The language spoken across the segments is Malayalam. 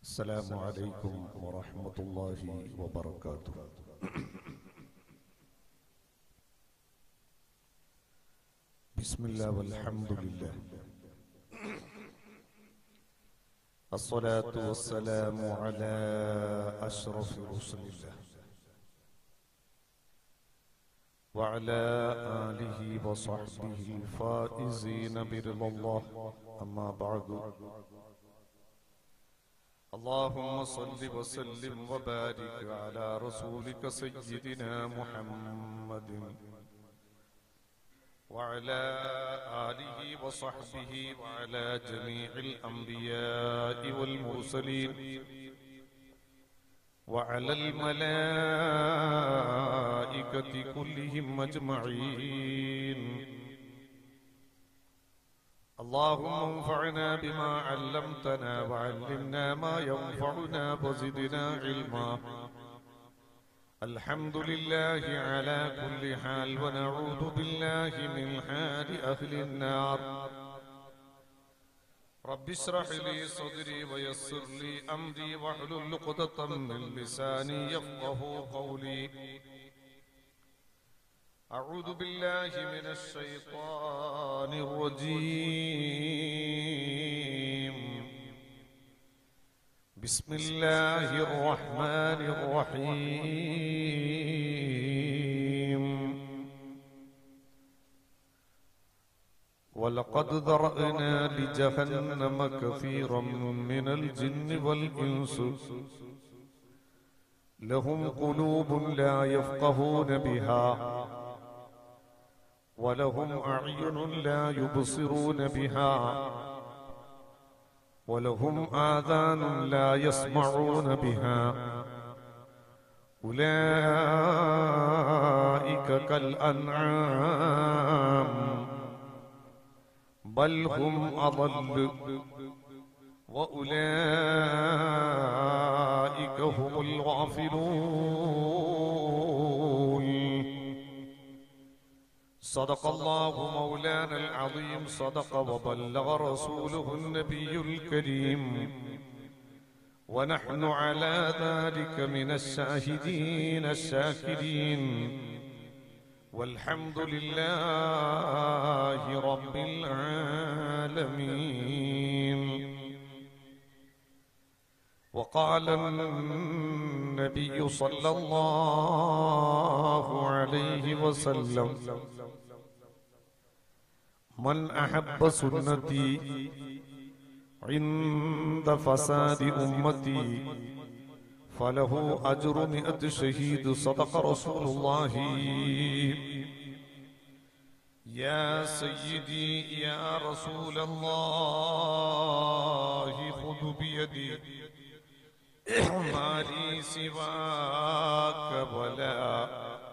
السلام عليكم ورحمة الله وبركاته بسم الله والحمد لله الصلاة والسلام على أشرف رسل الله وعلى آله وصحبه الفائزين برضا الله أما بعد اللهم صل وسلم وبارك على رسولك سيدنا محمد وعلى آله وصحبه وعلى جميع الأنبياء والمرسلين وعلى الملائكة كلهم أجمعين اللهم انفعنا بما علمتنا وعلمنا ما ينفعنا وزدنا علما الحمد لله على كل حال ونعوذ بالله من حال أهل النار رب اشرح لي صدري ويسر لي أمري واحلل عقدة من لساني يفقه قولي أعوذ بالله من الشيطان الرجيم بسم الله الرحمن الرحيم ولقد ذرأنا لجهنم كثيرا من الجن والإنس لهم قلوب لا يفقهون بها ولهم أعين لا يبصرون بها ولهم آذان لا يسمعون بها أولئك كالأنعام بل هم أضل وأولئك هم الغافلون صدق الله مولانا العظيم صدق وبلغ رسوله النبي الكريم ونحن على ذلك من الشاهدين الشاكرين والحمد لله رب العالمين وقال النبي صلى الله عليه وسلم من أحب سنتي عند فساد أمتي فله أجر مئة شهيد صدق رسول الله يا سيدي يا رسول الله خذ بيدي ما لي سواك ولا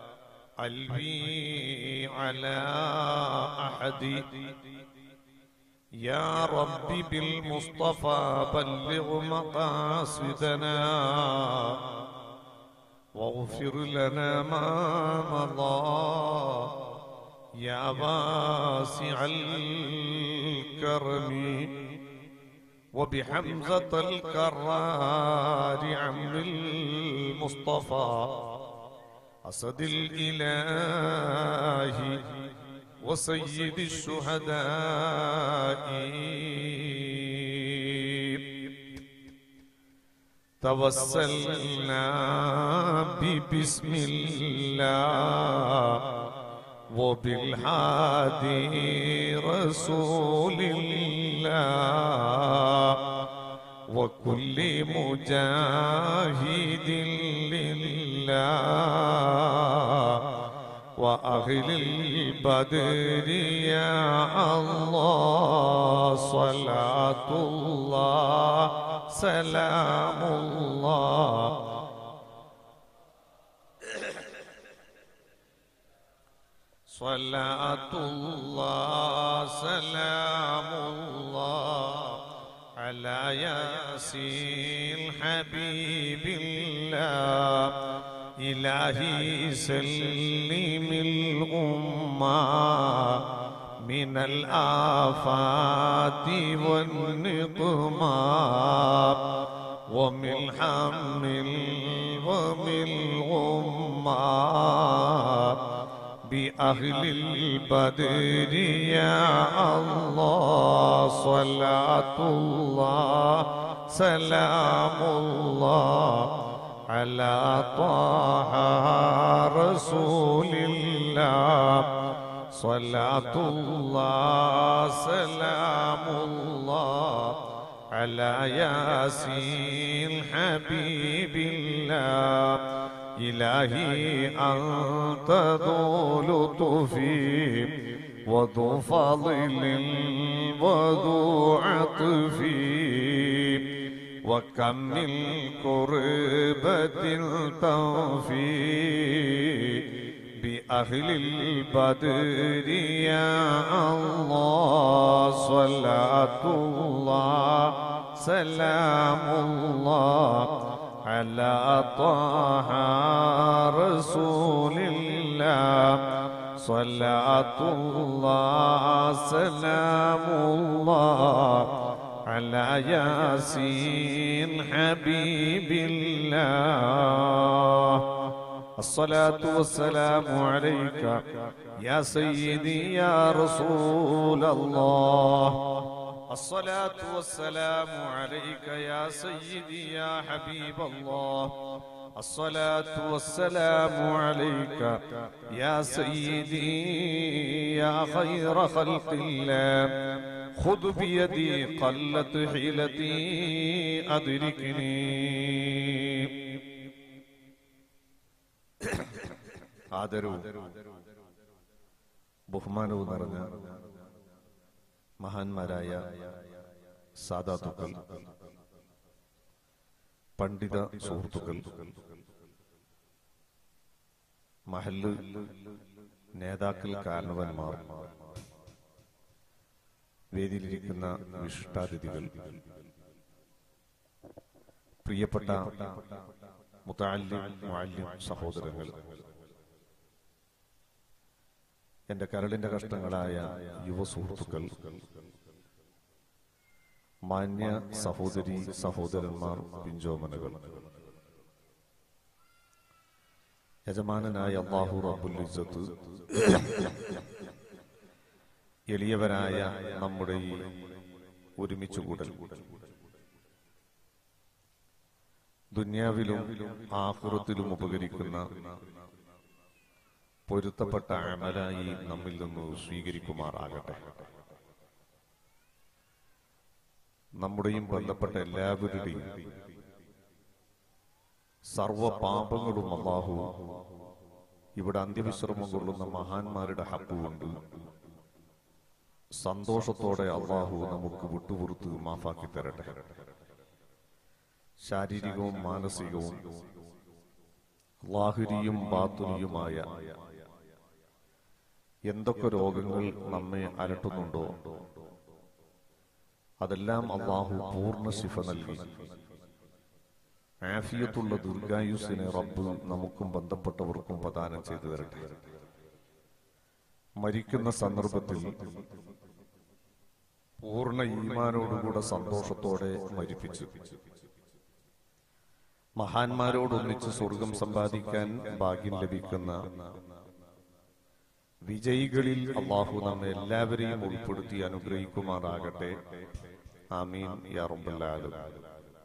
قلبي على أحد يا ربي بالمصطفى بلغ مقاصدنا واغفر لنا ما مضى يا واسع الكرم وبحمزة الكرار عم المصطفى أسد الإله وسيد الشهداء توسلنا ببسم الله وبالهادي رسول الله وكل مجاهد لله وأهل البدر يا الله صلاة الله سلام الله صلاة الله سلام الله على ياسين حبيب الله إلهي سلم الأمة من الآفات والنقمات ومن هم ومن غمّة بأهل البدر يا الله صلاة الله سلام الله على طه رسول الله صلاة الله سلام الله على ياسين حبيب الله إلهي أنت ذو لطف وذو فضل وذو عطف وكم من كربة تنفي بأهل البدر يا الله صلاة الله سلام الله على طه رسول الله صلاة الله سلام الله على ياسين حبيب الله الصلاة والسلام عليك يا سيدي يا رسول الله الصلاة والسلام عليك يا سيدي يا حبيب الله الصلاة والسلام عليك يا سيدي يا خير خلق الله خذ بيدي قلت حيلتي أدركني ആദരവും ബഹുമാനവും നിറഞ്ഞ മഹാന്മാരായ സാധാതുക്കൾ പണ്ഡിത സുഹൃത്തുക്കൾ മഹല്ല് നേതാക്കൾ കാരണവന്മാർ വേദിയിലിരിക്കുന്ന വിശിഷ്ടാതിഥികൾ പ്രിയപ്പെട്ട മുത്താലിം മുഅല്ലിം സഹോദരങ്ങൾ എന്റെ കരളിന്റെ കഷ്ടങ്ങളായ യുവ സുഹൃത്തുക്കൾ മാന്യ സഹോദരി സഹോദരന്മാർ പിഞ്ചോമനകൾ യജമാനനായ അള്ളാഹു റബ്ബുൽ ഇസ്സത്ത് എളിയവരായ നമ്മുടെ ഈ ഒരുമിച്ച് കൂടൽ ദുന്യാവിലും ആഹുറത്തിലും ഉപകരിക്കുന്ന പൊരുത്തപ്പെട്ട അമലായി നമ്മിൽ നിന്ന് സ്വീകരിക്കുമാറാകട്ടെ നമ്മുടെയും ബന്ധപ്പെട്ട എല്ലാവരുടെയും സർവ പാപങ്ങളും അള്ളാഹു ഇവിടെ അന്ത്യവിശ്രമം കൊള്ളുന്ന മഹാന്മാരുടെ ഹക്കുകൊണ്ട് സന്തോഷത്തോടെ അള്ളാഹു നമുക്ക് വിട്ടുപുറത്ത് മാഫാക്കി തരട്ടെ ശാരീരികവും മാനസികവും ലാഹിരിയും ബാത്തുനിയുമായ എന്തൊക്കെ രോഗങ്ങൾ നമ്മെ അലട്ടുന്നുണ്ടോ അതെല്ലാം അള്ളാഹു പൂർണ്ണ ശിഫ നൽകി ആഫിയത്തുള്ള ദീർഘായുസിനെ റബ്ബ് നമുക്കും ബന്ധപ്പെട്ടവർക്കും പ്രദാനം ചെയ്തു തരട്ടെ മരിക്കുന്ന സന്ദർഭത്തിൽ പൂർണ്ണ ഈമാനോടുകൂടെ സന്തോഷത്തോടെ മരിപ്പിച്ചു മഹാന്മാരോടൊന്നിച്ച് സ്വർഗം സമ്പാദിക്കാൻ ഭാഗ്യം ലഭിക്കുന്ന വിജയികളിൽ അള്ളാഹു നമ്മെ എല്ലാവരെയും ഉൾപ്പെടുത്തി അനുഗ്രഹിക്കുമാറാകട്ടെ ആമീൻ യാ റബ്ബൽ ആലമീൻ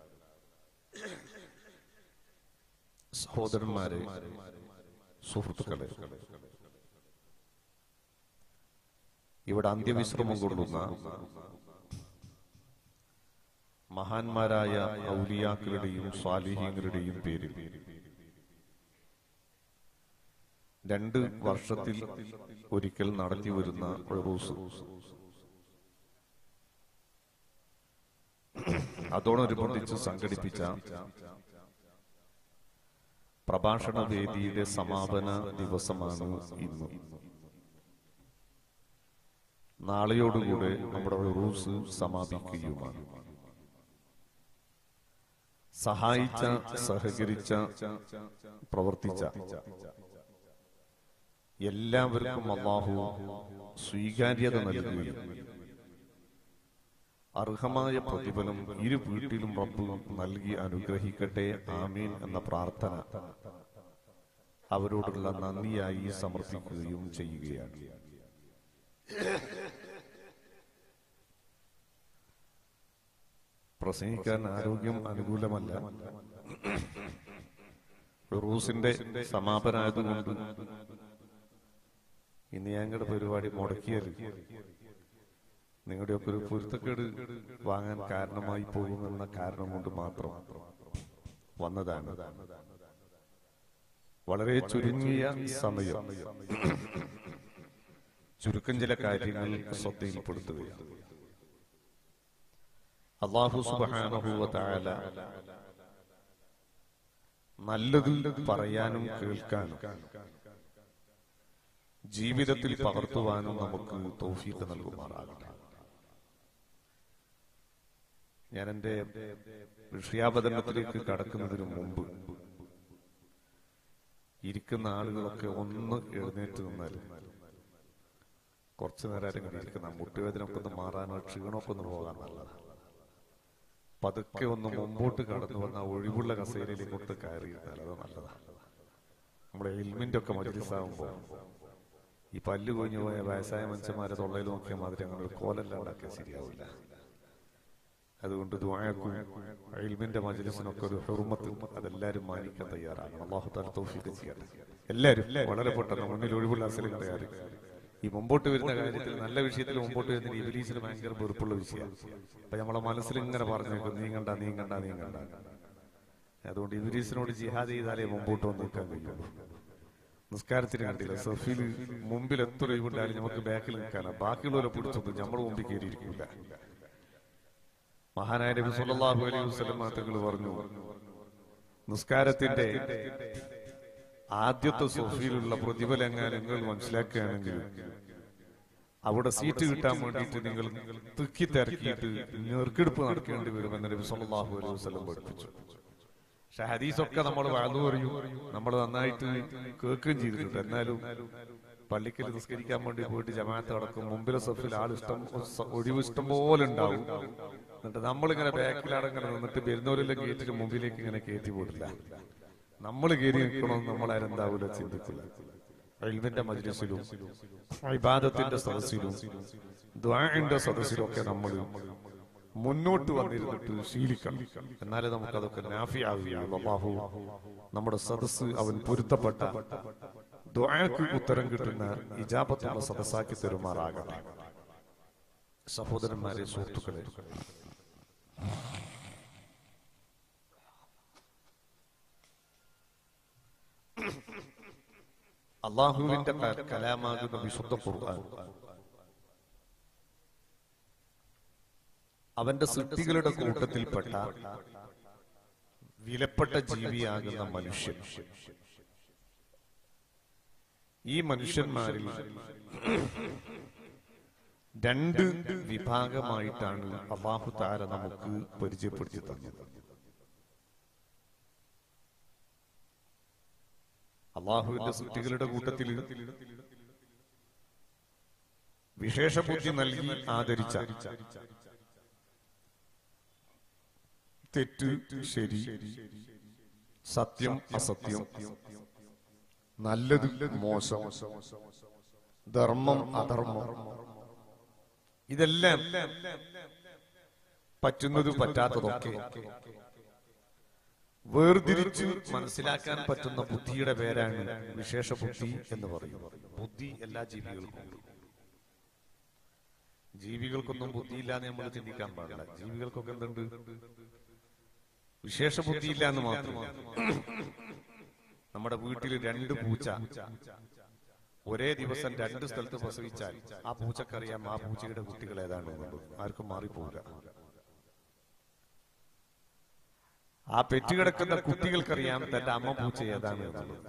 സഹോദരന്മാരെ സുഹൃത്തുക്കളെ ഇവിടെ അന്ത്യവിശ്രമം കൊള്ളുന്ന മഹാന്മാരായ ഔലിയാക്കളുടെയും സ്വാലിഹ്യങ്ങളുടെയും പേരിൽ രണ്ട് വർഷത്തിൽ ഒരിക്കൽ നടത്തി വരുന്ന ഉറൂസ് അതോടനുബന്ധിച്ച് സംഘടിപ്പിച്ച പ്രഭാഷണ വേദിയുടെ സമാപന ദിവസമാണ് ഇന്ന് നാളെയോടുകൂടെ നമ്മുടെ ഉറൂസ് സമാപിക്കുകയുമാണ് സഹായിച്ച സഹകരിച്ച പ്രവർത്തിച്ച എല്ലാവർക്കും അള്ളാഹു സ്വീകാര്യത നൽകുകയും അർഹമായ പ്രതിഫലം ഇരു വീട്ടിലും റബ്ബ് നൽകി അനുഗ്രഹിക്കട്ടെ ആമീൻ എന്ന പ്രാർത്ഥന അവരോടുള്ള നന്ദിയായി സമർപ്പിക്കുകയും ചെയ്യുകയാണ് പ്രസംഗിക്കാൻ ആരോഗ്യം അനുകൂലമല്ല റൂസിന്റെ സമാപനായതുകൊണ്ട് ഇന്ന് ഞങ്ങളുടെ പരിപാടി മുടക്കിയാൽ നിങ്ങളുടെയൊക്കെ ഒരു പൊരുത്തക്കേട് വാങ്ങാൻ കാരണമായി പോകുമെന്ന കാരണം കൊണ്ട് മാത്രം വന്നതാണ് വളരെ ചുരുങ്ങിയ സമയം ചുരുക്കം ചില കാര്യങ്ങൾ ശ്രദ്ധയിൽപ്പെടുത്തുകയാണ് അള്ളാഹു സുബാനഹുവ താല നല്ലത് പറയാനും കേൾക്കാനും ജീവിതത്തിൽ പകർത്തുവാനും നമുക്ക് തോഫീക്ക് നൽകുമാറാകട്ടെ ഞാൻ എന്റെ വിഷയാവതരണത്തിലേക്ക് കടക്കുന്നതിന് മുമ്പ് ഇരിക്കുന്ന ആളുകളൊക്കെ ഒന്ന് എഴുന്നേറ്റ് നിന്നാൽ കുറച്ചു നേരം ആരെങ്കിലും ഇരിക്കുന്ന മുട്ടുവേദനയൊക്കെ ഒന്ന് മാറാനോ ക്ഷീണമൊക്കെ ഒന്ന് പോകാൻ നല്ലതാണ് പതുക്കെ ഒന്ന് മുമ്പോട്ട് കടന്നു വന്ന ആ ഒഴിവുള്ള കസേരയിലേക്കോട്ട് കയറി ഇരുന്നാൽ അത് നല്ലതാണ് നമ്മുടെ എൽമിന്റെ ഒക്കെ മജലിസാകുമ്പോ ഈ പല്ല് കൊഞ്ഞു പോയ വയസ്സായ മനുഷ്യന്മാരെ തൊള്ളയിൽ നോക്കിയ മാതിരി അങ്ങനെ ഒരു കോലെല്ലാം ഉണ്ടാക്കിയാൽ ശരിയാവില്ല അതുകൊണ്ട് ദുആക്കും ഇൽമിന്റെ മജ്ലിസിനൊക്കെ ഒരു ഹുർമത്ത് അതെല്ലാരും മാനിക്കാൻ തയ്യാറാകണം അള്ളാഹു താല തൗഫീഖ് ചെയ്യട്ടെ എല്ലാരും വളരെ പെട്ടെന്ന് മുന്നിൽ ഒഴിവുള്ള അസലും തയ്യാർ ഈ മുമ്പോട്ട് വരുന്ന കാര്യത്തിൽ നല്ല വിഷയത്തിൽ മുമ്പോട്ട് വരുന്ന ഇബിലീസിന് ഭയങ്കര വെറുപ്പുള്ള വിഷയമാണ് അപ്പൊ നമ്മളെ മനസ്സിൽ ഇങ്ങനെ പറഞ്ഞേക്കും നീ കണ്ട നീ കണ്ട നീ കണ്ട അതുകൊണ്ട് ഇബിലീസിനോട് ജിഹാദ് ചെയ്താലേ മുമ്പോട്ട് വന്ന് നിൽക്കാൻ കഴിയുള്ളൂ നിസ്കാരത്തിന് കണ്ടില്ല സഫീൽ മുമ്പിൽ എത്ര ഒഴിവുണ്ടായാലും നമുക്ക് ബാക്കിൽ നിൽക്കാനാ ബാക്കിയുള്ളവരെ പിടിച്ചൊന്നും നമ്മൾ മുമ്പിൽ കയറിയിരിക്കില്ല മഹാനായ നബി സല്ലല്ലാഹു അലൈഹി വസല്ലം തങ്ങൾ പറഞ്ഞു നിസ്കാരത്തിന്റെ ആദ്യത്തെ സോഫിയിലുള്ള പ്രതിഫലങ്ങൾ നിങ്ങൾ മനസ്സിലാക്കുകയാണെങ്കിൽ അവിടെ സീറ്റ് കിട്ടാൻ വേണ്ടിയിട്ട് നിങ്ങൾ തിക്കി തിരക്കിയിട്ട് നെറുക്കെടുപ്പ് നടക്കേണ്ടി വരുമെന്ന് നബി സല്ലല്ലാഹു അലൈഹി വസല്ലം പഠിപ്പിച്ചു പക്ഷെ ഹദീസൊക്കെ നമ്മൾ വളർന്നു പറയും നമ്മൾ നന്നായിട്ട് കേൾക്കുകയും ചെയ്തിട്ടുണ്ട് എന്നാലും പള്ളിക്കൽ നിസ്കരിക്കാൻ വേണ്ടി പോയിട്ട് ജമാഅത്ത് നടക്കും മുമ്പിലെ സഫിൽ ആൾ ഇഷ്ടം ഒഴിവ് ഇഷ്ടം പോലെ ഉണ്ടാവും എന്നിട്ട് നമ്മളിങ്ങനെ ബാക്കിലാണ് ഇങ്ങനെ നിന്നിട്ട് വരുന്നവരെല്ലാം ഗേറ്റിന് മുമ്പിലേക്ക് ഇങ്ങനെ കയറ്റി പോയിട്ടില്ല നമ്മൾ കയറി നിൽക്കണമെന്ന് നമ്മളാരെന്താവൂല ചിന്തിക്കില്ല ഇൽമിന്റെ മജ്ലിസിലും ഇബാദത്തിന്റെ സദസ്സിലും ദ്വാന്റെ സദസ്സിലും ഒക്കെ നമ്മൾ മുന്നോട്ട് വന്നിരുന്നിട്ട് ശീലിക്കണം എന്നാലേ നമുക്ക് അതൊക്കെ നാഫിയാവുകയുള്ളൂ അള്ളാഹു നമ്മുടെ സദസ്സ് അവൻ പൊരുത്തപ്പെട്ട ദ്വാക്ക് ഉത്തരം കിട്ടുന്ന ഇജാബത്തുള്ള സദസ്സാക്കി തരുമാറാകട്ടെ സഹോദരന്മാരെ സുഹൃത്തുക്കളെ അള്ളാഹുവിന്റെ ക- കലാമാകുന്ന വിശുദ്ധ ഖുർആൻ അവന്റെ സൃഷ്ടികളുടെ കൂട്ടത്തിൽപ്പെട്ട വിലപ്പെട്ട ജീവിയാകുന്ന മനുഷ്യൻ ഈ മനുഷ്യന്മാരിൽ രണ്ട് വിഭാഗമായിട്ടാണ് അള്ളാഹു താര നമുക്ക് പരിചയപ്പെടുത്തി തന്നത് അള്ളാഹുവിന്റെ സൃഷ്ടികളുടെ കൂട്ടത്തിൽ വിശേഷ ബുദ്ധി നൽകി ആദരിച്ച തെറ്റ് ശരി സത്യം അസത്യം നല്ലത് മോശം ധർമ്മം അധർമ്മം ഇതെല്ലാം പറ്റുന്നത് പറ്റാത്തതൊക്കെ വേർതിരിച്ച് മനസ്സിലാക്കാൻ പറ്റുന്ന ബുദ്ധിയുടെ പേരാണ് വിശേഷ ബുദ്ധി എന്ന് പറയുന്നത് ബുദ്ധി എല്ലാ ജീവികൾക്കും ഉണ്ട് ജീവികൾക്കൊന്നും ബുദ്ധിയില്ലാന്ന് നമ്മൾ ചിന്തിക്കാൻ പാടില്ല ജീവികൾക്കൊക്കെ എന്തുണ്ട് വിശേഷ ബുദ്ധിയില്ല എന്ന് മാത്രമല്ല നമ്മുടെ വീട്ടിൽ രണ്ട് പൂച്ച ഒരേ ദിവസം രണ്ട് സ്ഥലത്ത് പ്രസവിച്ചാൽ ആ പൂച്ചക്കറിയാം ആ പൂച്ചയുടെ കുട്ടികൾ ഏതാണ് എന്നുള്ളത് ആർക്കും മാറിപ്പോകില്ല ആ പെറ്റുകിടക്കുന്ന കുട്ടികൾക്കറിയാം തന്റെ അമ്മ പൂച്ച ഏതാണ് എന്നുള്ളത്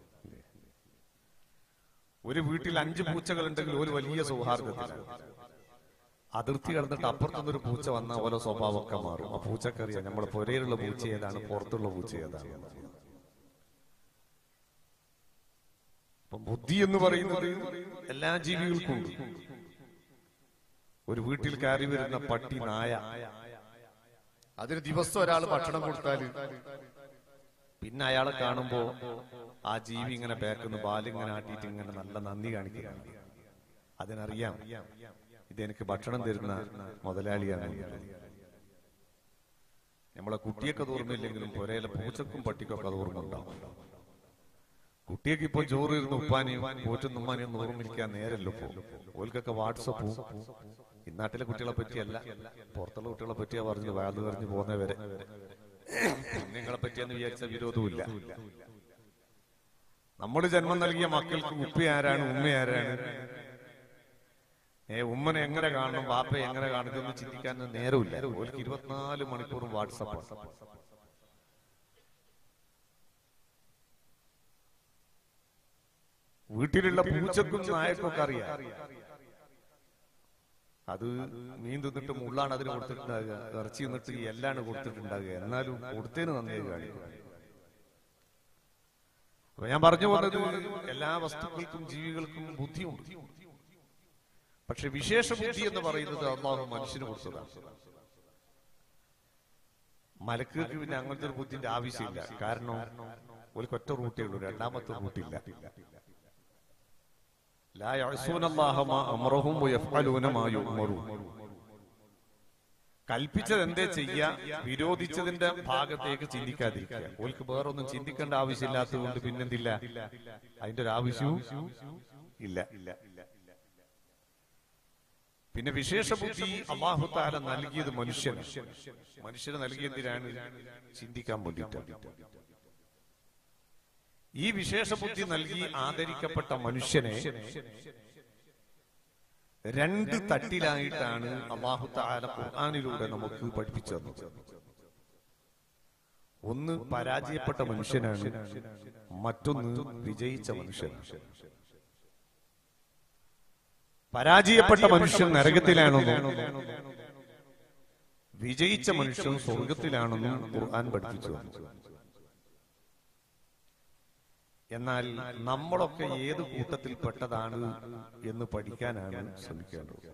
ഒരു വീട്ടിൽ അഞ്ച് പൂച്ചകൾ ഉണ്ടെങ്കിൽ ഒരു വലിയ സൗഹാർദ്ദത്തിലാണ് അതിർത്തി കടന്നിട്ട് അപ്പുറത്തുനിന്നൊരു പൂച്ച വന്ന ഓരോ സ്വഭാവമൊക്കെ മാറും ആ പൂച്ചക്കറിയാം നമ്മുടെ പുരയിലുള്ള പൂച്ച ഏതാണ് പുറത്തുള്ള പൂച്ച ഏതാണ് അപ്പൊ ബുദ്ധി എന്ന് പറയുന്നത് എല്ലാ ജീവികൾക്കും ഉണ്ട് ഒരു വീട്ടിൽ കയറി വരുന്ന പട്ടി നായ അതിന് ദിവസം ഒരാൾ ഭക്ഷണം കൊടുത്താല് പിന്നെ അയാളെ കാണുമ്പോ ആ ജീവി ഇങ്ങനെ പേക്കുന്ന ബാലിങ്ങനെ ആട്ടിയിട്ട് ഇങ്ങനെ നല്ല നന്ദി കാണിക്കുകയാണ് അതിനറിയാം ഇതെനിക്ക് ഭക്ഷണം തരുന്ന മുതലാളിയാണ് എന്നുള്ളത്. നമ്മളെ കുട്ടിയൊക്കെ ഓർമ്മയില്ലെങ്കിലും പുരയിലെ പൂച്ചക്കും പട്ടിക്കൊക്കെ അത് ഓർമ്മ ഉണ്ടാവും കുട്ടിയൊക്കെ ഇപ്പൊ ചോറ് ഇരുന്ന് ഉപ്പാനെയും പോറ്റുന്ന ഉമ്മാനെയും ഓർമ്മിക്കാൻ നേരല്ലോ ഇപ്പൊ ഓൽക്കൊക്കെ വാട്സപ്പും ഇന്നാട്ടിലെ കുട്ടികളെ പറ്റിയല്ല പുറത്തുള്ള കുട്ടികളെ പറ്റിയാ പറഞ്ഞു വാത് പറഞ്ഞു പോകുന്നവരെ നിങ്ങളെ പറ്റിയെന്ന് വിചാരിച്ച വിരോധവുമില്ല നമ്മൾ ജന്മം നൽകിയ മക്കൾക്ക് ഉപ്പ ആരാണ് ഉമ്മ ആരാണ് ഏ ഉമ്മനെ എങ്ങനെ കാണണം വാപ്പയെ എങ്ങനെ കാണണം ഇതൊന്നും ചിന്തിക്കാൻ നേരമില്ല ഓർക്ക് ഇരുപത്തിനാല് മണിക്കൂറും വാട്സപ്പ് വീട്ടിലുള്ള പൂച്ചക്കും നായക്കൊക്കെ അറിയാം അത് മീൻ തിന്നിട്ട് മുള്ളാണ് അതിന് കൊടുത്തിട്ടുണ്ടാകുക ഇറച്ചി തിന്നിട്ട് എല്ലാണ് കൊടുത്തിട്ടുണ്ടാകുക എന്നാലും കൊടുത്തതിന് നന്ദി കാണിക്കും അപ്പൊ ഞാൻ പറഞ്ഞു വന്നത് എല്ലാ വസ്തുക്കൾക്കും ജീവികൾക്കും ബുദ്ധിയുണ്ട് പക്ഷെ വിശേഷ ബുദ്ധി എന്ന് പറയുന്നത് അള്ളാഹു മനുഷ്യന് കൊടുത്തതാണ് മലക്കുകൾക്ക് പിന്നെ അങ്ങനത്തെ ഒരു ബുദ്ധിന്റെ ആവശ്യമില്ല കാരണം ഒരു ഒറ്റ റൂട്ടേ ഉള്ളൂ രണ്ടാമത്തെ റൂട്ടില്ല ലാ യഅ്സൂന അല്ലാഹ മാ അമറഹും വയഫ്അലൂന മാ യുഅ്മറൂൻ കൽപ്പിച്ചത് എന്തേ ചെയ്യാ വിരോധിച്ചതിന്റെ ഭാഗത്തേക്ക് ചിന്തിക്കാതിരിക്കുക ഓൽക്ക് വേറൊന്നും ചിന്തിക്കേണ്ട ആവശ്യമില്ലാത്തത് കൊണ്ട് പിന്നെന്തില്ല അതിന്റെ ഒരു ആവശ്യവും ഇല്ല പിന്നെ വിശേഷ ബുദ്ധി അള്ളാഹു താല നൽകിയത് മനുഷ്യന് മനുഷ്യന് നൽകിയതിനാണ് ചിന്തിക്കാൻ വേണ്ടിയിട്ടാണ് ഈ വിശേഷ ബുദ്ധി നൽകി ആദരിക്കപ്പെട്ട മനുഷ്യനെ രണ്ട് തട്ടിലായിട്ടാണ് അള്ളാഹു താല ഖുർആാനിലൂടെ നമുക്ക് പഠിപ്പിച്ചു തന്നത് ഒന്ന് പരാജയപ്പെട്ട മനുഷ്യനാണ് മറ്റൊന്ന് വിജയിച്ച മനുഷ്യനാണ് പരാജയപ്പെട്ട മനുഷ്യൻ നരകത്തിലാണെന്നും വിജയിച്ച മനുഷ്യൻ സ്വർഗത്തിലാണെന്നും ഖുർആൻ പഠിപ്പിച്ചു തന്നു എന്നാൽ നമ്മളൊക്കെ ഏത് കൂട്ടത്തിൽപ്പെട്ടതാണ് എന്ന് പഠിക്കാനാണ് ശ്രമിക്കേണ്ടത്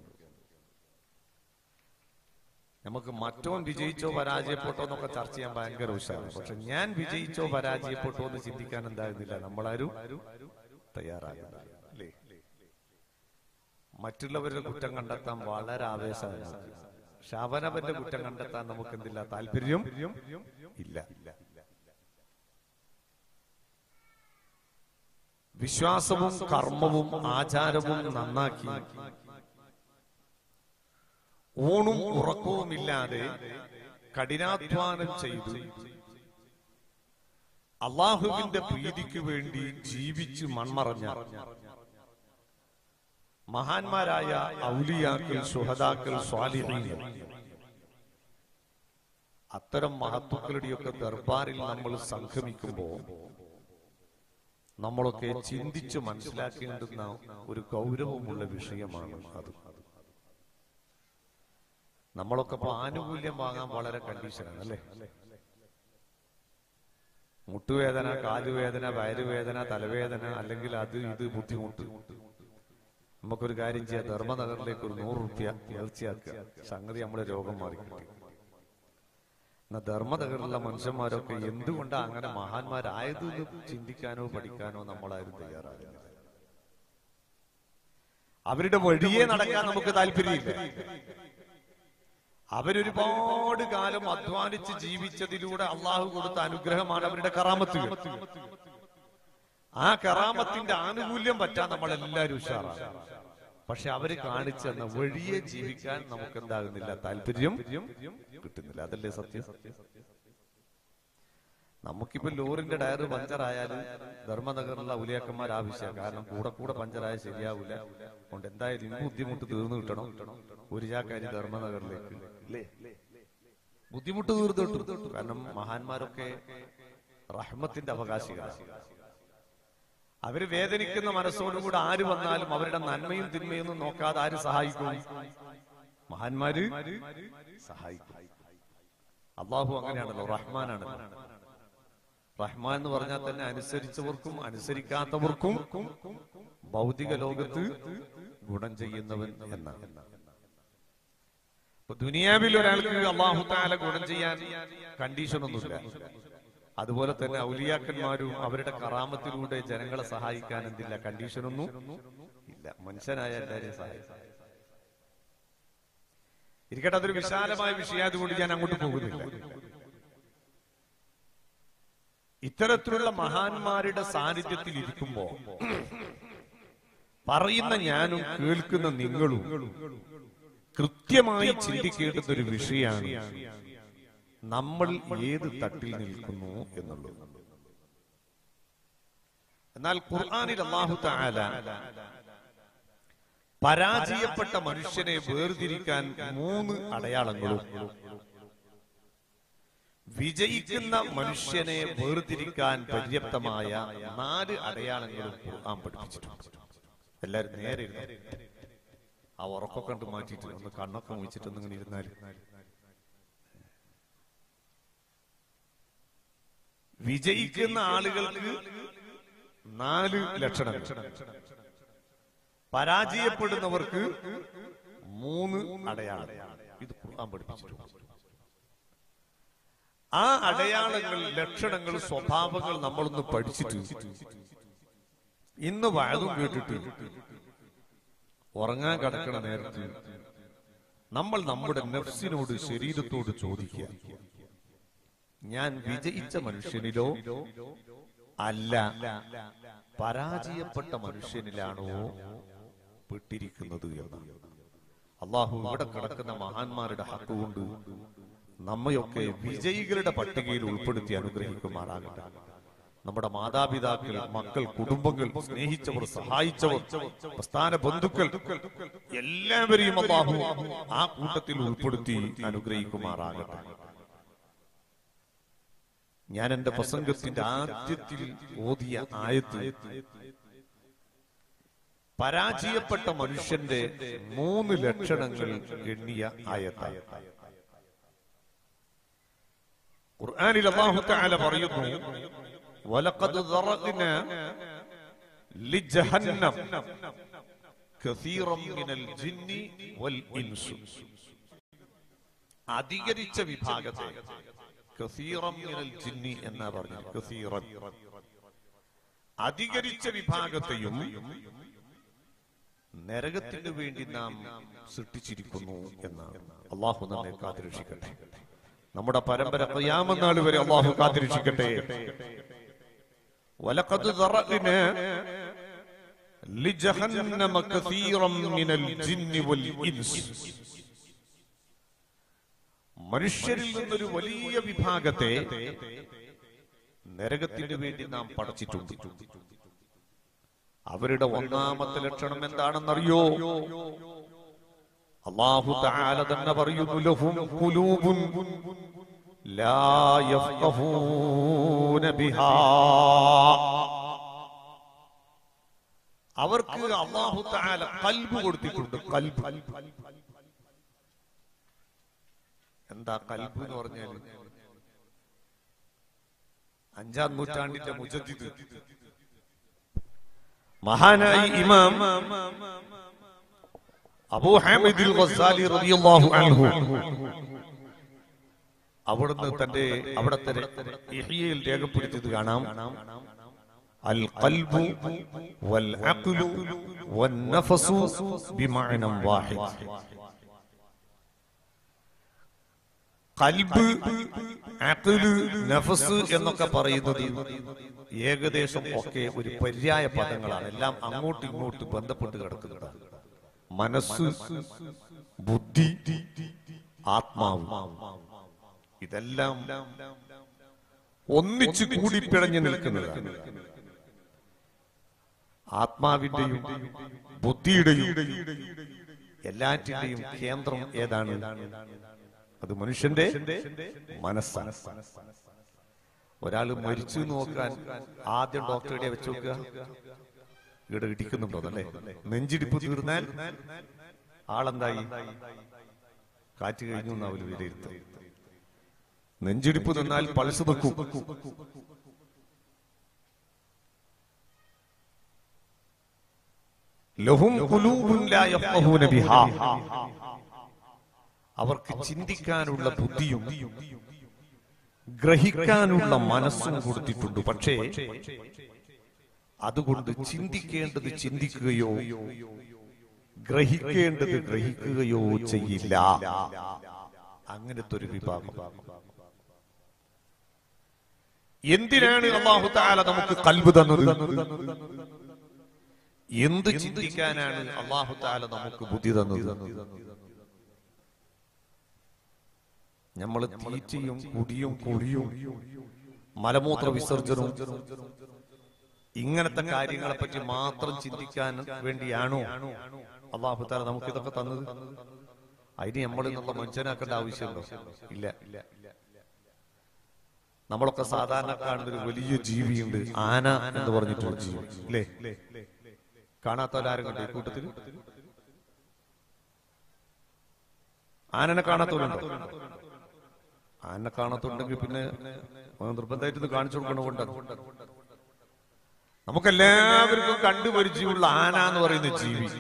നമുക്ക് മറ്റോൻ വിജയിച്ചോ പരാജയപ്പെട്ടോ എന്നൊക്കെ ചർച്ച ചെയ്യാൻ ഭയങ്കര ഉത്സാഹം പക്ഷെ ഞാൻ വിജയിച്ചോ പരാജയപ്പെട്ടോ എന്ന് ചിന്തിക്കാൻ എന്താകുന്നില്ല നമ്മളാരും തയ്യാറാകുന്നില്ല അല്ലേ മറ്റുള്ളവരുടെ കുറ്റം കണ്ടെത്താൻ വളരെ ആവേശമാണ് പക്ഷെ അവനവന്റെ കുറ്റം കണ്ടെത്താൻ നമുക്ക് എന്തില്ല താല്പര്യം ഇല്ല വിശ്വാസവും കർമ്മവും ആചാരവും നന്നാക്കി ഊണും ഉറക്കവുമില്ലാതെ കഠിനാധ്വാനം ചെയ്ത് അള്ളാഹുവിന്റെ പ്രീതിക്ക് വേണ്ടി ജീവിച്ച് മൺമറഞ്ഞ മഹാന്മാരായ ഔലിയാക്കൾ സുഹദാക്കൾ സ്വാലിഹീങ്ങൾ അത്തരം മഹത്വക്കളുടെയൊക്കെ ദർബാറിൽ നമ്മൾ സംഗമിക്കുമ്പോൾ നമ്മളൊക്കെ ചിന്തിച്ച് മനസ്സിലാക്കേണ്ടുന്ന ഒരു ഗൗരവമുള്ള വിഷയമാണ് അത് നമ്മളൊക്കെ ഇപ്പൊ ആനുകൂല്യം വാങ്ങാൻ വളരെ കണ്ടീഷനാണ് അല്ലേ മുട്ടുവേദന കാലുവേദന വയറുവേദന തലവേദന അല്ലെങ്കിൽ അത് ഇത് ബുദ്ധിമുട്ട് നമുക്കൊരു കാര്യം ചെയ്യാം ധർമ്മനഗറിലേക്ക് ഒരു നൂറ് റുപ്യ നേർച്ചയാക്കുക സംഗതി നമ്മുടെ രോഗം മാറിക്കിട്ടി എന്നാ ധർമ്മനഗറിലുള്ള മനുഷ്യന്മാരൊക്കെ എന്തുകൊണ്ടാണ് അങ്ങനെ മഹാന്മാരായത് എന്ന് ചിന്തിക്കാനോ പഠിക്കാനോ നമ്മളാരും തയ്യാറാകുന്നില്ല അവരുടെ വഴിയെ നടക്കാൻ നമുക്ക് താല്പര്യമില്ല അവരൊരുപാട് കാലം അധ്വാനിച്ച് ജീവിച്ചതിലൂടെ അള്ളാഹു കൊടുത്ത അനുഗ്രഹമാണ് അവരുടെ കറാമത്തുകൾ ആ കറാമത്തിന്റെ ആനുകൂല്യം പറ്റാൻ നമ്മൾ എല്ലാവരും ഉഷാറാണ് പക്ഷെ അവര് കാണിച്ചെന്ന വഴിയെ ജീവിക്കാൻ നമുക്ക് എന്താകുന്നില്ല താല്പര്യം കിട്ടുന്നില്ല അതല്ലേ സത്യം നമുക്കിപ്പോ ലോറിന്റെ ടയർ പഞ്ചറായാൽ ധർമ്മനഗറിലുള്ള ഉലിയാക്കന്മാർ ആവശ്യമാണ് കാരണം കൂടെ കൂടെ പഞ്ചറായ ശരിയാവില്ല അതുകൊണ്ട് എന്തായാലും ഈ ബുദ്ധിമുട്ട് തീർന്നു കിട്ടണം ഒരു ചാക്കാരി ധർമ്മനഗറിലേക്ക് അല്ലേ ബുദ്ധിമുട്ട് തീർന്നു കിട്ടും കാരണം മഹാന്മാരൊക്കെ റഹ്മത്തിന്റെ അവകാശികളാണ് അവര് വേദനിക്കുന്ന മനസ്സോടുകൂടെ ആര് വന്നാലും അവരുടെ നന്മയും തിന്മയൊന്നും നോക്കാതെ ആര് സഹായിക്കും മഹാന്മാര് സഹായിക്കും അള്ളാഹു അങ്ങനെയാണല്ലോ റഹ്മാനാണല്ലോ റഹ്മാൻ എന്ന് പറഞ്ഞാൽ തന്നെ അനുസരിച്ചവർക്കും അനുസരിക്കാത്തവർക്കും ഭൗതിക ലോകത്ത് ഗുണം ചെയ്യുന്നവൻ എന്നാണ് ഇപ്പൊ ദുനിയാവിൽ ഒരാൾക്ക് അള്ളാഹു താല ഗുണം ചെയ്യാൻ കണ്ടീഷൻ ഒന്നുമില്ല അതുപോലെ തന്നെ ഔലിയാക്കന്മാരും അവരുടെ കറാമത്തിലൂടെ ജനങ്ങളെ സഹായിക്കാൻ എന്തില്ല കണ്ടീഷനൊന്നും ഇല്ല മനുഷ്യനായ എല്ലാവരെയും സഹായിക്കാം ഇരിക്കട്ടെ അതൊരു വിശാലമായ വിഷയാതുകൊണ്ട് ഞാൻ അങ്ങോട്ട് പോകുന്നില്ല ഇത്തരത്തിലുള്ള മഹാന്മാരുടെ സാന്നിധ്യത്തിൽ ഇരിക്കുമ്പോ പറയുന്ന ഞാനും കേൾക്കുന്ന നിങ്ങളും കൃത്യമായി ചിന്തിക്കേണ്ടുന്ന ഒരു വിഷയമാണ് നമ്മൾ ഏത് തട്ടിൽ നിൽക്കുന്നു എന്നുള്ളത് എന്നാൽ ഖുർആാനിൽ അള്ളാഹു താല പരാജയപ്പെട്ട മനുഷ്യനെ വേർതിരിക്കാൻ മൂന്ന് അടയാളങ്ങളും വിജയിക്കുന്ന മനുഷ്യനെ വേർതിരിക്കാൻ പര്യാപ്തമായ നാല് അടയാളങ്ങളും ഖുർആൻ പഠിപ്പിച്ചിട്ടുണ്ട് എല്ലാരും നേരെ ഇരുന്നു. ആ ഉറക്കൊക്കെ കണ്ട് മാറ്റിയിട്ട് ഒന്ന് കണ്ണൊക്കെ മുഴിച്ചിട്ട് ഒന്നിങ്ങനെ ഇരുന്നാൽ വിജയിക്കുന്ന ആളുകൾക്ക് നാല് ലക്ഷണങ്ങൾ പരാജയപ്പെടുന്നവർക്ക് മൂന്ന് അടയാളം ഇത് ഖുർആൻ പഠിപ്പിച്ചിട്ടുണ്ട് ആ അടയാളങ്ങൾ ലക്ഷണങ്ങൾ സ്വഭാവങ്ങൾ നമ്മളൊന്ന് പഠിച്ചിട്ട് ഇന്ന് വഴതും കേട്ടിട്ട് ഉറങ്ങാൻ കിടക്കണ നേരത്ത് നമ്മൾ നമ്മുടെ നഫ്സിനോട് ശരീരത്തോട് ചോദിക്കുക ഞാൻ വിജയിച്ച മനുഷ്യനിലോ അല്ല പരാജയപ്പെട്ട മനുഷ്യനിലാണോ പെട്ടിരിക്കുന്നത് എന്ന് അള്ളാഹു ഇവിടെ കിടക്കുന്ന മഹാന്മാരുടെ ഹക്കുകൊണ്ട് നമ്മയൊക്കെ വിജയികളുടെ പട്ടികയിൽ ഉൾപ്പെടുത്തി അനുഗ്രഹിക്കുമാറാകട്ടെ നമ്മുടെ മാതാപിതാക്കൾ മക്കൾ കുടുംബങ്ങൾ സ്നേഹിച്ചവർ സഹായിച്ചവർ പ്രസ്ഥാന ബന്ധുക്കൾ എല്ലാവരെയും അള്ളാഹു ആ കൂട്ടത്തിൽ ഉൾപ്പെടുത്തി അനുഗ്രഹിക്കുമാറാകട്ടെ ഞാൻ എന്റെ പ്രസംഗത്തിന്റെ ആദ്യത്തിൽ ഓതിയ ആയത്ത് പരാജയപ്പെട്ട മനുഷ്യന്റെ മൂന്ന് ലക്ഷണങ്ങൾ എണ്ണിയ ആയത്താണ് ഖുർആനിൽ അല്ലാഹു തആല പറയുന്നു വലഖദ് ദറഅ്നാ ലിജഹന്നം കസീറം മിനൽ ജിന്നി വൽ ഇൻസ് അധികരിച്ച വിഭാഗത്തെ കസീറം മിനൽ ജിന്നി എന്നാ പറഞ്ഞു കസീറൻ അധികരിച്ച വിഭാഗത്തെയും നരകത്തിന് വേണ്ടി നാം സൃഷ്ടിച്ചിരിക്കുന്നു എന്നാണ് അള്ളാഹു നമ്മെ കാത്തിരക്ഷിക്കട്ടെ നമ്മുടെ പരമ്പര കയ്യാമനാൾ വരെ അള്ളാഹു കാത്തിരക്ഷിക്കട്ടെ വലഖദ് ദറഅ്നാ لجهنم كثيرا من الجن والإنس മനുഷ്യരിൽ നിന്നൊരു വലിയ വിഭാഗത്തെ നരകത്തിന് വേണ്ടി നാം പടച്ചിട്ടുണ്ട് അവരുടെ ഒന്നാമത്തെ ലക്ഷണം എന്താണെന്നറിയോ അള്ളാഹു തആല തന്നെ പറയുന്നു ലഹും ഖുലൂബുൻ ലാ യഫ്ഖഹൂന ബിഹാ അവർക്ക് അള്ളാഹു തആല കൽബ് കൊടുത്തിട്ടുണ്ട് കൽബ് എന്താ കൽബ് എന്ന് പറഞ്ഞാൽ അഞ്ചാം നൂറ്റാണ്ടിന്റെ മുജദ്ദിദ് മഹാനായി ഇമാം അബൂ ഹാമിദുൽ ഗസാലി റളിയല്ലാഹു അൻഹു അവിടുന്ന് തന്റെ അവിടത്തെ ഇഹ്യയിൽ രേഖപ്പെടുത്തിയത് കാണാം അൽ ഖൽബു വൽ അഖ്ലു വൻ നഫസു ബിമഅനം വാഹിദ് കൽബ് അഖ്ല് നഫസ് എന്നൊക്കെ പറയുന്നത് ഏകദേശം ഒക്കെ ഒരു പര്യായ പദങ്ങളാണ് എല്ലാം അങ്ങോട്ടും ഇങ്ങോട്ടും ബന്ധപ്പെട്ട് കിടക്കുന്നതാണ് മനസ്സ് ബുദ്ധി ആത്മാവ് ഇതെല്ലാം ഒന്നിച്ചു കൂടിപ്പിഴഞ്ഞു നിൽക്കുന്നതാണ് ആത്മാവിന്റെയും ബുദ്ധിയുടെയും എല്ലാറ്റിന്റെയും കേന്ദ്രം ഏതാണ് അത് മനുഷ്യന്റെ മനസ്സാണ് ഒരാൾ മരിച്ചു നോക്കാൻ ആദ്യം ഡോക്ടറുടെ വെച്ച് നോക്കുക ഇവിടെ ഇടിക്കുന്നുണ്ടോ അല്ലേ നെഞ്ചിടിപ്പ് തീർന്നാൽ ആളെന്തായി കാറ്റ് കഴിഞ്ഞു എന്ന് അവർ വിലയിരുത്തും നെഞ്ചിടിപ്പ് നിന്നാൽ പൾസ് വെക്കും ലഹും ഖുലൂബുൻ ലാ യഫ്ഖഹൂന ബിഹാ അവർക്ക് ചിന്തിക്കാനുള്ള ബുദ്ധിയും ഗ്രഹിക്കാനുള്ള മനസ്സും കൊടുത്തിട്ടുണ്ട് പക്ഷേ അതുകൊണ്ട് ചിന്തിക്കേണ്ടത് ചിന്തിക്കുകയോ ഗ്രഹിക്കേണ്ടത് ഗ്രഹിക്കുകയോ ചെയ്യില്ല അങ്ങനത്തെ ഒരു വിഭാഗം എന്തിനാണ് അള്ളാഹു താല നമുക്ക് കൽബ് തന്നത് എന്ത് ചിന്തിക്കാനാണ് അള്ളാഹു താല നമുക്ക് ബുദ്ധി തന്നത് നമ്മൾ തീറ്റയും കുടിയും കുടിയും മലമൂത്ര വിസർജനവും ഇങ്ങനത്തെ കാര്യങ്ങളെ പറ്റി മാത്രം ചിന്തിക്കാൻ വേണ്ടിയാണോ അള്ളാഹു താല നമുക്ക് ഇതൊക്കെ തന്നത് അതിന് നമ്മൾ നമ്മൾ മനുഷ്യനാക്കേണ്ട ആവശ്യമുണ്ടോ ഇല്ല നമ്മളൊക്കെ സാധാരണ കാണുന്ന ഒരു വലിയ ജീവിയുണ്ട് ആന എന്ന് പറഞ്ഞിട്ടുള്ള ജീവി അല്ലേ കാണാത്തവരാരും കണ്ടു ഈ കൂട്ടത്തിൽ ആനനെ കാണാത്തവരുണ്ടോ ആനനെ കാണാത്തുണ്ടെങ്കിൽ പിന്നെ നിർബന്ധമായിട്ട് ഇത് കാണിച്ചു കൊടുക്കണമുണ്ട് നമുക്കെല്ലാവർക്കും കണ്ടുപരിചയമുള്ള ആന എന്ന് പറയുന്ന ജീവി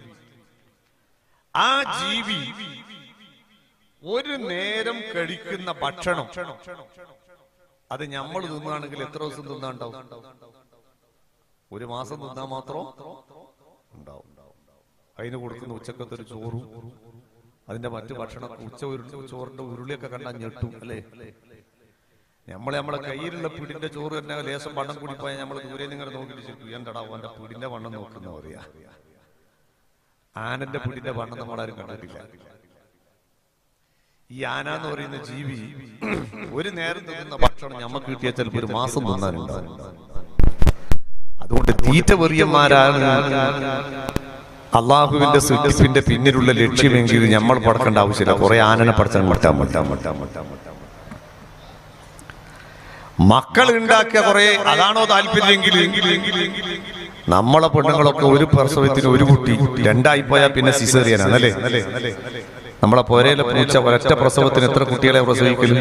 ആ ജീവി ഒരു നേരം കഴിക്കുന്ന ഭക്ഷണം അത് നമ്മൾ തിന്നാണെങ്കിൽ എത്ര ദിവസം തിന്നാണ്ടാവും ഒരു മാസം തിന്നാ മാത്രം ഉണ്ടാവും അതിന് കൊടുക്കുന്ന ഉച്ചക്കത്തെ ഒരു ചോറും അതിന്റെ മറ്റു ഭക്ഷണം ഉച്ച ഉരുളി ചോറിന്റെ ഉരുളിയൊക്കെ കണ്ടാൽ ഞെട്ടും അല്ലേ നമ്മളെ നമ്മളെ കയ്യിലുള്ള പിടിന്റെ ചോറ് തന്നെ ലേശം വണ്ണം കൂടി പോയാൽ നമ്മൾ ദൂരെ നിങ്ങൾ നോക്കിയിട്ട് ചോദിക്കും എന്തടാ അവന്റെ പിടിന്റെ വണ്ണം നോക്കുന്ന പറയാ ആനന്റെ പിടിന്റെ വണ്ണം നമ്മളാരും കണ്ടിട്ടില്ല ഈ ആന എന്ന് പറയുന്ന ജീവി ഒരു നേരം തിന്നുന്ന ഭക്ഷണം ഞമ്മക്ക് കിട്ടിയാൽ ചിലപ്പോൾ ഒരു മാസം തിന്നാനുണ്ടാവും അതുകൊണ്ട് തീറ്റ വെറിയന്മാരാണ് അള്ളാഹുവിന്റെ സൃഷ്ടിപ്പിന്റെ പിന്നിലുള്ള ലക്ഷ്യമെങ്കിൽ നമ്മൾ പടക്കേണ്ട ആവശ്യമില്ല കുറെ ആനനെ പഠിച്ചാൽ മട്ടാൻ മട്ടാൻ മട്ടാൻ മട്ടാൻ മക്കൾ ഉണ്ടാക്കിയ കുറെ അതാണോ താല്പര്യമെങ്കിൽ നമ്മളെ പെണ്ണുങ്ങളൊക്കെ ഒരു പ്രസവത്തിന് ഒരു കുട്ടി രണ്ടായി പോയാൽ പിന്നെ സിസേറിയനാണ് അല്ലേ നമ്മളെ പോരയിലെ പൂച്ച ഒരൊറ്റ പ്രസവത്തിന് എത്ര കുട്ടികളെ പ്രസവിക്കലും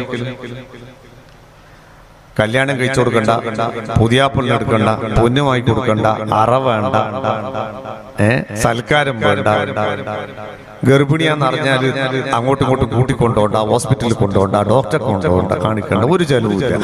കല്യാണം കഴിച്ചു കൊടുക്കണ്ട പുതിയാപ്പിളിന് എടുക്കണ്ട പൊന്നുമായി കൊടുക്കണ്ട അറ വേണ്ട ഏ സൽക്കാരം വേണ്ട ഗർഭിണിയാന്ന് അറിഞ്ഞാല് അങ്ങോട്ടും ഇങ്ങോട്ടും കൂട്ടിക്കൊണ്ടോണ്ട ഹോസ്പിറ്റലിൽ കൊണ്ടുപോണ്ട ഡോക്ടറെ കൊണ്ടുപോണ്ട കാണിക്കണ്ട ഒരു ചെലവില്ല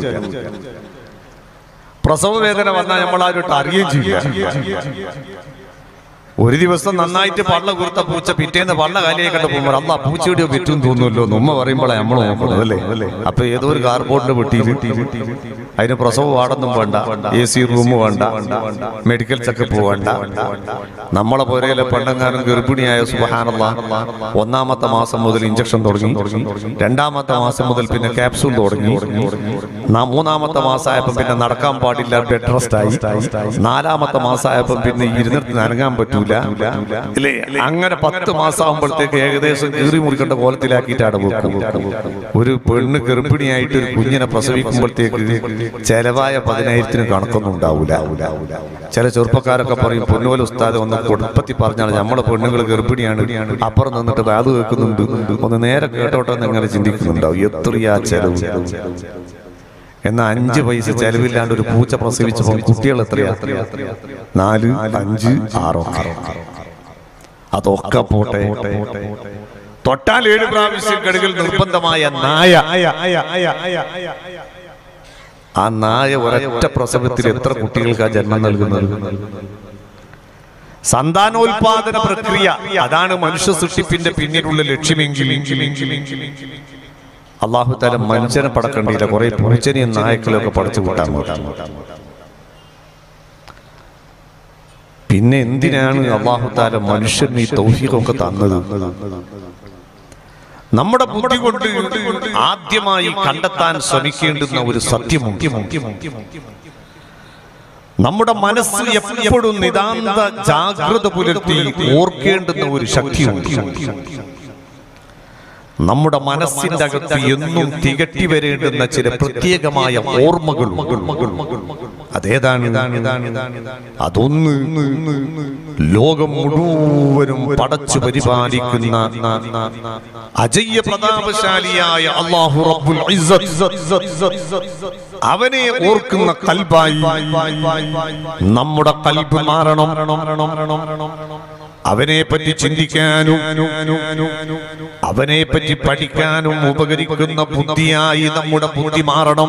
പ്രസവ വേദന വന്നാൽ നമ്മൾ ആരോട്ട് അറിയുകയും ചെയ്യില്ല ഒരു ദിവസം നന്നായിട്ട് പള്ള കുറുത്ത പൂച്ച പിറ്റേന്ന് പള്ള കാലിയായി കണ്ടപ്പോൾ അല്ല പൂച്ചയുടെ പറ്റും തോന്നുമല്ലോ നമ്മ പറയുമ്പോഴാണ് നമ്മൾ നോക്കുന്നത് അല്ലേ അപ്പൊ ഏതോ ഒരു കാർബോർഡിന്റെ വെട്ടിയിൽ അതിന് പ്രസവ വാർഡൊന്നും വേണ്ട എ സി റൂം വേണ്ട മെഡിക്കൽ ചെക്കപ്പ് വേണ്ട നമ്മളെ പോരയിലെ പണ്ടങ്ങാനും ഗർഭിണിയായ സുബഹാനല്ല ഒന്നാമത്തെ മാസം മുതൽ ഇഞ്ചക്ഷൻ തുടങ്ങി രണ്ടാമത്തെ മാസം മുതൽ പിന്നെ ക്യാപ്സൂൾ തുടങ്ങി നാ- മൂന്നാമത്തെ മാസമായപ്പം പിന്നെ നടക്കാൻ പാടില്ല ബെഡ് റെസ്റ്റ് ആയി നാലാമത്തെ മാസമായപ്പം പിന്നെ ഇരുന്നിട്ട് നനങ്ങാൻ പറ്റൂല ഇല്ലേ അങ്ങനെ പത്ത് മാസമാകുമ്പോഴത്തേക്ക് ഏകദേശം കീറി മുറിക്കേണ്ട കോലത്തിലാക്കിയിട്ടാണ് വെക്കും ഒരു പെണ്ണ് ഗർഭിണിയായിട്ട് ഒരു കുഞ്ഞിനെ പ്രസവിക്കുമ്പോഴത്തേക്ക് ചെലവായ പതിനായിരത്തിന് കണക്കൊന്നും ഉണ്ടാവൂല ചില ചെറുപ്പക്കാരൊക്കെ പറയും പൊന്നുപോലെ ഉസ്താദ് ഒന്ന് കൊടുപ്പത്തി പറഞ്ഞാണ് നമ്മളെ പെണ്ണുങ്ങൾ ഗർഭിണിയാണ് അപ്പുറം നിന്നിട്ട് അത് കേൾക്കുന്നുണ്ട് ഒന്ന് നേരെ കേട്ടോട്ടെ എന്ന് എങ്ങനെ ചിന്തിക്കുന്നുണ്ടാവും എത്രയാ ചെലവ് എന്നാ അഞ്ച് പൈസ ചെലവില്ലാണ്ട് ഒരു പൂച്ച പ്രസവിച്ചപ്പോൾ കുട്ടികൾ എത്രയാ നാല് അഞ്ച് ആറോ അതൊക്കെ പോട്ടെ തൊട്ടാൽ ഏഴ് പ്രാവശ്യം കടുകൾ നിർബന്ധമായ നായ ആ നായ ഒരൊറ്റ പ്രസവത്തിൽ എത്ര കുട്ടികൾക്ക് ആ ജന്മം നൽകുന്നത് സന്താനോൽപാദന പ്രക്രിയ അതാണ് മനുഷ്യ സൃഷ്ടിപ്പിന്റെ പിന്നിലുള്ള ലക്ഷ്യമെങ്കിൽ അള്ളാഹു താല മനുഷ്യനെ പടക്കണ്ടില്ല കുറെ പൂച്ചനെയും നായക്കളെയൊക്കെ പടച്ചു കൂട്ടാൻ പിന്നെ എന്തിനാണ് അള്ളാഹു താല മനുഷ്യന് ഈ തൗഫീഖൊക്കെ തന്നത് നമ്മുടെ ബുദ്ധി കൊണ്ട് ആദ്യമായി കണ്ടെത്താൻ ശ്രമിക്കേണ്ടുന്ന ഒരു സത്യമുണ്ട് നമ്മുടെ മനസ്സ് എപ്പോഴും നിതാന്ത ജാഗ്രത പുലർത്തി ഓർക്കേണ്ടുന്ന ഒരു ശക്തിയുണ്ട് നമ്മുടെ മനസ്സിന്റെ അകത്ത് എന്നും തികട്ടി വരേണ്ടുന്ന ചില പ്രത്യേകമായ ഓർമ്മകൾ അതേതാണ് അതൊന്ന് ലോകം മുഴുവനും പടച്ചു പരിപാലിക്കുന്ന അജയ്യ പ്രതാപശാലിയായ അള്ളാഹു റബ്ബുൽ ഇസ്സത്ത് അവനെ ഓർക്കുന്ന കൽബായി നമ്മുടെ കൽബ് മാറണം അവനെ പറ്റി ചിന്തിക്കാനും അവനെ പറ്റി പഠിക്കാനും ഉപകരിക്കുന്ന ബുദ്ധിയായി നമ്മുടെ ബുദ്ധി മാറണം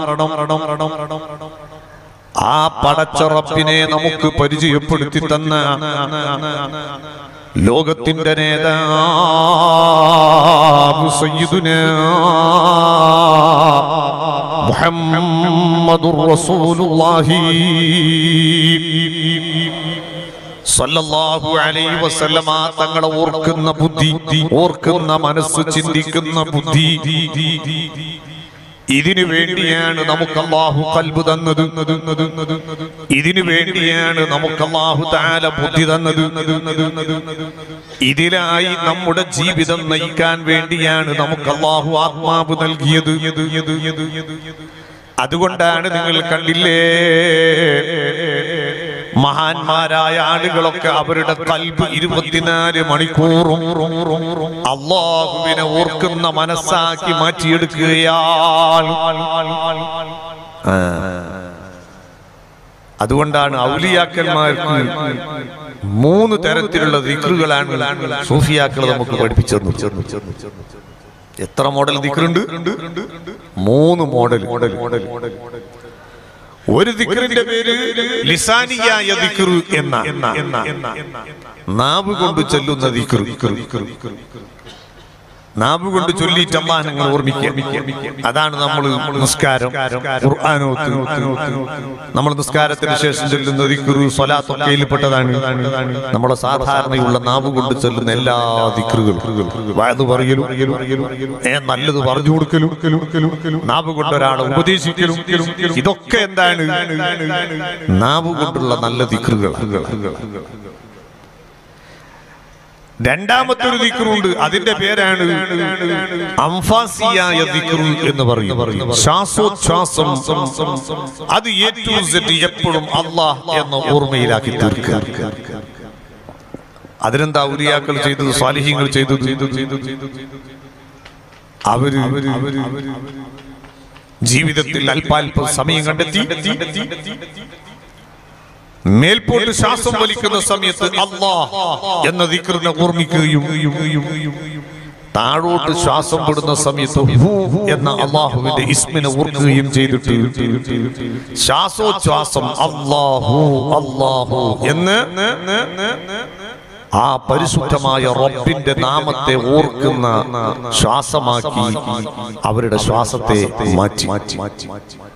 ആ പടച്ചറപ്പിനെ നമുക്ക് പരിചയപ്പെടുത്തി തന്ന ലോകത്തിന്റെ നേതാവ് സയ്യിദുന മുഹമ്മദുർ റസൂലുള്ളാഹി സല്ലല്ലാഹു അലൈഹി വസല്ലമ തങ്ങളെ ഓർക്കുന്ന ബുദ്ധി ഓർക്കുന്ന മനസ്സ് ചിന്തിക്കുന്ന ബുദ്ധി ഇതിനു വേണ്ടിയാണ് നമുക്ക് അള്ളാഹു കൽബ് തന്നത് ഇതിനു വേണ്ടിയാണ് നമുക്ക് അള്ളാഹു താല ബുദ്ധി തന്നത് ഇതിലായി നമ്മുടെ ജീവിതം നയിക്കാൻ വേണ്ടിയാണ് നമുക്ക് അള്ളാഹു ആത്മാവ് നൽകിയത് അതുകൊണ്ടാണ് നിങ്ങൾ കണ്ടില്ലേ മഹാന്മാരായ ആളുകളൊക്കെ അവരുടെ കൽബ് ഇരുപത്തിനാല് മണിക്കൂറും അള്ളാഹുവിനെ ഓർക്കുന്ന മനസ്സാക്കി മാറ്റിയെടുക്കുകയാണ് ആ. അതുകൊണ്ടാണ് ഔലിയാക്കന്മാർക്ക് മൂന്ന് തരത്തിലുള്ള ദിക്റുകളാണ് സൂഫിയാക്കൾ നമുക്ക് പഠിപ്പിച്ചു തന്നു. എത്ര മോഡൽ ദിക്റുണ്ട് മൂന്ന് മോഡൽ മോഡൽ മോഡൽ ഒരു ദിക്റിന്റെ പേര് ലിസാനിയായ ദിക്ർ എന്ന എന്ന എന്ന എന്ന നാവ് കൊണ്ട് ചെല്ലുന്ന ദിക്ർ നാവ് കൊണ്ട് ചൊല്ലിയിട്ട് അള്ളാഹനങ്ങൾ ഓർമ്മിക്കുക അതാണ് നമ്മൾ നിസ്കാരം ഖുർആാനോത്ത് നമ്മൾ നിസ്കാരത്തിന് ശേഷം ചൊല്ലുന്ന ദിക്ർ സ്വലാത്തൊക്കെയിൽപ്പെട്ടതാണ് നമ്മുടെ സാധാരണയുള്ള നാവ് കൊണ്ട് ചൊല്ലുന്ന എല്ലാ ദിക്റുകളും വയത് പറയലും ഏ നല്ലത് പറഞ്ഞു കൊടുക്കലും നാവ് കൊണ്ട് ഒരാളെ ഉപദേശിക്കലും ഇതൊക്കെ എന്താണ് നാവ് കൊണ്ടുള്ള നല്ല ദിക്റുകൾ രണ്ടാമത്തെ ഒരു ദിക്റുണ്ട് അതിന്റെ പേരാണ് അംഫാസിയായ ദിക്റു എന്ന് പറയും ശ്വാസോച്ഛ്വാസം അത് എ ടു സെഡ് എപ്പോഴും അള്ളാഹ് എന്ന ഓർമ്മയിലാക്കി തീർക്കുക അതിനെന്താ ഉരിയാക്കൾ ചെയ്തത് സ്വാലിഹ്യങ്ങൾ ചെയ്തത് അവര് ജീവിതത്തിൽ അല്പാൽപ സമയം കണ്ടെത്തി മേൽപോട്ട് ശ്വാസം വലിക്കുന്ന സമയത്ത് അള്ളാഹ് എന്ന ദിക്റിനെ ഓർമ്മിക്കുകയും താഴോട്ട് ശ്വാസം വിടുന്ന സമയത്ത് ഹൂ എന്ന അള്ളാഹുവിന്റെ ഇസ്മിനെ ഓർക്കുകയും ചെയ്തിട്ട് ശ്വാസോച്ഛ്വാസം അള്ളാഹു അള്ളാഹു എന്ന് ആ പരിശുദ്ധമായ റബ്ബിന്റെ നാമത്തെ ഓർക്കുന്ന ശ്വാസമാക്കി അവരുടെ ശ്വാസത്തെ മാറ്റി മാറ്റി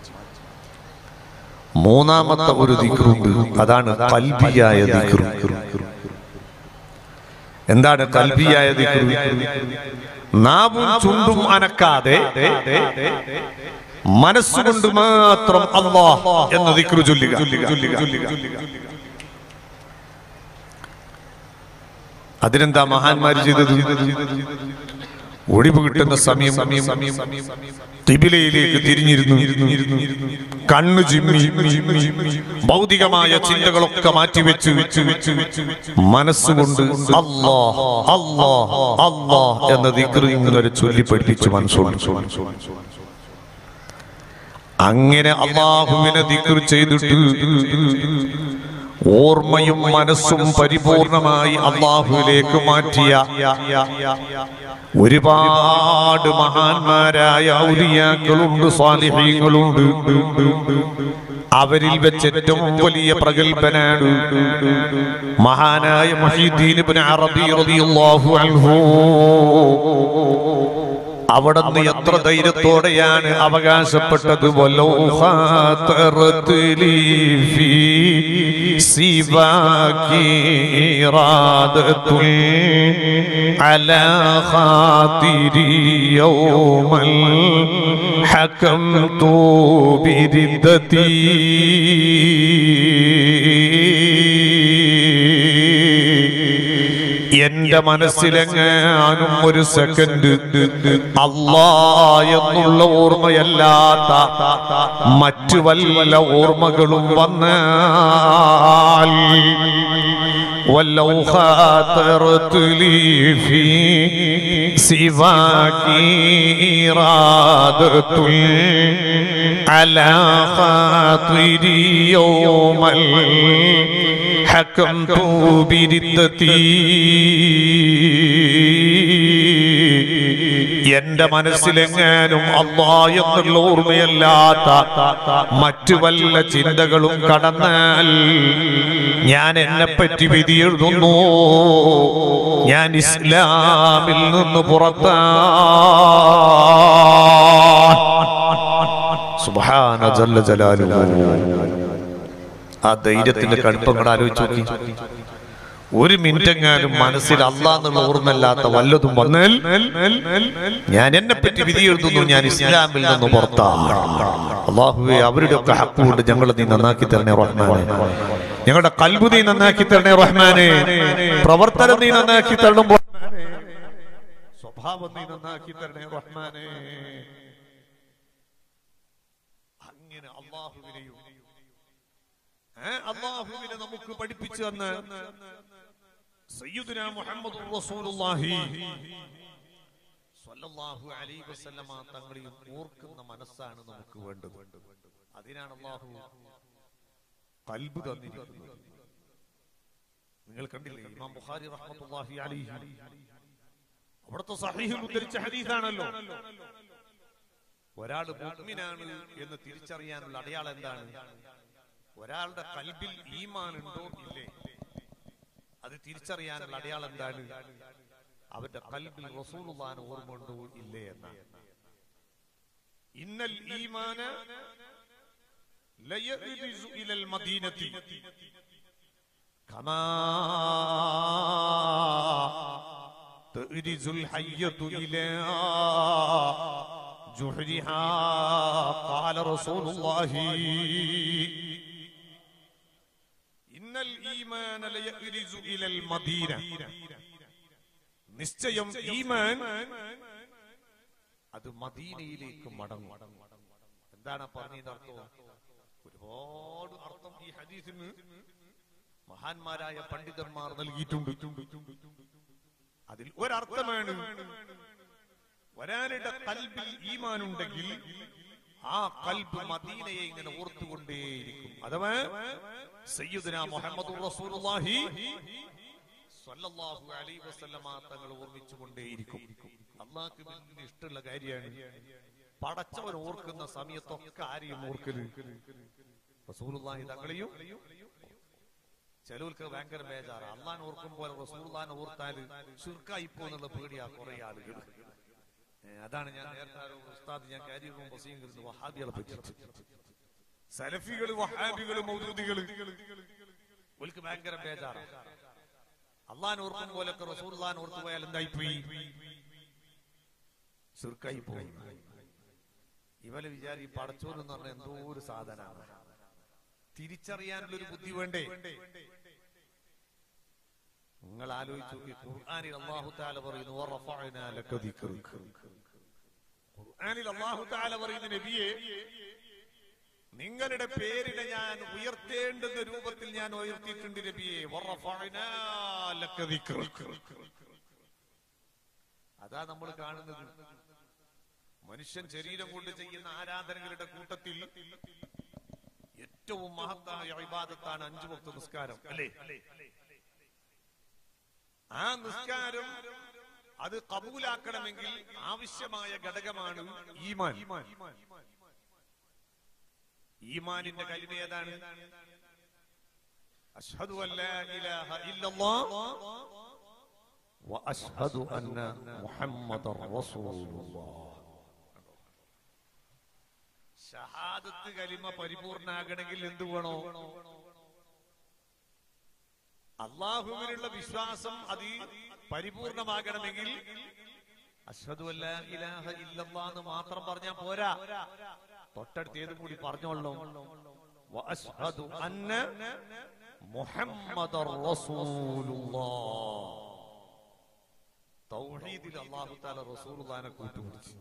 മൂന്നാമത്തെ ഒരു ദിക്റുണ്ട് അതാണ് കൽബിയായ ദിക്റു എന്താണ് കൽബിയായ ദിക്റു നാവും ചുണ്ടും അനക്കാതെ മനസ്സുകൊണ്ട് മാത്രം അള്ളാഹ് എന്ന ദിക്റു ചൊല്ലുക അതിനെന്താ മഹാന്മാര് ചെയ്തത് ഒഴിവ് കിട്ടുന്ന സമയം തിബിലയിലേക്ക് തിരിഞ്ഞിരുന്നു കണ്ണു ചിമ്മി ഭൗതികമായ ചിന്തകളൊക്കെ മാറ്റിവെച്ച് മനസ്സുകൊണ്ട് അല്ലാ അല്ലാ അല്ലാ എന്ന ദിക്റ് ഇങ്ങനെ ചൊല്ലി പഠിപ്പിച്ച് മനസ്സുകൊണ്ട് അങ്ങനെ അള്ളാഹുവിനെ ദിക്റ് ചെയ്തിട്ട് ഓർമ്മയും മനസ്സും പരിപൂർണമായി അള്ളാഹുവിലേക്ക് മാറ്റിയ ഒരുപാട് മഹാന്മാരായ ഔലിയാക്കളുണ്ട് സ്വാലിഹ്യങ്ങളുണ്ട് അവരിൽ വെച്ച് ഏറ്റവും വലിയ പ്രഗത്ഭനാണ് മഹാനായ മഹീദ്ദീൻ ഇബ്നു അറബി റളിയല്ലാഹു അൻഹു അവിടെ നിന്ന് എത്ര ധൈര്യത്തോടെയാണ് അവകാശപ്പെട്ടത് വലോ ഖാതറത് ലീ ഫീ സിവാകി ഇറാദത്തുൽ അലാ ഖാതിരി യൗമൽ ഹകംതു ബിരിദ്ദതി എന്റെ മനസ്സിലെങ്ങാനും ഒരു സെക്കൻഡ് അല്ലാ എന്നുള്ള ഓർമ്മയല്ലാത്ത മറ്റു വല്ല ഓർമ്മകളും വന്നാൽ ولو خاطرت لي في سواك إرادة على خاطري يوم حكمت بردتي എന്റെ മനസ്സിലെങ്ങാനും അള്ളാ എന്നുള്ള ഓർമ്മയല്ലാത്ത മറ്റു വല്ല ചിന്തകളും കടന്നാൽ ഞാൻ എന്നെ പറ്റി വിധി എഴുതുന്നു ഞാൻ ഇസ്ലാമിൽ നിന്ന് പുറത്താ സുബ്ഹാന ജല്ല ജലാലുഹു ആ ധൈര്യത്തിന്റെ കടുപ്പങ്ങൾ ആലോചിച്ച് നോക്കി ഒരു മിനിറ്റ് എങ്ങാനും മനസ്സിൽ അള്ളാന്നുള്ള ഓർമ്മല്ലാത്ത വല്ലതും വന്നാൽ ഞാൻ എന്നെ പറ്റി വിധി എഴുതുന്നു ഞാൻ ഇസ്ലാമിൽ നിന്ന് പുറത്താണ് അള്ളാഹുവെ അവരുടെ ഒക്കെ ഹക്കുകൊണ്ട് ഞങ്ങളെ നീ നന്നാക്കി തരണേ റഹ്മാനെ ഞങ്ങളുടെ കൽബു നീ നന്നാക്കി തരണേ റഹ്മാനെ പ്രവർത്തനം നീ നന്നാക്കി തരണം റഹ്മാനെ. സ്വഭാവം നീ നന്നാക്കി തരണേ റഹ്മാനെ അങ്ങനെ അള്ളാഹുവിനെയും ഏ, അള്ളാഹുവിനെ നമുക്ക് പഠിപ്പിച്ചു തന്ന് സയ്യിദുനാ മുഹമ്മദ് റസൂലുള്ളാഹി സ്വല്ലല്ലാഹു അലൈഹി വസല്ലമ തങ്ങളെയും ഓർക്കുന്ന മനസ്സാണ് നമുക്ക് വേണ്ടത് അതിനാണ് അള്ളാഹു കൽബ് തന്നിരിക്കുന്നത് നിങ്ങൾ കണ്ടില്ലേ ഇമാം ബുഖാരി റഹ്മത്തുള്ളാഹി അലൈഹി അവിടുത്തെ സഹീഹിൽ ഉദ്ധരിച്ച ഹദീസാണല്ലോ ഒരാൾ മുഅ്മിനാണ് എന്ന് തിരിച്ചറിയാനുള്ള അടയാളം എന്താണ് ഒരാളുടെ കൽബിൽ ഈമാൻ ഉണ്ടോ ഇല്ലേ അത് തിരിച്ചറിയാനുള്ള അടയാളം എന്താണ് അവന്റെ കൽബിൽ റസൂലുള്ളാഹിനെ ഓർമ്മ ഉണ്ടോ ഇല്ലേ എന്നാണ് ഇന്നൽ ഈമാന ലയഗ്രിസു ഇലൽ മദീനത്തി കമാ തഗ്രിസുൽ ഹയ്യത്തു ഇലാ ജുഹരിഹാ ഖാല റസൂലുള്ളാഹി ഇന്നൽ ഈമാന ലയഗ്രിസു ഇലൽ മദീന നിശ്ചയം ഈമാൻ അത് മദീനയിലേക്ക് മടങ്ങും എന്താണ് പറഞ്ഞതിന്റെ അർത്ഥം ഒരുപാട് അർത്ഥം ഈ ഹദീസിന് മഹാന്മാരായ പണ്ഡിതന്മാർ നൽകിയിട്ടുണ്ട് അതിൽ ഒരർത്ഥമാണ് ഒരാളുടെ കൽബിൽ ഈമാൻ ഉണ്ടെങ്കിൽ ആ കൽബ് മദീനയെ ഇങ്ങനെ ഓർത്തുകൊണ്ടേയിരിക്കും അഥവാ സയ്യിദുന മുഹമ്മദ് റസൂലുള്ളാഹി സ്വല്ലല്ലാഹു അലൈഹി വസല്ലമ തങ്ങൾ ഓർമ്മിച്ചുകൊണ്ടേയിരിക്കും അള്ളാഹ്ക്ക് വലിയ ഇഷ്ടമുള്ള കാര്യമാണ് പടച്ചവൻ ഓർക്കുന്ന സമയത്തൊക്കെ ആരെയും ഓർക്കല് റസൂലുള്ളാഹി തങ്ങളെയും ചിലവർക്ക് ഭയങ്കര ബേജാറ് അള്ളാൻ ഓർക്കുമ്പോൾ റസൂലുള്ളാഹിനെ ഓർത്താല് ശുർക്കായി പോകുന്നുള്ള പേടിയാ കുറെ ആളുകൾ ഏ, അതാണ് ഞാൻ നേരത്തെ ആരോ ഉസ്താദ് ഞാൻ കാര്യം പ്രസംഗിക്കുന്നത് വഹാബികളെ പറ്റി സലഫികള് വഹാബികള് മൗദൂദികള് ഓൽക്ക് ഭയങ്കര ബേജാറ് അള്ളാൻ ഓർക്കും പോലൊക്കെ റസൂൽഖാൻ ഓർത്തു പോയാൽ എന്തായി പോയി ശുർക്കായി പോയി ഇവലെ വിചാരി പടച്ചോൻ എന്ന് പറഞ്ഞ എന്തോ ഒരു സാധനമാണ് തിരിച്ചറിയാനുള്ള ഒരു ബുദ്ധി വേണ്ടേ നിങ്ങൾ ആലോചിച്ച് നോക്കി ഖുർആനിൽ അല്ലാഹു തആല പറയുന്നു വറഫഅനാ ലക ദിക്റക ഖുർആനിൽ അല്ലാഹു തആല പറയുന്ന നബിയെ നിങ്ങളുടെ പേരിനെ ഞാൻ ഉയർത്തേണ്ടുന്ന രൂപത്തിൽ ഞാൻ ഉയർത്തിയിട്ടുണ്ട് നബിയെ വറഫഅനാ ലക ദിക്റക അതാ നമ്മൾ കാണുന്നത് മനുഷ്യൻ ശരീരം കൊണ്ട് ചെയ്യുന്ന ആരാധനകളുടെ കൂട്ടത്തിൽ ഏറ്റവും മഹത്തായ ഇബാദത്താണ് അഞ്ചു വക്ത നിസ്കാരം അല്ലേ ആ നിസ്കാരം അത് കബൂലാക്കണമെങ്കിൽ ആവശ്യമായ ഘടകമാണ് ഈമാൻ ഈമാനിന്റെ കലിമ ഏതാണ് അഷ്ഹദു അല്ലാ ഇലാഹ ഇല്ലല്ലാഹ് വ അഷ്ഹദു അന്ന മുഹമ്മദർ റസൂലുള്ളാഹ് ഷഹാദത്ത് കലിമ പരിപൂർണാകണമെങ്കിൽ എന്ത് വേണോ അള്ളാഹുവിനുള്ള വിശ്വാസം അത് പരിപൂർണമാകണമെങ്കിൽ അഷ്ഹദു അല്ലാ ഇലാഹ ഇല്ലല്ലാഹ് എന്ന് മാത്രം പറഞ്ഞാൽ പോരാ തൊട്ടടുത്ത് ഏതും കൂടി പറഞ്ഞോളൂ വ അഷ്ഹദു അന്ന മുഹമ്മദർ റസൂലുള്ളാഹ് തൗഹീദിൽ അല്ലാഹു തആല റസൂലുള്ളാഹിനെ കൂട്ടുപിടിച്ചു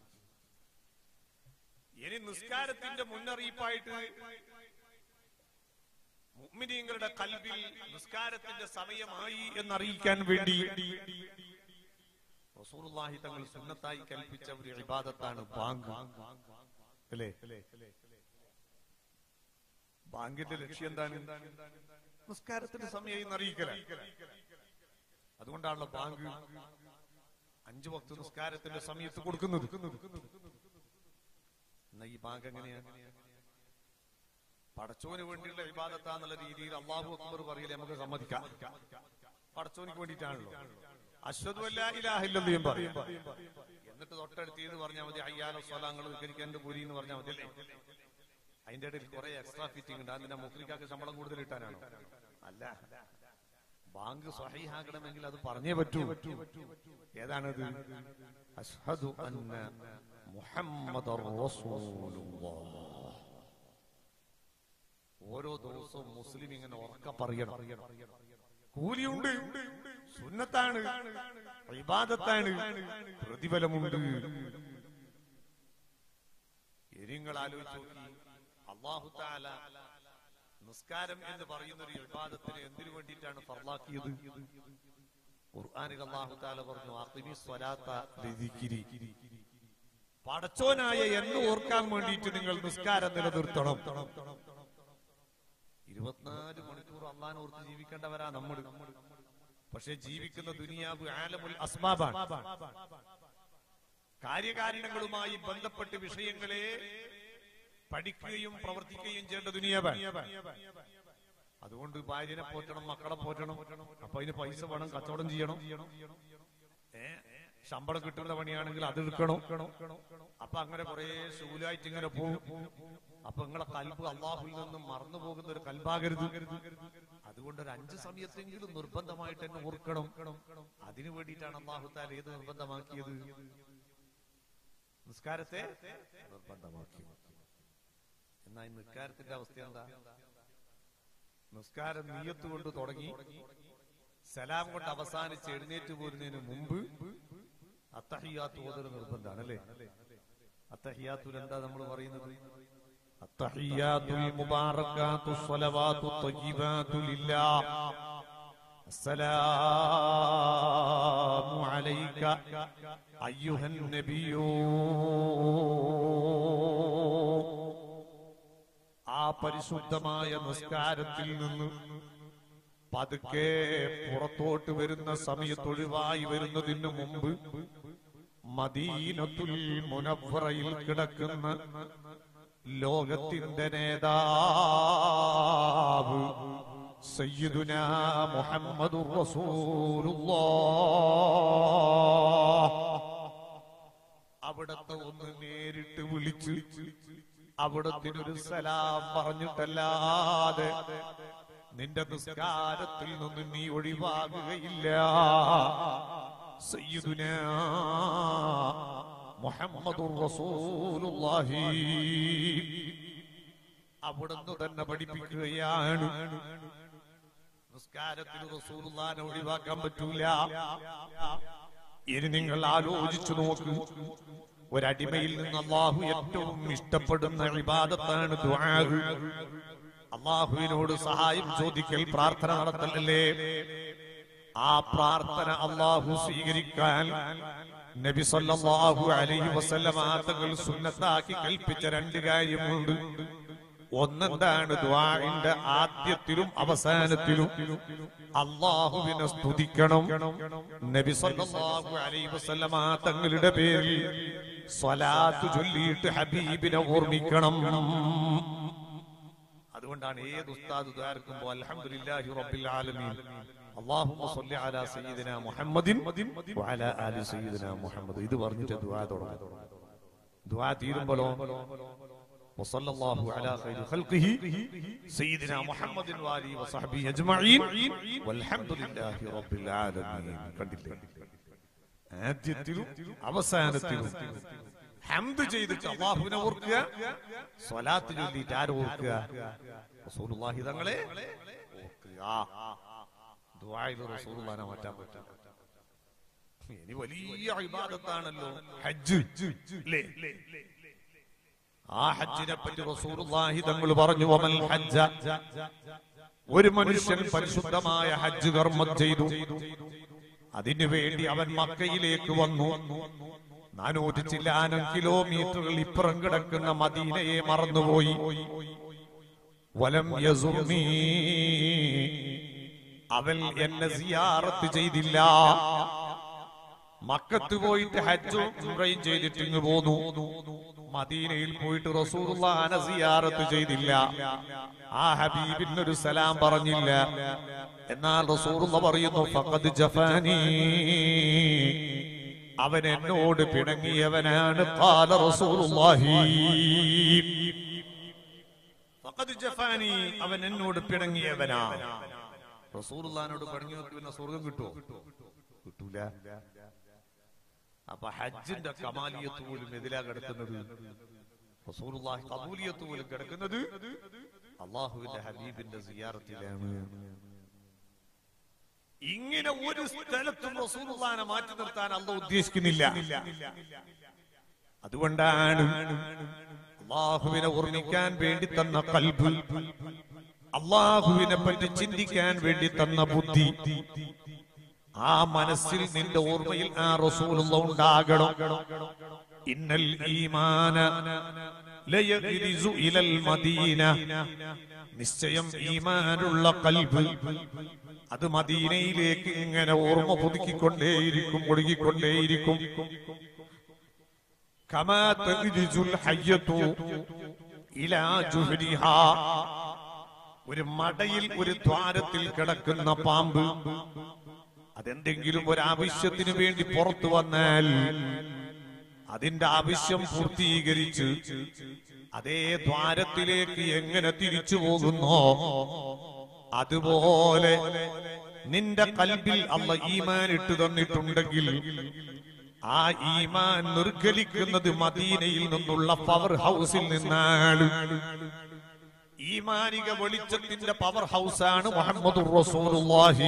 ഇനി നിസ്കാരത്തിന്റെ മുന്നറിയിപ്പായിട്ട് മുഅ്മിനീങ്ങളുടെ കൽബിൽ നിസ്കാരത്തിന്റെ സമയമായി എന്നറിയിക്കാൻ വേണ്ടി റസൂലുള്ളാഹി തങ്ങൾ സുന്നത്തായി കൽപ്പിച്ച ഒരു ഇബാദത്താണ് ബാങ്ക് അല്ലേ ബാങ്കിന്റെ ലക്ഷ്യം എന്താണ് നിസ്കാരത്തിന്റെ സമയം അറിയിക്കല അതുകൊണ്ടാണല്ലോ ബാങ്ക് അഞ്ചു വക്ത നിസ്കാരത്തിന്റെ സമയത്ത് കൊടുക്കുന്നത് എന്നാ ഈ ബാങ്ക് എങ്ങനെയാണ് പടച്ചോന് വേണ്ടിയുള്ള വിവാദത്താന്നുള്ള രീതിയിൽ അള്ളാഹു അക്ബർ പറയില്ല നമുക്ക് സമ്മതിക്കാം പടച്ചോനിക്ക് വേണ്ടിയിട്ടാണല്ലോ അശ്വതു ഇല്ലാഹില്ലെന്ന് ഞാൻ പറയും എന്നിട്ട് തൊട്ടടുത്ത് എന്ന് പറഞ്ഞാൽ മതി അയ്യാലോ സ്വലാങ്ങൾ വികരിക്കാൻ കൂലി എന്ന് പറഞ്ഞാൽ മതി അല്ലേ അതിന്റെ ഇടയിൽ കുറെ എക്സ്ട്രാ ഫിറ്റിംഗ് ഉണ്ട് അതിന്റെ മുസ്ലിക്കാക്ക് ശമ്പളം കൂടുതൽ കിട്ടാനാണോ അല്ല ബാങ്ക് സ്വഹീഹാക്കണമെങ്കിൽ അത് പറഞ്ഞേ പറ്റൂ ഏതാണത് അഷ്ഹദു അന്ന മുഹമ്മദർ റസൂലുള്ളാഹ് ഓരോ ദിവസവും മുസ്ലിം ഇങ്ങനെ ഉറക്ക പറയണം കൂലിയുണ്ട് സുന്നത്താണ് ഇബാദത്താണ് പ്രതിഫലമുണ്ട് നിങ്ങൾ ആലോചിച്ച് നോക്കി അള്ളാഹു താല നിസ്കാരം എന്ന് പറയുന്ന ഒരു വിവാദത്തിന് എന്തിനു വേണ്ടിയിട്ടാണ് ഫർലാക്കിയത് ഖുർആനിൽ അള്ളാഹു താല പറഞ്ഞു അഖിമി സ്വലാത്ത ലിദിക്രി പടച്ചോനായ എന്ന് ഓർക്കാൻ വേണ്ടിയിട്ട് നിങ്ങൾ നിസ്കാരം നിലനിർത്തണം ഇരുപത്തിനാല് മണിക്കൂർ അള്ളാൻ ഓർത്ത് ജീവിക്കേണ്ടവരാ നമ്മൾ പക്ഷെ ജീവിക്കുന്ന ദുനിയാവ് ആലമുൽ അസ്ബാബാണ് കാര്യകാരണങ്ങളുമായി ബന്ധപ്പെട്ട് വിഷയങ്ങളെ പഠിക്കുകയും പ്രവർത്തിക്കുകയും ചെയ്യേണ്ട ദുനിയാവാണ് അതുകൊണ്ട് ഭാര്യനെ പോറ്റണം മക്കളെ പോറ്റണം അപ്പൊ അതിന് പൈസ വേണം കച്ചവടം ചെയ്യണം ഏ ശമ്പളം കിട്ടുന്ന പണിയാണെങ്കിൽ അത് എടുക്കണം അപ്പൊ അങ്ങനെ കുറെ ശൂലായിട്ട് ഇങ്ങനെ പോകും അപ്പൊ നിങ്ങളെ കൽബ് അള്ളാഹുൽ നിന്നും മറന്നു പോകുന്ന ഒരു കൽബാകരുത് അതുകൊണ്ട് ഒരു അഞ്ച് സമയത്തെങ്കിലും നിർബന്ധമായിട്ട് തന്നെ ഓർക്കണം അതിനു വേണ്ടിയിട്ടാണ് അള്ളാഹു താല ഏത് നിർബന്ധമാക്കിയത് നിസ്കാരത്തെ നിർബന്ധമാക്കി എന്നാ ഈ നിസ്കാരത്തിന്റെ അവസ്ഥ എന്താ നിസ്കാരം നീയത്ത് കൊണ്ട് തുടങ്ങി സലാം കൊണ്ട് അവസാനിച്ച് എഴുന്നേറ്റ് പോരുന്നതിന് മുമ്പ് അത്തഹിയാത്ത് ഓതൽ നിർബന്ധമാണ് അല്ലേ അത്തഹിയാത്തുൽ എന്താ നമ്മൾ പറയുന്നത് അത്തഹിയാത്തുൽ മുബാറക്കാത്തു സ്വലവാത്തു ത്വയ്യിബാത്തു ലില്ലാഹ് السلام عليك أيها النبي ആ പരിശുദ്ധമായ നിസ്കാരത്തിൽ നിന്ന് പതുക്കെ പുറത്തോട്ട് വരുന്ന സമയത്ത് ഒഴിവായി വരുന്നതിന് മുമ്പ് മദീനത്തുൽ മുനവറയിൽ കിടക്കുന്ന ലോകത്തിന്റെ നേതാവ് സയ്യിദുന മുഹമ്മദുർ റസൂലുള്ളാഹ് അവിടത്തെ ഒന്ന് നേരിട്ട് വിളിച്ച് അവിടത്തിനൊരു സലാം പറഞ്ഞിട്ടല്ലാതെ നിന്റെ നിസ്കാരത്തിൽ നിന്ന് നീ ഒഴിവാകുകയില്ല സയ്യിദുന മുഹമ്മദുർ റസൂലുള്ളാഹി അവിടുന്ന് തന്നെ പഠിപ്പിക്കുകയാണ് നിസ്കാരത്തിൽ റസൂലുള്ളാനെ ഒഴിവാക്കാൻ പറ്റൂല ഇനി നിങ്ങൾ ആലോചിച്ചു നോക്കൂ ഒരടിമയിൽ നിന്ന് അള്ളാഹു ഏറ്റവും ഇഷ്ടപ്പെടുന്ന ഇബാദത്താണ് ദുആ അള്ളാഹുവിനോട് സഹായം ചോദിക്കൽ പ്രാർത്ഥന നടത്തലല്ലേ ആ പ്രാർത്ഥന അള്ളാഹു സ്വീകരിക്കാൻ നബി സല്ലല്ലാഹു അലൈഹി വസല്ലമ തങ്ങൾ സുന്നത്താക്കി കൽപ്പിച്ച രണ്ട് കാര്യമുണ്ട് ഒന്നെന്താണ് ദ്വാഇന്റെ ആദ്യത്തിലും അവസാനത്തിലും അള്ളാഹുവിനെ സ്തുതിക്കണം നബി സല്ലല്ലാഹു അലൈഹി വസല്ലമ തങ്ങളുടെ പേരിൽ സ്വലാത്ത് ചൊല്ലിയിട്ട് ഹബീബിനെ ഓർമ്മിക്കണം അതുകൊണ്ടാണ് ഏത് ഉസ്താദ് ദ്വാരക്കുമ്പോ അൽഹംദുലില്ലാഹി റബ്ബിൽ ആലമീൻ അല്ലാഹുമ്മ സ്വല്ലി അലാ സയ്യിദിന മുഹമ്മദിൻ വഅലാ ആലി സയ്യിദിന മുഹമ്മദ് ഇത് പറഞ്ഞിട്ട് ദുആ തുടങ്ങും ദുആ തീരുമ്പോഴോ وصلى الله على خير خلقه سيدنا محمد وآله وصحبه أجمعين والحمد لله رب العالمين കണ്ടില്ലേ ആദ്യത്തിലും അവസാനത്തിലും ഹംദ് ചെയ്തിട്ട് അള്ളാഹുവിനെ ഓർക്കുക സ്വലാത്ത് ചൊല്ലിയിട്ട് ആര് ഓർക്കുക റസൂലുള്ളാഹി തങ്ങളെ ഓർക്കുക ദുആയിൽ റസൂലുള്ളാഹിനെ മാറ്റാൻ പറ്റില്ല ഇനി വലിയ ഇബാദത്താണല്ലോ ഹജ്ജ് അല്ലേ ആ ഹജ്ജിനെ പറ്റി റസൂലുള്ളാഹി തങ്ങൾ പറഞ്ഞു വമൽ ഹജ്ജ ഒരു മനുഷ്യൻ പരിശുദ്ധമായ ഹജ്ജ് കർമ്മം ചെയ്തു അതിനു വേണ്ടി അവൻ മക്കയിലേക്ക് വന്നു നാനൂറ്റി ചില്ലാനം കിലോമീറ്ററുകൾ ഇപ്പുറം കിടക്കുന്ന മദീനയെ മറന്നുപോയി വലം യസുർമീ അവൻ എന്നെ സിയാറത്ത് ചെയ്തില്ല മക്കത്ത് പോയിട്ട് ഹജ്ജും ഉംറയും ചെയ്തിട്ട് ഇങ്ങ് പോന്നു മദീനയിൽ പോയിട്ട് റസൂലുള്ളാനെ സിയാറത്ത് ചെയ്തില്ല ആ ഹബീബിന് ഒരു സലാം പറഞ്ഞില്ല എന്നാൽ റസൂലുള്ള പറയുന്നു ഫഖദ് ജഫാനി അവൻ എന്നോട് പിണങ്ങിയവനാണ് ഖാല റസൂലുള്ളാഹി ഫഖദ് ജഫാനി അവൻ എന്നോട് പിണങ്ങിയവനാണ് റസൂലുള്ളാഹിനോട് പിണങ്ങി പിന്നെ സ്വർഗം കിട്ടുമോ കിട്ടൂല അപ്പൊ ഹജ്ജിന്റെ കമാലിയത്ത് പോലും എതിരാ കിടക്കുന്നത് റസൂലുള്ളാഹി കബൂലിയത്ത് പോലും കിടക്കുന്നത് അള്ളാഹുവിന്റെ ഹബീബിന്റെ സിയാറത്തിലാണ് ഇങ്ങനെ ഒരു സ്ഥലത്തും റസൂലുള്ളാഹിനെ മാറ്റി നിർത്താൻ അല്ല ഉദ്ദേശിക്കുന്നില്ല അതുകൊണ്ടാണ് അള്ളാഹുവിനെ ഓർമ്മിക്കാൻ വേണ്ടി തന്ന കൽബ് അള്ളാഹുവിനെ പറ്റി ചിന്തിക്കാൻ വേണ്ടി തന്ന ബുദ്ധി ആ മനസ്സിൽ നിന്റെ ഓർമ്മയിൽ ആ റസൂലുള്ള ഉണ്ടാകണം ഇന്നൽ ഈമാന ലയഗ്രിസു ഇലൽ മദീന നിശ്ചയം ഈമാനുള്ള കൽബ് അത് മദീനയിലേക്ക് ഇങ്ങനെ ഓർമ്മ പുതുക്കിക്കൊണ്ടേയിരിക്കും ഒഴുകിക്കൊണ്ടേയിരിക്കും കമാ തഗ്രിസുൽ ഹയ്യത്തു ഇലാ ജുഹ്രിഹാ ഒരു മടയിൽ ഒരു ദ്വാരത്തിൽ കിടക്കുന്ന പാമ്പ് അതെന്തെങ്കിലും ഒരു ആവശ്യത്തിന് വേണ്ടി പുറത്തു വന്നാൽ അതിന്റെ ആവശ്യം പൂർത്തീകരിച്ച് അതേ ദ്വാരത്തിലേക്ക് എങ്ങനെ തിരിച്ചു പോകുന്നോ അതുപോലെ നിന്റെ കൽബിൽ അല്ല ഈമാൻ ഇട്ട് തന്നിട്ടുണ്ടെങ്കിൽ ആ ഈമാൻ നിർഗലിക്കുന്നത് മദീനയിൽ നിന്നുള്ള പവർ ഹൗസിൽ നിന്നാണ് ഈമാനിക വെളിച്ചത്തിന്റെ പവർ ഹൗസാണ് മുഹമ്മദ് റസൂലുള്ളാഹി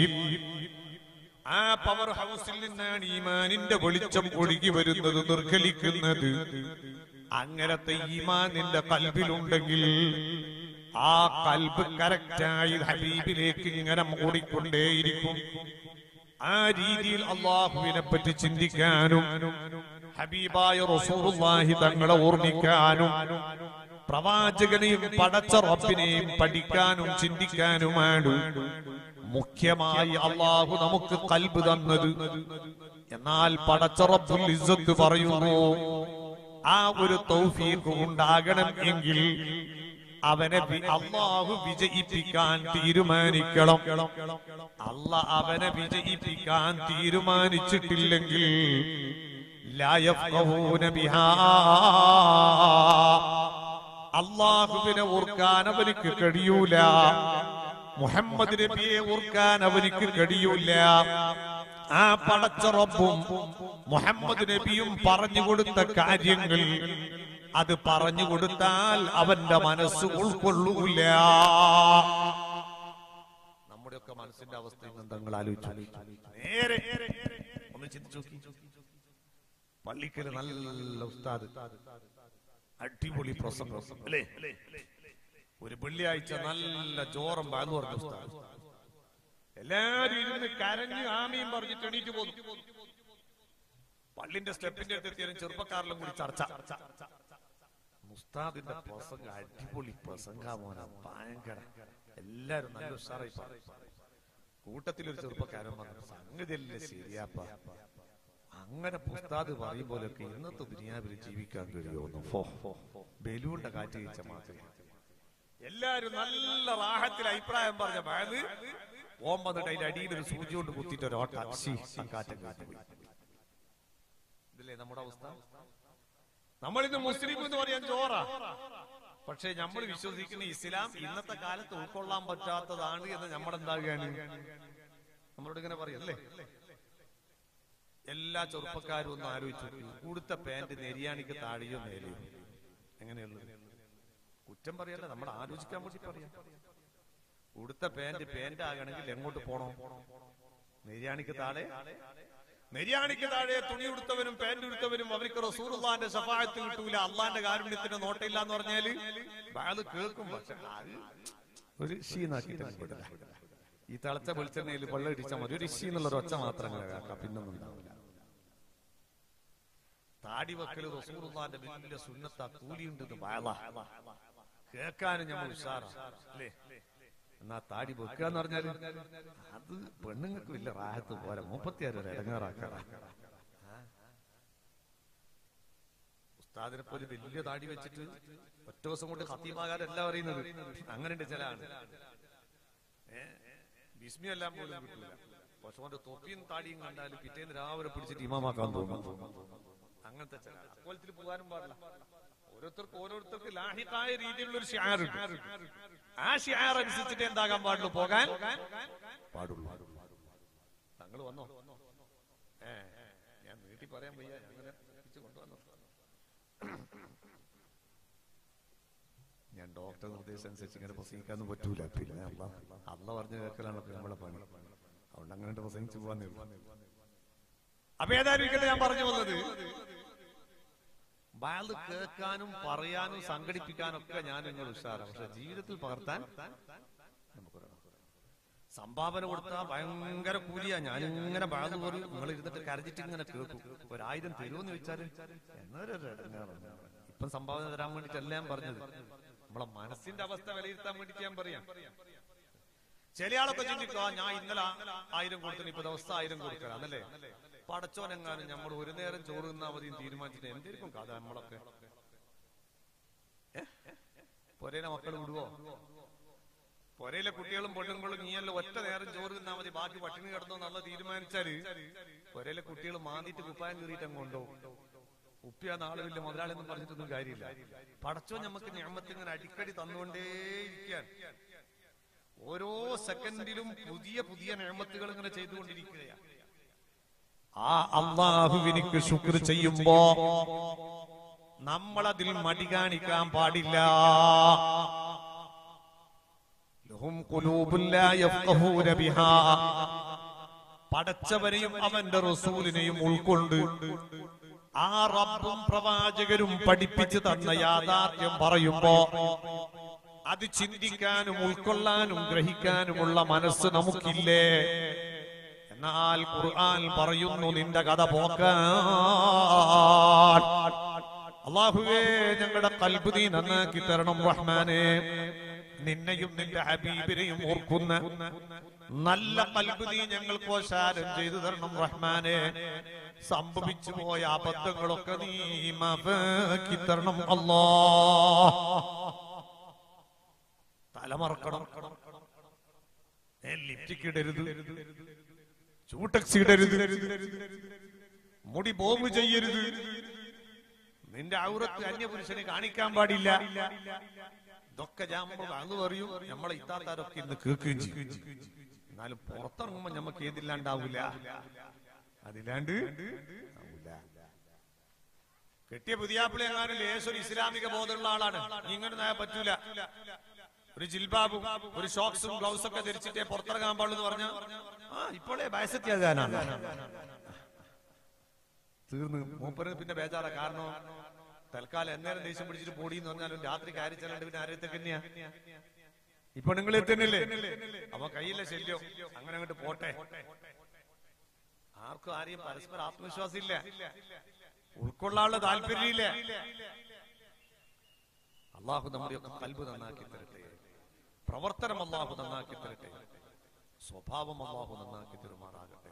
ആ പവർ ഹൗസിൽ നിന്നാണ് ഈമാനിന്റെ വെളിച്ചം ഒഴുകി വരുന്നത് നിർഗലിക്കുന്നത് അങ്ങനത്തെ ഈമാൻ നിന്റെ കൽബിലുണ്ടെങ്കിൽ ആ കൽബ് കറക്റ്റായി ഹബീബിലേക്ക് ഇങ്ങനെ ഓടിക്കൊണ്ടേയിരിക്കും ആ രീതിയിൽ അള്ളാഹുവിനെ പറ്റി ചിന്തിക്കാനും ഹബീബായ റസൂറുല്ലാഹി തങ്ങളെ ഓർമ്മിക്കാനും പ്രവാചകനെയും പടച്ച റബ്ബിനെയും പഠിക്കാനും ചിന്തിക്കാനുമാണ് മുഖ്യമായി അള്ളാഹു നമുക്ക് കൽബ് തന്നത് എന്നാൽ പടച്ച റബ്ബുൽ ഇസ്സത്ത് പറയുന്നു ആ ഒരു തൗഫീഖ് ഉണ്ടാകണം എങ്കിൽ അവനെ വി- അള്ളാഹു വിജയിപ്പിക്കാൻ തീരുമാനിക്കണം അല്ല അവനെ വിജയിപ്പിക്കാൻ തീരുമാനിച്ചിട്ടില്ലെങ്കിൽ ലാ യഫ്ഖഹൂന ബിഹാ അള്ളാഹുവിനെ ഓർക്കാൻ അവനിക്ക് കഴിയൂല മുഹമ്മദ് നബിയെ ഓർക്കാൻ അവനിക്ക് കഴിയൂല ആ പടച്ച റബ്ബും മുഹമ്മദ് നബിയും പറഞ്ഞു കൊടുത്ത കാര്യങ്ങൾ അത് പറഞ്ഞു കൊടുത്താൽ അവന്റെ മനസ്സ് ഉൾക്കൊള്ളൂല നമ്മുടെയൊക്കെ മനസ്സിന്റെ അവസ്ഥ ഇന്ന് നിങ്ങൾ ആലോചിച്ചു നേരെ ഒന്ന് ചിന്തിച്ചു നോക്കി പള്ളിക്കല് നല്ല ഉസ്താദ് അടിപൊളി പ്രസംഗം അല്ലേ ഒരു വെള്ളിയാഴ്ച നല്ല ജോറം ബാന്ന് പറഞ്ഞ ഉസ്താദ് എല്ലാരും ഇരുന്ന് കരഞ്ഞ് ആമയും പറഞ്ഞിട്ട് എണീറ്റ് പോന്നു പള്ളിന്റെ സ്റ്റെപ്പിന്റെ അടുത്ത് എത്തിയാലും ചെറുപ്പക്കാരിലും കൂടി ചർച്ച മുസ്താദിന്റെ പ്രസംഗം അടിപൊളി പ്രസംഗമോന ഭയങ്കര എല്ലാരും നല്ല ഉഷാറായി പറഞ്ഞു കൂട്ടത്തിലൊരു ചെറുപ്പക്കാരൻ പറഞ്ഞു സംഗതിയല്ലേ ശരിയാപ്പ അങ്ങനെ പുസ്താദ് പറയും പോലൊക്കെ ഇന്നത്തെ ദുനിയാവിൽ ജീവിക്കാൻ കഴിയുമെന്ന് ബലൂണ്ട കാറ്റ് കഴിച്ച മാത്രമേ എല്ലാരും നല്ല റാഹത്തിൽ അഭിപ്രായം പറഞ്ഞ വയത് ഓം വന്നിട്ട് അതിന്റെ അടിയിൽ ഒരു സൂചി കൊണ്ട് കുത്തിയിട്ട് ഒരു ഓട്ട കാറ്റം കാറ്റ് പോയി ഇതില്ലേ നമ്മുടെ അവസ്ഥ നമ്മളിന്ന് മുസ്ലിം എന്ന് പറയാൻ ചോറ പക്ഷെ നമ്മൾ വിശ്വസിക്കുന്ന ഇസ്ലാം ഇന്നത്തെ കാലത്ത് ഉൾക്കൊള്ളാൻ പറ്റാത്തതാണ് എന്ന് നമ്മൾ എന്താകുകയാണ് നമ്മളോട് ഇങ്ങനെ പറയല്ലേ എല്ലാ ചെറുപ്പക്കാരും ഒന്ന് ആലോചിച്ചു നോക്കൂ. ഉടുത്ത പാന്റ് നെരിയാണിക്ക് താഴെയോ മേലെയോ എങ്ങനെയുള്ളത് കുറ്റം പറയല്ല നമ്മൾ ആലോചിക്കാൻ വേണ്ടി പറയാം ഉടുത്ത പാന്റ് പാന്റ് ആകണമെങ്കിൽ എങ്ങോട്ട് പോണോ നെരിയാണിക്ക് താഴെ നെരിയാണിക്ക് താഴെ തുണി ഉടുത്തവനും പാന്റ് ഉടുത്തവനും അവർക്ക് റസൂറുള്ളാന്റെ സഫായത്ത് കിട്ടൂല അള്ളാന്റെ കാരുണ്യത്തിന് നോട്ടില്ല എന്ന് പറഞ്ഞാല് അത് കേൾക്കും പക്ഷെ അത് ഒരു ഷീനാക്കിട്ട് ഈ തിളച്ച വെളിച്ചെണ്ണയിൽ വെള്ളം ഇടിച്ചാൽ മതി ഒരു ഇഷി എന്നുള്ള ഒച്ച മാത്രം അങ്ങനെ കേൾക്കാം പിന്നൊന്നും ഉണ്ടാവില്ല താടി വെക്കല് റസൂറുള്ളാന്റെ വലിയ സുന്നത്ത കൂലിയുണ്ട് വയല കേൾക്കാനും നമ്മൾ ഉഷാറാ അല്ലേ എന്നാ താടി വെക്കുക എന്ന് പറഞ്ഞാൽ അത് പെണ്ണുങ്ങൾക്ക് വലിയ റാഹത്ത് പോലെ മുപ്പത്തിയാറ് വരെ ഇടങ്ങാറാക്കാറ ഉസ്താദിനെ പോലെ വലിയ താടി വെച്ചിട്ട് ഒറ്റ ദിവസം കൊണ്ട് ഹത്തീമാകാരല്ല പറയുന്നത് അങ്ങനെയുണ്ട് ചില ആള് ബിസ്മി എല്ലാം പോലും കിട്ടില്ല പക്ഷെ അവന്റെ തൊപ്പിയും താടിയും കണ്ടാൽ പിറ്റേന്ന് രാവിലെ പിടിച്ചിട്ട് ഇമാമാക്കാൻ തോന്നും അങ്ങനത്തെ ചില അക്കോലത്തിൽ പോകാനും പാടില്ല ഓരോരുത്തർക്ക് ഓരോരുത്തർക്ക് ലാഹിതായ രീതിയിലുള്ള ഒരു ഷിയാർ ആ ഷിയാർ അനുസരിച്ചിട്ട് എന്താകാൻ പാടുള്ളൂ പോകാൻ പാടുള്ളൂ തങ്ങൾ വന്നോ ഏ ഞാൻ നീട്ടി പറയാൻ വയ്യ ഞാൻ അങ്ങനെ പിടിച്ച് കൊണ്ടുവന്നു ഞാൻ ഡോക്ടർ നിർദ്ദേശം അനുസരിച്ച് ഇങ്ങനെ പ്രസംഗിക്കാനൊന്നും പറ്റൂല പിന്നെ അല്ല അല്ല പറഞ്ഞു കേൾക്കലാണ് ഇപ്പൊ നമ്മളെ പണി അതുകൊണ്ട് അങ്ങനെ പ്രസംഗിച്ചു പോവാന്നേ ഉള്ളൂ അപ്പൊ ഏതായാലും ഇരിക്കട്ടെ ഞാൻ പറഞ്ഞു വന്നത് ബാൽ കേൾക്കാനും പറയാനും സംഘടിപ്പിക്കാനും ഒക്കെ ഞാൻ നിങ്ങൾ ഉഷാറാണ് പക്ഷെ ജീവിതത്തിൽ പകർത്താൻ നമുക്കൊരാൾ സംഭാവന കൊടുത്താൽ ഭയങ്കര കൂലിയാ ഞാൻ ഇങ്ങനെ ബാധ പറയും നിങ്ങൾ ഇരുന്നിട്ട് കരഞ്ഞിട്ട് ഇങ്ങനെ കേൾക്കും ഒരായിരം തരുമെന്ന് ചോദിച്ചാല് എന്നൊരു ഇടങ്ങേറാണ്. ഇപ്പം സംഭാവന തരാൻ വേണ്ടിട്ടല്ല ഞാൻ പറഞ്ഞത് നമ്മളെ മനസ്സിന്റെ അവസ്ഥ വിലയിരുത്താൻ വേണ്ടിട്ട് ഞാൻ പറയാം ചില ആളൊക്കെ ചിന്തിക്കുക ഞാൻ ഇന്നലെ ആയിരം കൊടുത്തിന് ഇപ്പൊ ദിവസം ആയിരം കൊടുക്കണം അതല്ലേ പടച്ചോനെങ്ങാനും നമ്മൾ ഒരു നേരം ചോറ് തിന്നാ മതി തീരുമാനിച്ചിട്ട് എന്തായിരിക്കും കഥ നമ്മളൊക്കെ പൊരേനെ മക്കൾ വിടുവോ പൊരയിലെ കുട്ടികളും പെണ്ണുങ്ങളും നീയല്ല ഒറ്റ നേരം ചോറ് തിന്നാ മതി ബാക്കി പട്ടിണി കിടന്നോ എന്നുള്ള തീരുമാനിച്ചാല് പൊരയിലെ കുട്ടികൾ മാന്തിട്ട് കുപ്പായം കീറിയിട്ട് അങ്ങ് കൊണ്ടുപോകും ഉപ്പിയാ നാളുമില്ല മുതലാളെന്നും പറഞ്ഞിട്ടൊന്നും കാര്യമില്ല പടച്ചോ നമുക്ക് ഞാമത്ത് ഇങ്ങനെ അടിക്കടി തന്നുകൊണ്ടേയിരിക്കാൻ ഓരോ സെക്കൻഡിലും പുതിയ പുതിയ ഞാമത്തുകൾ ഇങ്ങനെ ചെയ്തുകൊണ്ടിരിക്കുകയാണ് ആ അള്ളാഹുവിനിക്ക് ശുക്ർ ചെയ്യുമ്പോ നമ്മളതിൽ മടി കാണിക്കാൻ പാടില്ല ലഹും ഖുലൂബുൻ ലാ യഫ്ഖഹൂന ബിഹാ പടച്ചവനെയും അവന്റെ റസൂലിനെയും ഉൾക്കൊണ്ട് ആ റബ്ബും പ്രവാചകരും പഠിപ്പിച്ചു തന്ന യാഥാർത്ഥ്യം പറയുമ്പോ അത് ചിന്തിക്കാനും ഉൾക്കൊള്ളാനും ഗ്രഹിക്കാനുമുള്ള മനസ്സ് നമുക്കില്ലേ എന്നാൽ ഖുർആൻ പറയുന്നു നിന്റെ കഥ പോക്കാൻ അള്ളാഹുവേ ഞങ്ങളുടെ കൽബ് നീ നന്നാക്കി തരണം റഹ്മാനെ നിന്നെയും നിന്റെ ഹബീബിനെയും ഓർക്കുന്ന നല്ല കൽബ് നീ ഞങ്ങൾക്ക് ഓശാരം ചെയ്തു തരണം റഹ്മാനെ സംഭവിച്ചു പോയ അബദ്ധങ്ങളൊക്കെ നീ മാഫാക്കി തരണം അല്ലാ തലമറക്കണം ലിപ്റ്റിക് ഇടരുത് ചൂട്ടക്സ് ഇടരുത് മുടി ബോംബ് ചെയ്യരുത് നിന്റെ ഔറത്ത് അന്യപുരുഷനെ കാണിക്കാൻ പാടില്ല ഇതൊക്കെ ഞാൻ അത് പറയും നമ്മളെ ഇത്താത്താരൊക്കെ ഇന്ന് കേൾക്കുകയും ചെയ്യും എന്നാലും പുറത്തിറങ്ങുമ്പോ നമുക്ക് ഏതില്ലാണ്ടാവൂല അതില്ലാണ്ട് ആവൂല. കെട്ടിയ പുതിയാപ്പിളി എങ്ങാനും ലേശൊരു ഇസ്ലാമിക ബോധമുള്ള ആളാണ് ഇങ്ങനെ നായ പറ്റൂല ഒരു ജിൽബാബും ഒരു ഷോക്സും ഗ്ലൗസ് ഒക്കെ ധരിച്ചിട്ടേ പുറത്തിറങ്ങാൻ പാടുള്ളൂ എന്ന് പറഞ്ഞ ആ ഇപ്പോഴേ വയസ്സെത്തിയാകാനാണ് തീർന്ന് മൂപ്പര് പിന്നെ ബേജാറ കാരണം തൽക്കാലം എന്നേരം ദേഷ്യം പിടിച്ചിട്ട് പോടി എന്ന് പറഞ്ഞാലും രാത്രി കാര്യം ചെല്ലണ്ട് പിന്നെ ആരത്തെ തന്നെയാ ഇപ്പൊ നിങ്ങൾ എത്തുന്നില്ലേ അപ്പൊ കയ്യിലെ ശല്യം അങ്ങനെ അങ്ങോട്ട് പോട്ടെ ആർക്കും ആരെയും പരസ്പര ആത്മവിശ്വാസം ഇല്ല ഉൾക്കൊള്ളാനുള്ള താല്പര്യമില്ല അള്ളാഹു നമ്മുടെ ഒക്കെ കൽബ് നന്നാക്കി തരട്ടെ പ്രവർത്തനം അള്ളാഹു നന്നാക്കി തരട്ടെ സ്വഭാവം അള്ളാഹു നന്നാക്കി തരുമാറാകട്ടെ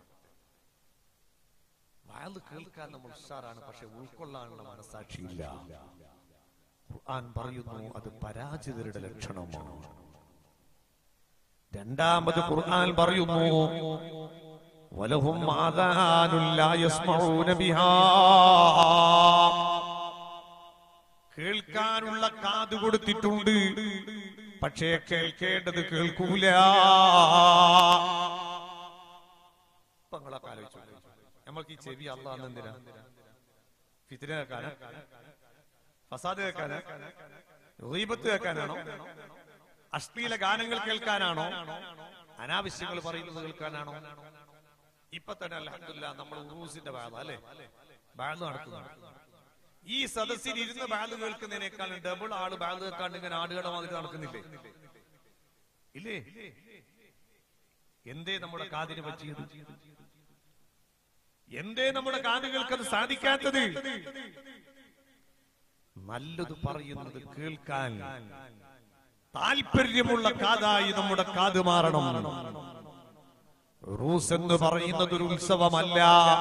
വയത് കേൾക്കാൻ നമ്മൾ ഉഷാറാണ് പക്ഷെ ഉൾക്കൊള്ളാനുള്ള മനസാക്ഷിയില്ല ഖുർആൻ പറയുന്നു അത് പരാജിതരുടെ ലക്ഷണമാണ് രണ്ടാമത് ഖുർആൻ പറയുന്നു വലഹും ആദാനുൻ ലാ യസ്മഊന ബിഹാ കേൾക്കാനുള്ള കാത് കൊടുത്തിട്ടുണ്ട് പക്ഷേ കേൾക്കേണ്ടത് കേൾക്കൂല ഇപ്പൊ നിങ്ങളൊക്കെ ആലോചിച്ചു നമ്മൾക്ക് ഈ ചെവി അള്ളാന്ന് എന്തിനാ ഫിത്തിന കേൾക്കാനാ ഫസാദ് കേൾക്കാനാ റീബത്ത് കേൾക്കാനാണോ അശ്ലീല ഗാനങ്ങൾ കേൾക്കാനാണോ അനാവശ്യങ്ങൾ പറയുന്നത് കേൾക്കാനാണോ ഇപ്പൊ തന്നെ അലഹമില്ല നമ്മൾ ഉറൂസിന്റെ ബാധ അല്ലെ ബാധ നടക്കുന്നുണ്ട് ഈ സദസ്സിൽ ഇരുന്ന് ബാധ കേൾക്കുന്നതിനേക്കാളും ഡബിൾ ആള് ബാധ കേൾക്കാണ്ട് ഇങ്ങനെ ആടുകളുടെ മാതിരി നടക്കുന്നില്ലേ ഇല്ലേ എന്തേ നമ്മുടെ കാതിന് പറ്റിയത് എന്തേ നമ്മുടെ കാതുകൾക്ക് അത് സാധിക്കാത്തത് നല്ലത് പറയുന്നത് കേൾക്കാൻ താല്പര്യമുള്ള കാതായി നമ്മുടെ കാത് മാറണം റൂസ് എന്ന് പറയുന്നത് ഒരു ഉത്സവമല്ല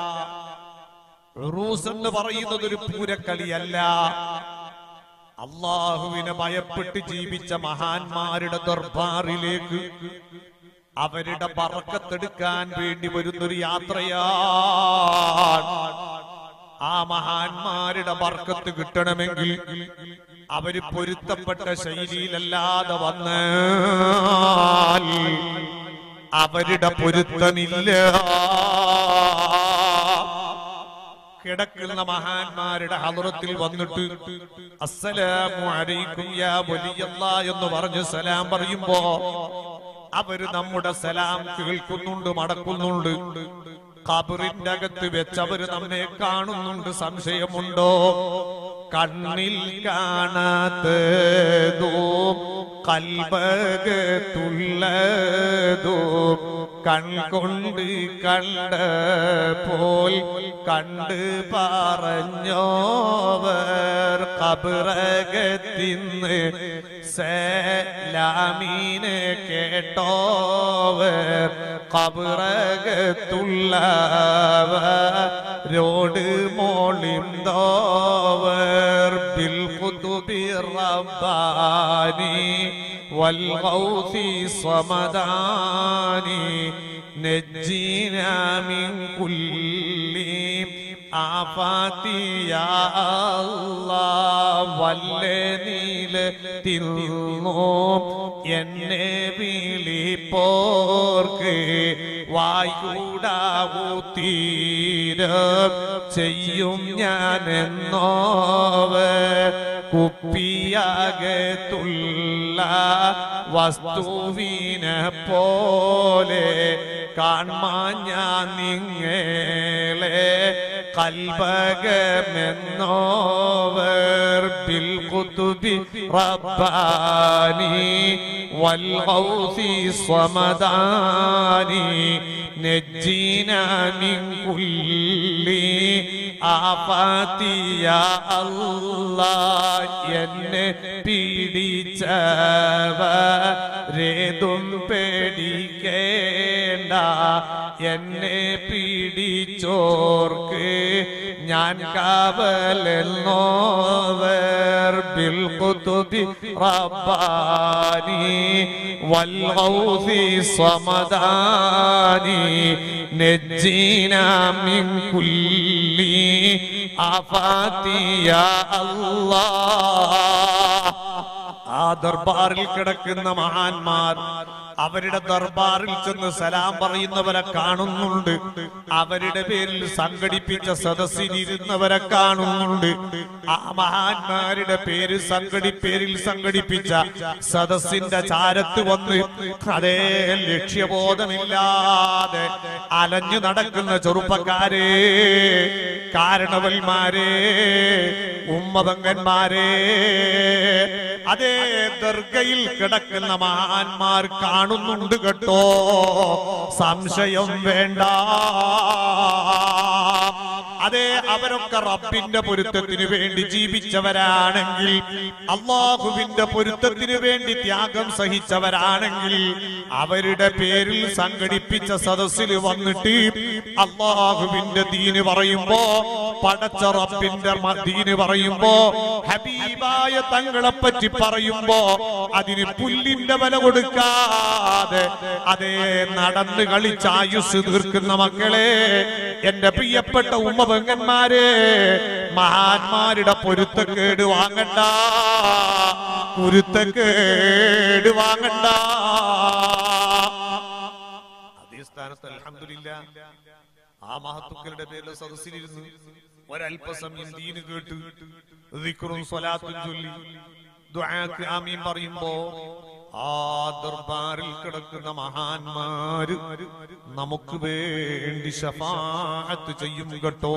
റൂസ് എന്ന് പറയുന്നത് ഒരു പൂരക്കളിയല്ല അള്ളാഹുവിനെ ഭയപ്പെട്ട് ജീവിച്ച മഹാന്മാരുടെ ദർബാറിലേക്ക് അവരുടെ പറക്കത്തെടുക്കാൻ വേണ്ടി വരുന്നൊരു യാത്രയാണ് ആ മഹാന്മാരുടെ ബർക്കത്ത് കിട്ടണമെങ്കിൽ അവര് പൊരുത്തപ്പെട്ട ശൈലിയിലല്ലാതെ വന്നാൽ അവരുടെ പൊരുത്തമില്ല കിടക്കുന്ന മഹാന്മാരുടെ ഹലുറത്തിൽ വന്നിട്ട് അസ്സലാമു അലൈക്കും യാ വലിയല്ല എന്ന് പറഞ്ഞ് സലാം പറയുമ്പോ അവര് നമ്മുടെ സലാം കേൾക്കുന്നുണ്ട് മടക്കുന്നുണ്ട് കബറിന്റെ അകത്ത് വെച്ചവര് നമ്മെ കാണുന്നുണ്ട് സംശയമുണ്ടോ കണ്ണിൽ കാണാത്തതോ കൽബകത്തുള്ളതോ കൺകൊണ്ട് കണ്ട പോൽ കണ്ട് പറഞ്ഞോവർ കബറകത്തിന്ന് സലാമീനെ കേട്ടോവർ കബറകത്തുള്ളവരോട് മോളിന്തോവർ ബിൽ കുതുബി റബ്ബാനി والغوث صمداني نجينا من كل آفات يا الله വല്ലനീല തിന്നു എന്നെ വിളിപ്പോർക്ക് വായുടാവൂ തീരം ചെയ്യും ഞാൻ എന്നോവ കുപ്പിയാകത്തുള്ള വസ്തുവിനെ പോലെ കാൺമാൻ ഞാൻ നിങ്ങളെ കൽപകമെന്നോവർ ബിൽ കുതുബി റബ്ബാനി والغوث صمداني نجينا من كل آفات يا الله എന്നെ പിടിച്ചവരേതും പേടിക്കേണ്ട എന്നെ പിടിച്ചോർക്ക് ഞാൻ കാവലെന്നോവർ ബിൽ കുതുബി റബ്ബാനി والغوث صمداني نجينا من كل آفات يا الله ആ ദർബാറിൽ കിടക്കുന്ന മഹാന്മാർ അവരുടെ ദർബാറിൽ ചെന്ന് സലാം പറയുന്നവരെ കാണുന്നുണ്ട് അവരുടെ പേരിൽ സംഘടിപ്പിച്ച സദസ്സിലിരുന്നവരെ കാണുന്നുണ്ട് ആ മഹാന്മാരുടെ പേര് സംഘടി പേരിൽ സംഘടിപ്പിച്ച സദസ്സിന്റെ ചാരത്ത് വന്ന് അതേ ലക്ഷ്യബോധമില്ലാതെ അലഞ്ഞു നടക്കുന്ന ചെറുപ്പക്കാരെ കാരണവന്മാരെ ഉമ്മതങ്കന്മാരെ അതേ ദർഗയിൽ കിടക്കുന്ന മഹാന്മാർ കാണുന്നുണ്ട് കേട്ടോ സംശയം വേണ്ട അതെ അവരൊക്കെ റബ്ബിന്റെ പൊരുത്തത്തിന് വേണ്ടി ജീവിച്ചവരാണെങ്കിൽ അള്ളാഹുവിന്റെ പൊരുത്തത്തിന് വേണ്ടി ത്യാഗം സഹിച്ചവരാണെങ്കിൽ അവരുടെ പേരിൽ സംഘടിപ്പിച്ച സദസ്സിൽ വന്നിട്ട് അള്ളാഹുവിന്റെ ദീന് പറയുമ്പോ പടച്ച റബ്ബിന്റെ മ- ദീന് പറയുമ്പോ ഹബീബായ തങ്ങളെ പറ്റി പറയുമ്പോ അതിന് പുല്ലിന്റെ വില കൊടുക്കാതെ അതേ നടന്ന് കളിച്ച് ആയുസ് തീർക്കുന്ന മക്കളെ എന്റെ പ്രിയപ്പെട്ട ഉമ്മപെങ്ങന്മാരെ മഹാന്മാരുടെ പൊരുത്തക്കേട് വാങ്ങണ്ട കുരുത്തക്കേട് വാങ്ങണ്ട അതേ സ്ഥാനത്ത് അൽഹംദുലില്ലാ ആ മഹത്തുക്കളുടെ പേരിൽ സദസ്സിലിരുന്നു ഒരല്പസമയം ദീന് കേട്ട് ദിക്റും സ്വലാത്തും ചൊല്ലി ദുആക്ക് ആമീൻ പറയുമ്പോ ആ ദർബാറിൽ കിടക്കുന്ന മഹാന്മാര് നമുക്ക് വേണ്ടി ഷഫാഅത്ത് ചെയ്യും കേട്ടോ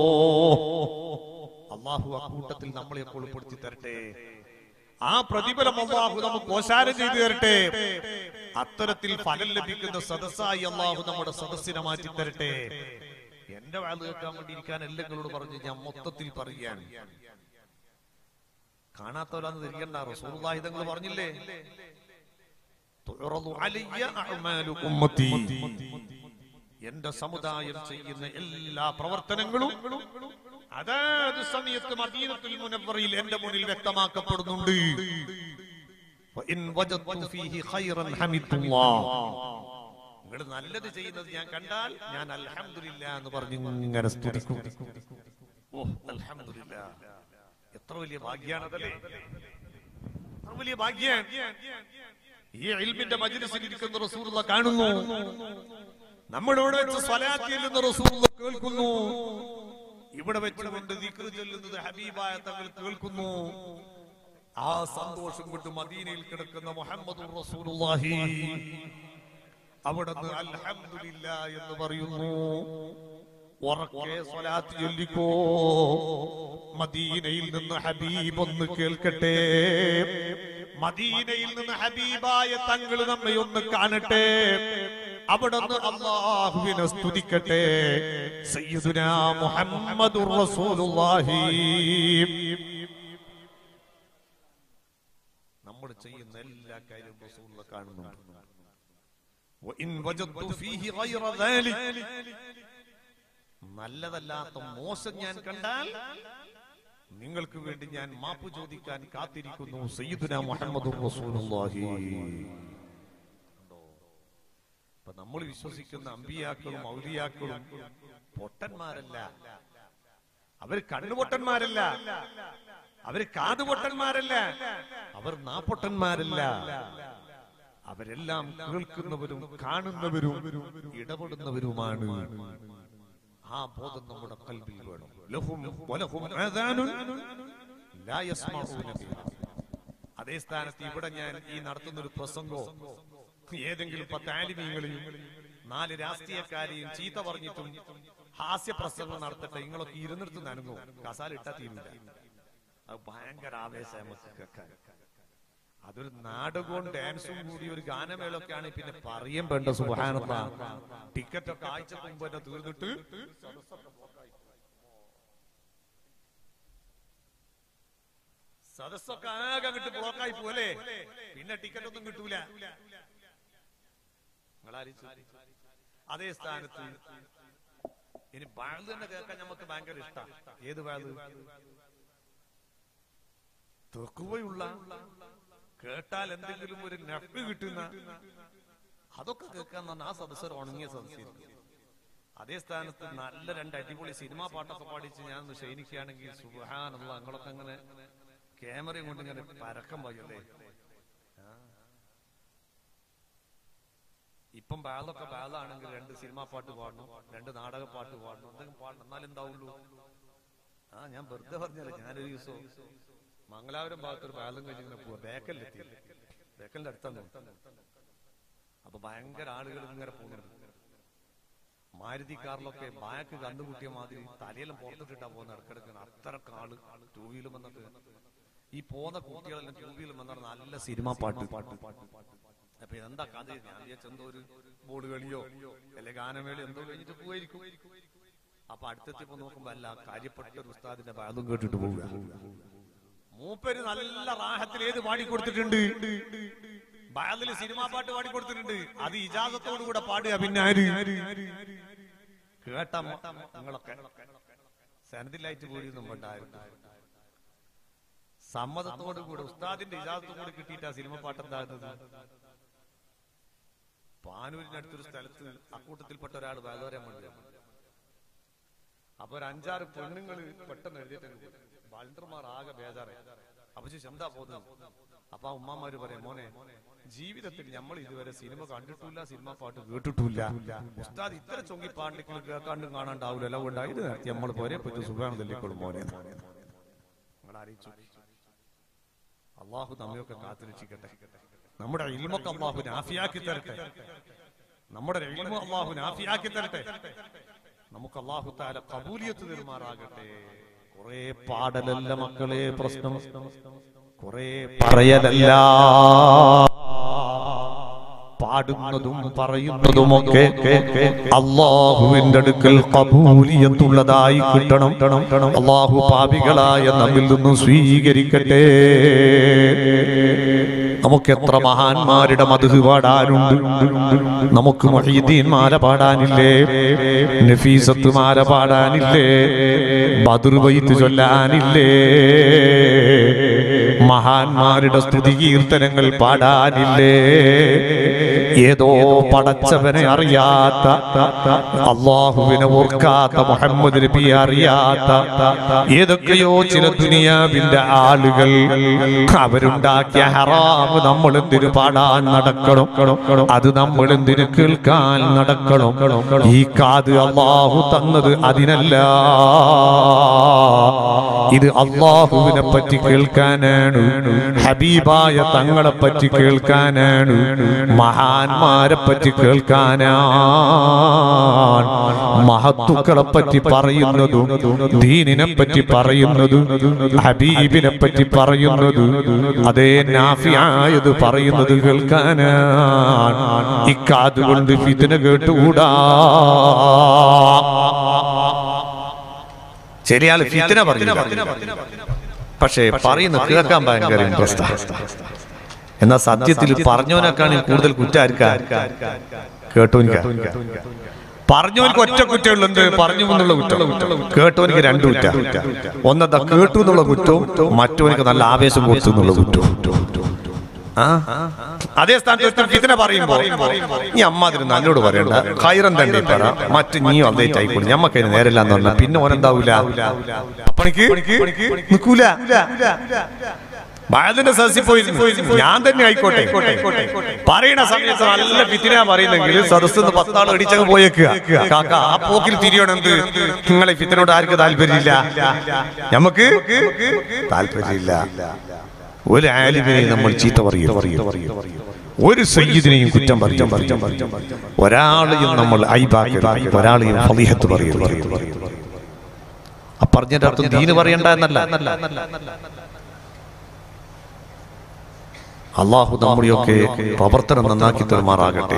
അള്ളാഹു അക്കൂട്ടത്തിൽ നമ്മളെയൊക്കെ ഉൾപ്പെടുത്തി തരട്ടെ ആ പ്രതിഫലം അള്ളാഹു നമുക്ക് ഓശാരം ചെയ്തു തരട്ടെ അത്തരത്തിൽ ഫലം ലഭിക്കുന്ന സദസ്സായി അള്ളാഹു നമ്മുടെ സദസ്സിനെ മാറ്റി തരട്ടെ എന്റെ വാള് കേൾക്കാൻ വേണ്ടി ഇരിക്കാൻ നിങ്ങളോട് പറഞ്ഞ് ഞാൻ മൊത്തത്തിൽ പറയുകയാണ് കാണാത്തവരാന്ന് തിരിക്കണ്ട റസൂലുള്ളാഹി തങ്ങൾ പറഞ്ഞില്ലേ തുറന്നു അലയ്യ അഅ്മാലു ഉമ്മത്തി എന്റെ സമുദായം ചെയ്യുന്ന എല്ലാ പ്രവർത്തനങ്ങളും അതാത് സമയത്ത് മദീനത്തുൽ മുനവ്വറയിൽ എന്റെ മുന്നിൽ വ്യക്തമാക്കപ്പെടുന്നുണ്ട് വഇൻ വജദ്തു ഫീഹി ഖൈറൻ ഹമിദുല്ലാഹ് നിങ്ങൾ നല്ലത് ചെയ്യുന്നത് ഞാൻ കണ്ടാൽ ഞാൻ അൽഹംദുലില്ലാ എന്ന് പറഞ്ഞ് ഇങ്ങനെ സ്തുതിക്കും ഓ അൽഹംദുലില്ലാ എത്ര വലിയ ഭാഗ്യാണതല്ലേ എത്ര വലിയ ഭാഗ്യം ഈ ഇൽമിന്റെ മജ്ലിസിൽ ഇരിക്കുന്ന റസൂലുള്ള കാണുന്നു നമ്മളിവിടെ വെച്ച് സ്വലാത്ത് ചെല്ലുന്ന റസൂലുള്ള കേൾക്കുന്നു ഇവിടെ വെച്ചുകൊണ്ട് ദിക്ർ ചൊല്ലുന്നത് ഹബീബായ തങ്ങൾ കേൾക്കുന്നു ആ സന്തോഷം കൊണ്ട് മദീനയിൽ കിടക്കുന്ന മുഹമ്മദ് റസൂലുള്ളാഹി അവിടുന്ന് അൽഹംദുലില്ല എന്ന് പറയുന്നു ഉറക്കെ സ്വലാത്ത് ചൊല്ലിക്കോ മദീനയിൽ നിന്ന് ഹബീബ് ഒന്ന് കേൾക്കട്ടെ മദീനയിൽ നിന്ന് ഹബീബായ തങ്ങൾ നമ്മെ ഒന്ന് കാണട്ടെ അവിടുന്ന് അള്ളാഹുവിനെ സ്തുതിക്കട്ടെ സയ്യിദുനാ മുഹമ്മദുർ റസൂലുള്ളാഹി നമ്മൾ ചെയ്യുന്ന എല്ലാ കാര്യവും റസൂലുള്ള കാണുന്നുണ്ട് وإن وجدت فيه غير ذلك നല്ലതല്ലാത്ത മോശം ഞാൻ കണ്ടാൽ നിങ്ങൾക്ക് വേണ്ടി ഞാൻ മാപ്പ് ചോദിക്കാൻ കാത്തിരിക്കുന്നു സയ്യിദുന മുഹമ്മദ് റസൂലുള്ളാഹി ഇപ്പൊ നമ്മൾ വിശ്വസിക്കുന്ന അമ്പിയാക്കളും ഔലിയാക്കളും പൊട്ടന്മാരല്ല അവർ കണ്ണുപൊട്ടന്മാരല്ല അവര് കാതുപൊട്ടന്മാരല്ല അവർ നാപ്പൊട്ടന്മാരല്ല അവരെല്ലാം കേൾക്കുന്നവരും കാണുന്നവരും ഇടപെടുന്നവരുമാണ് ആ ബോധം നമ്മുടെ കൽബിൽ വേണം ലഹും വലഹും ആദാനുൻ ലാ യസ്മഊന ബിഹാ. അതേ സ്ഥാനത്ത് ഇവിടെ ഞാൻ ഈ നടത്തുന്ന ഒരു പ്രസംഗോ ഏതെങ്കിലും പത്ത് ആലിമീങ്ങളെയും നാല് രാഷ്ട്രീയക്കാരെയും ചീത്ത പറഞ്ഞിട്ടും ഹാസ്യ പ്രസംഗം നടത്തട്ടെ നിങ്ങളൊക്കെ ഇരുന്നിടത്ത് നനങ്ങും കസാല ഇട്ടാ തീരില്ല അത് ഭയങ്കര ആവേശം നമുക്ക് കേൾക്കാൻ അതൊരു നാടകവും ഡാൻസും കൂടി ഒരു ഗാനമേളൊക്കെ ആണ് പിന്നെ പറയും വേണ്ട സുഹാനന്ദ ടിക്കറ്റ് ഒക്കെ ആഴ്ച മുമ്പ് തന്നെ തീർന്നിട്ട് സദസ്സൊക്കെ ആകെ അങ്ങോട്ട് ബ്ലോക്കായി പോലെ പിന്നെ ടിക്കറ്റ് ഒന്നും കിട്ടൂല നിങ്ങളാരിച്ചു അതേ സ്ഥാനത്ത് ഇനി ബാഗ് തന്നെ കേൾക്കാൻ നമുക്ക് ഭയങ്കര ഇഷ്ടം ഏത് ബാഗ് തെക്കുവയുള്ള കേട്ടാൽ എന്തെങ്കിലും ഒരു നഫ് കിട്ടുന്ന അതൊക്കെ കേൾക്കാൻ തന്നെ ആ സദസ്സർ ഉണങ്ങിയ സദസ്സായിരിക്കും അതേ സ്ഥാനത്ത് നല്ല രണ്ട് അടിപൊളി സിനിമാ പാട്ടൊക്കെ പാടിച്ച് ഞാൻ ഒന്ന് ക്ഷണിക്കുകയാണെങ്കിൽ സുഹാനുള്ള ഞങ്ങളൊക്കെ അങ്ങനെ ക്യാമറയും കൊണ്ട് ഇങ്ങനെ പരക്കം പോയല്ലേ ആ. ഇപ്പം ബാലൊക്കെ ബാലാണെങ്കിൽ രണ്ട് സിനിമാ പാട്ട് പാടണം രണ്ട് നാടക പാട്ട് പാടണം എന്തെങ്കിലും പാടണം എന്നാലും എന്താവുള്ളൂ ആ ഞാൻ വെറുതെ പറഞ്ഞല്ലേ ഞാനൊരു ദിവസം മംഗലാപുരം ഭാഗത്ത് ഒരു ബാലം കഴിഞ്ഞ് ഇങ്ങനെ പോവാ ബേക്കലിലെത്തി ബേക്കലിന്റെ അടുത്താണ് അപ്പൊ ഭയങ്കര ആളുകൾ ഇങ്ങനെ പോകുന്നുണ്ട് മാരുതി കാറിലൊക്കെ ബാക്ക് കണ്ടുമുട്ടിയ മാതിരി തലയെല്ലാം പുറത്തിട്ടിട്ടാ പോകുന്ന ഇടക്കിടക്ക് അത്രക്ക് ആള് ടൂ വീലും വന്നിട്ട് ഈ പോകുന്ന കുട്ടികളെല്ലാം ടൂ വീലും വന്നിട്ട് നല്ല സിനിമ പാട്ട് പാട്ട് പാട്ട് അപ്പൊ എന്താ കഥ ഞാൻ വിചാരിച്ച എന്തോ ഒരു ബോർഡ് കളിയോ അല്ലെ ഗാനമേളയോ എന്തോ കഴിഞ്ഞിട്ട് പോയിരിക്കും അപ്പൊ അടുത്തെത്തിയപ്പോ നോക്കുമ്പോ അല്ല കാര്യപ്പെട്ട ഒരു ഉസ്താദിന്റെ ബാധം കേട്ടിട്ട് പോവുക മൂപ്പര് നല്ല റാഹത്തിൽ ഏത് പാടിക്കൊടുത്തിട്ടുണ്ട് ബാദില് സിനിമാ പാട്ട് പാടിക്കൊടുത്തിട്ടുണ്ട് അത് ഇജാസത്തോടു കൂടെ പാടുക പിന്നെ ആര് കേട്ട മ- നിങ്ങളൊക്കെ സനദിലായിട്ട് പോയിരുന്നു പണ്ടായിരുന്നു സമ്മതത്തോടു കൂടെ ഉസ്താദിന്റെ ഇജാസത്തോടു കൂടി കിട്ടിയിട്ട് ആ സിനിമ പാട്ട് എന്താകുന്നത് പാനൂരിനടുത്തൊരു സ്ഥലത്ത് അക്കൂട്ടത്തിൽപ്പെട്ട ഒരാൾ വേദോരം വേണ്ടി അപ്പൊ ഒരു അഞ്ചാറ് പെണ്ണുങ്ങള് പെട്ടെന്ന് എഴുതിയിട്ട് വൾണ്ടർമാർ ആകെ ബേജാറായി അപ്പൊ ചോദിച്ചു എന്താ പോകുന്നത് അപ്പൊ ആ ഉമ്മാമാര് പറയാം മോനെ ജീവിതത്തിൽ നമ്മൾ ഇതുവരെ സിനിമ കണ്ടിട്ടില്ല സിനിമ പാട്ട് കേട്ടിട്ടില്ല ഉസ്താദ് ഇത്ര ചൊങ്കി പാണ്ടികൾ കേൾക്കാണ്ടും കാണാണ്ടാവില്ല അതുകൊണ്ട് ഇത് നടത്തി നമ്മൾ പോരെ പറ്റി സുഖമാണ് തല്ലിക്കോളും മോനെ നിങ്ങൾ അറിയിച്ചു അള്ളാഹു നമ്മയൊക്കെ കാത്തുരക്ഷിക്കട്ടെ നമ്മുടെ ഇൽമൊക്കെ അള്ളാഹു നാഫിയാക്കി തരട്ടെ നമ്മുടെ ഇൽമ അള്ളാഹു നാഫിയാക്കി തരട്ടെ നമുക്ക് അള്ളാഹു താല കബൂലിയത്ത് തെരുമാറാകട്ടെ കുറെ പാടലല്ല മക്കളെ പ്രശ്നം കുറെ പറയലല്ല പാടുന്നതും പറയുന്നതുമൊക്കെ അള്ളാഹുവിന്റെ അടുക്കൽ കബൂലിയത്തുള്ളതായി കിട്ടണം അള്ളാഹു പാപികളായ നമ്മിൽ നിന്നും സ്വീകരിക്കട്ടെ നമുക്ക് എത്ര മഹാന്മാരുടെ മധു പാടാനുണ്ട് നമുക്ക് മൊഹീദ്ദീൻ മാല പാടാനില്ലേ നഫീസത്ത് മാല പാടാനില്ലേ ബദർ വൈത്ത് ചൊല്ലാനില്ലേ മഹാന്മാരുടെ സ്തുതി കീർത്തനങ്ങൾ പാടാനില്ലേ ഏതോ പടച്ചവനെ അറിയാത്ത അള്ളാഹുവിനെ ഓർക്കാത്ത മുഹമ്മദ് നബിയെ അറിയാത്ത ഏതൊക്കെയോ ചില ദുനിയാവിന്റെ ആളുകൾ അവരുണ്ടാക്കിയ ഹറാമ് നമ്മൾ എന്തിനു പാടാൻ നടക്കണം അത് നമ്മൾ എന്തിനു കേൾക്കാൻ നടക്കണം ഈ കാത് അള്ളാഹു തന്നത് അതിനല്ല ഇത് അള്ളാഹുവിനെ പറ്റി കേൾക്കാനാണ് ഹബീബായ തങ്ങളെ പറ്റി കേൾക്കാനാണ് മഹാന്മാരെ പറ്റി കേൾക്കാനാണ് മഹത്തുക്കളെ പറ്റി പറയുന്നതും ദീനിനെ പറ്റി പറയുന്നതും ഹബീബിനെ പറ്റി പറയുന്നതും അതേ നാഫിയായത് പറയുന്നത് കേൾക്കാനാണ് ഇക്കാതുകൊണ്ട് ഫിത്തിന കേട്ടുകൂടാ ശരിയാള് ഫിത്തിന പറഞ്ഞു പക്ഷേ പറയുന്ന കേൾക്കാൻ ഭയങ്കര ഇൻട്രസ്റ്റ് എന്നാ സത്യത്തിൽ പറഞ്ഞവനൊക്കെയാണ് കൂടുതൽ കുറ്റാർക്കാൻ കേട്ടോനിക്ക പറഞ്ഞവനക്ക് ഒറ്റ കുറ്റമുള്ളൂ എന്ത് പറഞ്ഞു എന്നുള്ള കുറ്റം കേട്ടവനക്ക് രണ്ട് കുറ്റ ഒന്നതാ കേട്ടു എന്നുള്ള കുറ്റവും മറ്റവനക്ക് നല്ല ആവേശം കൊടുത്തു എന്നുള്ള കുറ്റവും ആ? അതേ സ്ഥാനത്ത് ഒരുത്തൻ ഫിത്തിന പറയുമ്പോ നീ അമ്മാതിരി നല്ലോട് പറയണ്ട ഖൈറൻ തന്നെ പറ മറ്റു നീ അപ്ഡേറ്റ് ആയിക്കോളൂ ഞമ്മക്ക് അതിന് നേരല്ലാന്ന് പറഞ്ഞാൽ പിന്നെ ഓനെന്താവൂല അപ്പണിക്ക് നിക്കൂല ബാലന്റെ സദസ്സിൽ പോയി ഞാൻ തന്നെ ആയിക്കോട്ടെ പറയണ സമയത്ത് നല്ല ഫിത്തിന പറയുന്നെങ്കിൽ സദസ്സിൽ നിന്ന് പത്താൾ അടിച്ചങ്ങ് പോയേക്കുക കാക്ക ആ പോക്കിൽ തിരിയണം എന്ത് നിങ്ങളെ ഫിത്തിനോട് ആർക്ക് താല്പര്യമില്ല നമുക്ക് താല്പര്യമില്ല ഒരു ആലിമിനെയും നമ്മൾ ചീത്ത പറയും ഒരു സയ്യിദിനെയും കുറ്റം പറയും ഒരാളെയും നമ്മൾ ഐബാക്കരുത് ഒരാളെയും ഫലിഹത്ത് പറയരുത് ആ പറഞ്ഞതിന്റെ അർത്ഥം ദീന് പറയണ്ട എന്നല്ല അള്ളാഹു നമ്മുടെയൊക്കെ പ്രവർത്തനം നന്നാക്കി തരുമാറാകട്ടെ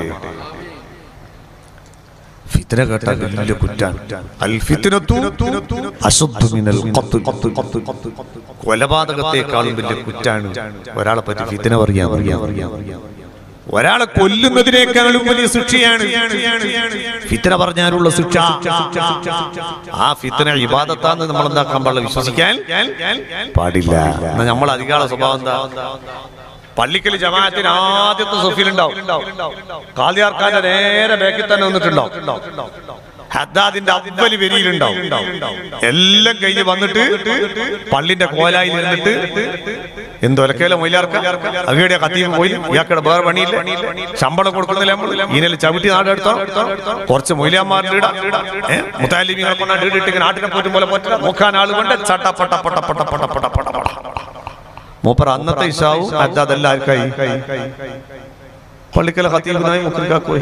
ഫിത്തിന കേട്ടാൽ വലിയ കുറ്റാണ് അൽ ഫിത്തിനത്തു അശുദ്ധ മിനൽ ഖത്ൽ. കൊലപാതകത്തെക്കാളും വലിയ കുറ്റാണ് ഒരാളെ പറ്റി ഫിത്തിന പറയാൻ ഒരാളെ കൊല്ലുന്നതിനേക്കാളും വലിയ ശിക്ഷയാണ് ഫിത്തന പറഞ്ഞാലുള്ള ശിക്ഷ ആ ഫിത്തന ഇബാദത്താന്ന് നമ്മൾ എന്താക്കാൻ പാടില്ല വിശ്വസിക്കാൻ പാടില്ല എന്നാ നമ്മൾ അധികാര സ്വഭാവം എന്താ പള്ളിക്കൽ ജമാഅത്തിന് ആദ്യത്തെ സൊഫിലുണ്ടാവും കാലിയാർക്കാന്റെ നേരെ ബാക്കിൽ തന്നെ വന്നിട്ടുണ്ടാവും ഹദ്ദാദിന്റെ അവലി വരിയിലുണ്ടാവും എല്ലാം കഴിഞ്ഞ് വന്നിട്ട് പള്ളിന്റെ കോലായിൽ ഇരുന്നിട്ട് എന്തൊലക്കേല മൊയിലാർക്ക അങ്ങയുടെ കത്തിയും പോയി ഇയാക്കടെ വേറെ പണിയില്ല ശമ്പളം കൊടുക്കുന്നില്ല നമ്മൾ ഈനൽ ചവിട്ടി നാടെടുത്തോ കുറച്ച് മൊയിലാന്മാരുടെ ഇട മുത്താലിമികളെ കൊണ്ടാ ഇട്ടിട്ട് നാട്ടിനെ പോറ്റും പോലെ പോറ്റില്ല നോക്കാൻ ആള് കൊണ്ട് ചട്ട പട്ട പട്ട പട്ട പട്ട പട്ട പട്ട പട്ട മൂപ്പർ അന്നത്തെ ഇഷാവും അതെല്ലാം ആർക്കായി പള്ളിക്കല ഹത്തീബിനായി മുക്രിക്കാക്കോയി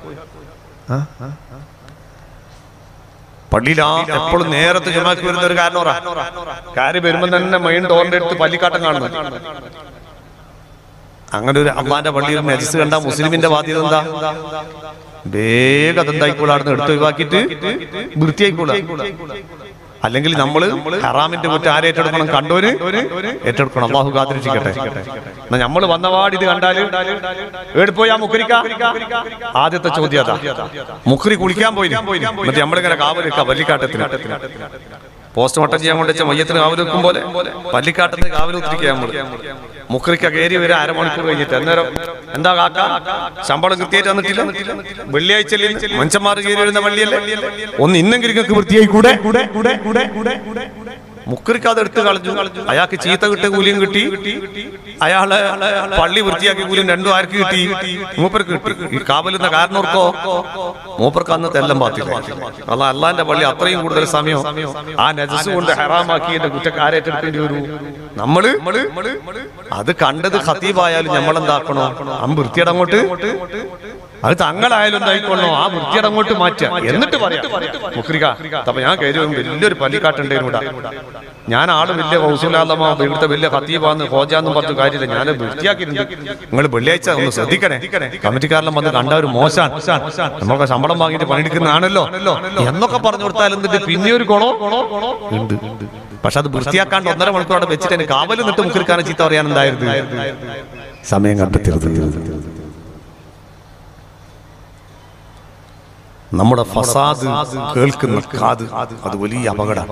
പള്ളിയിൽ ആ എപ്പോഴും നേരത്തെ ജമാക്ക് വരുന്ന ഒരു കാരണം പറ. കാര്യം വരുമ്പോ തന്നെ മെയിൻ ഡോറിന്റെ അടുത്ത് പള്ളിക്കാട്ടം കാണുന്നു അങ്ങനെ ഒരു അമ്മാന്റെ പള്ളിയിൽ നെജസ് കണ്ട മുസ്ലിമിന്റെ ബാധ്യത എന്താ വേഗം അതെന്തായിക്കോളാടുന്ന് എടുത്ത് ഒഴിവാക്കിയിട്ട് വൃത്തിയായിക്കോളാം അല്ലെങ്കിൽ നമ്മൾ ഹറാമിന്റെ കുറ്റം ആരെ ഏറ്റെടുക്കണം കണ്ടോര് ഏറ്റെടുക്കണം അള്ളാഹു കാത്തിരക്ഷിക്കട്ടെ എന്നാ നമ്മൾ വന്നപാട് ഇത് കണ്ടാല് ഏട് പോയി ആ മുക്കരിക്ക ആദ്യത്തെ ചോദ്യം അതാ മുക്കറി കുളിക്കാൻ പോയി എന്നിട്ട് നമ്മളിങ്ങനെ കാവലിക്ക പല്ലിക്കാട്ടത്തിന് പോസ്റ്റ്മോർട്ടം ചെയ്യാൻ കൊണ്ട് വെച്ച മയ്യത്തിന് കാവൽ വെക്കും പോലെ പല്ലിക്കാട്ടത്തിന് കാവൽ ഉത്തിരിക്കുക നമ്മൾ മുക്കറിക്ക കയറി വരെ അരമണിക്കൂർ കഴിഞ്ഞിട്ട് അന്നേരം എന്താ കാക്ക ശമ്പളം കൃത്യമായിട്ട് വന്നിട്ടില്ല വെള്ളിയാഴ്ച മനുഷ്യന്മാർ കയറി വരുന്ന പള്ളിയല്ലേ ഒന്ന് ഇന്നെങ്കിലും നിങ്ങൾക്ക് വൃത്തിയായി കൂടെ മുക്കറിക്ക് അത് എടുത്ത് കളഞ്ഞു അയാൾക്ക് ചീത്ത കിട്ടിയ കൂലിയും കിട്ടി അയാളെ പള്ളി വൃത്തിയാക്കിയ കൂലിയും രണ്ടും ആർക്ക് കിട്ടി മൂപ്പർക്ക് കിട്ടി ഈ കാവലുന്ന കാരണവർക്കോ മൂപ്പർക്ക് അന്നത്തെ എല്ലാം പാത്തില്ല അല്ല അള്ളാന്റെ പള്ളി അത്രയും കൂടുതൽ സമയം ആ നജസ് കൊണ്ട് ഹറാമാക്കിയതിന്റെ കുറ്റക്കാരേറ്റെടുക്കേണ്ടി വരൂ നമ്മള് അത് കണ്ടത് ഖത്തീബായാലും നമ്മളെന്താക്കണോ ആ വൃത്തിയുടെ അങ്ങോട്ട് അത് തങ്ങളായാലും എന്തായിക്കൊള്ളോ ആ വൃത്തിയുടെ അങ്ങോട്ട് മാറ്റുക എന്നിട്ട് പറയാം മുക്രിക അപ്പൊ ഞാൻ കയറി വരുമ്പോ വലിയൊരു പല്ലിക്കാട്ടുണ്ടായിരുന്നു ഇവിടെ ഞാൻ ആള് വലിയ കൗശലാലമോ ഇവിടുത്തെ വലിയ ഖത്തീബാന്ന് ഹോജാന്നും പറഞ്ഞു കാര്യമില്ല ഞാൻ വൃത്തിയാക്കിയിട്ടുണ്ട് നിങ്ങൾ വെള്ളിയാഴ്ച ഒന്ന് ശ്രദ്ധിക്കണേ കമ്മിറ്റിക്കാരെല്ലാം വന്ന് കണ്ട ഒരു മോശാണ് നമ്മളൊക്കെ ശമ്പളം വാങ്ങിയിട്ട് പണിയെടുക്കുന്നതാണല്ലോ എന്നൊക്കെ പറഞ്ഞു കൊടുത്താൽ എന്നിട്ട് പിന്നെ ഒരു ഗുണോ ഉണ്ട് പക്ഷെ അത് വൃത്തിയാക്കാണ്ട് ഒന്നര മണിക്കൂർ അവിടെ വെച്ചിട്ട് എനിക്ക് കാവൽ നിന്നിട്ട് മുക്കിരിക്കാനും ചീത്ത പറയാൻ എന്തായിരുന്നു സമയം കണ്ടെത്തരുത് നമ്മുടെ ഫസാദ് കേൾക്കുന്ന കാത് അത് വലിയ അപകടം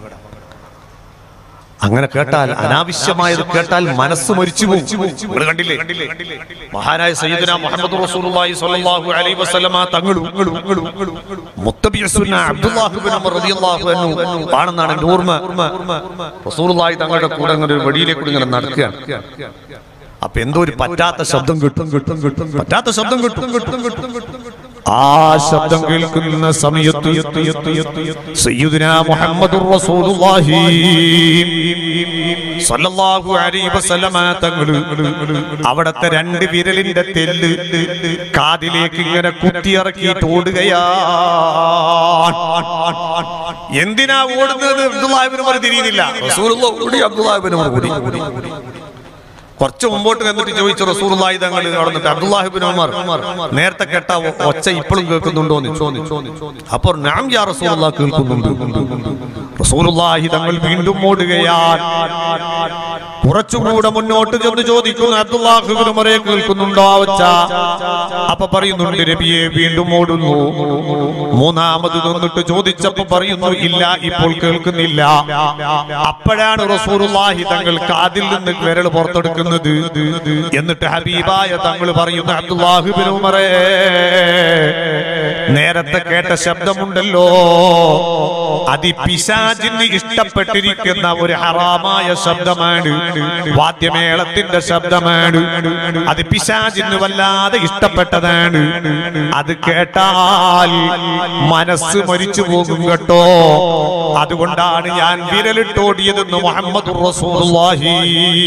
അങ്ങനെ കേട്ടാൽ അനാവശ്യമായത് കേട്ടാൽ മനസ്സ് മരിച്ചു പോകും നിങ്ങൾ കണ്ടില്ലേ മഹാനായ സയ്യിദുന മുഹമ്മദ് റസൂലുള്ളാഹി സ്വല്ലല്ലാഹു അലൈഹി വസല്ലമ തങ്ങളും മുത്തബിയ സുന്ന അബ്ദുല്ലാഹി ഇബ്നു ഉമർ റളിയല്ലാഹു അൻഹു ആണെന്നാണ് എൻ്റെ ഓർമ്മ റസൂലുള്ളാഹി തങ്ങളുടെ കൂടെ അങ്ങനെ ഒരു വഴിയിലേക്ക് കൂടി ഇങ്ങനെ നടക്കുകയാണ് അപ്പൊ എന്തോ ഒരു പറ്റാത്ത ശബ്ദം കിട്ടും കിട്ടും കിട്ടും പറ്റാത്ത ശബ്ദം കിട്ടും കിട്ടും കിട്ടും ആ ശബ്ദം കേൾക്കുന്ന സമയത്ത് സയ്യിദുനാ മുഹമ്മദുർ റസൂലുള്ളാഹി സല്ലല്ലാഹു അലൈഹി വസല്ലമ തങ്ങള് അവിടത്തെ രണ്ട് വിരലിന്റെ തെല്ല് കാതിലേക്ക് ഇങ്ങനെ കുത്തിയിറക്കിയിട്ട് ഓടുകയാണ് എന്തിനാ ഓടുന്നത് അബ്ദുല്ലാഹിബ്നു ഉമർ തിരിയുന്നില്ല റസൂലുള്ളാഹി ഓടി അബ്ദുല്ലാഹിബ്നു ഉമർ ഓടി കുറച്ച് മുമ്പോട്ട് വന്നിട്ട് ചോദിച്ചു റസൂറുല്ലാഹി തങ്ങൾ അവിടെ നിന്നിട്ട് അബ്ദുല്ലാഹിബിൻ ഉമർ നേരത്തെ കേട്ട ഒ- ഒച്ച ഇപ്പോഴും കേൾക്കുന്നുണ്ടോ എന്ന് ചോദിച്ചു അപ്പോൾ നാം യാ റസൂറുല്ലാ കേൾക്കുന്നുണ്ട് റസൂറുല്ലാഹി തങ്ങൾ വീണ്ടും ഓടുകയാണ് കുറച്ചുകൂടെ മുന്നോട്ട് ചെന്ന് ചോദിക്കുന്നു അബ്ദുല്ലാഹിബിൻ ഉമറെ കേൾക്കുന്നുണ്ടോ ഒച്ച അപ്പൊ പറയുന്നുണ്ട് നബിയെ വീണ്ടും ഓടുന്നു മൂന്നാമത് നിന്നിട്ട് ചോദിച്ചപ്പോ പറയുന്നു ഇല്ല ഇപ്പോൾ കേൾക്കുന്നില്ല അപ്പോഴാണ് റസൂലുള്ളാഹി തങ്ങൾ കാതിൽ നിന്ന് വിരൽ പുറത്തെടുക്കുന്നത് എന്നിട്ട് ഹബീബായ തങ്ങൾ പറയുന്നു അബ്ദുല്ലാഹിബിൻ ഉമറേ നേരത്തെ കേട്ട ശബ്ദമുണ്ടല്ലോ അതി പിശാചിന് ഇഷ്ടപ്പെട്ടിരിക്കുന്ന ഒരു ഹറാമായ ശബ്ദമാണ് വാദ്യമേളത്തിന്റെ ശബ്ദമാണ് അത് പിശാചിന് വല്ലാതെ ഇഷ്ടപ്പെട്ടതാണ് അത് കേട്ടാൽ മനസ്സ് മരിച്ചു പോകും കേട്ടോ അതുകൊണ്ടാണ് ഞാൻ വിരലിട്ടോടിയതെന്ന് മുഹമ്മദ് റസൂലുള്ളാഹി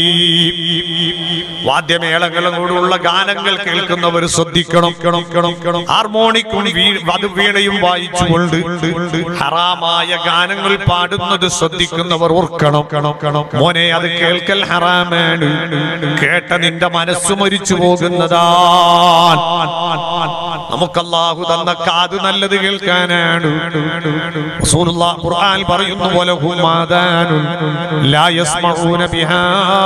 വാദ്യമേളങ്ങളോടുള്ള ഗാനങ്ങൾ കേൾക്കുന്നവർ ശ്രദ്ധിക്കണം ഹാർമോണിക്കും വീ- അത് വീണയും വായിച്ചുകൊണ്ട് ഹറാമായ ഗാനങ്ങൾ പാടുന്നത് ശ്രദ്ധിക്കുന്നവർ ഓർക്കണം മോനെ അത് കേൾക്കൽ ഹറാമാണ് കേട്ട നിന്റെ മനസ്സ് മരിച്ചു പോകുന്നതാണ് നമുക്കല്ലാഹു തന്ന കാത് നല്ലത് കേൾക്കാനാണ് റസൂലുള്ളാഹ് ഖുർആൻ പറയുന്നു വലഹും മാദാനുൻ ലാ യസ്മഊന ബിഹാ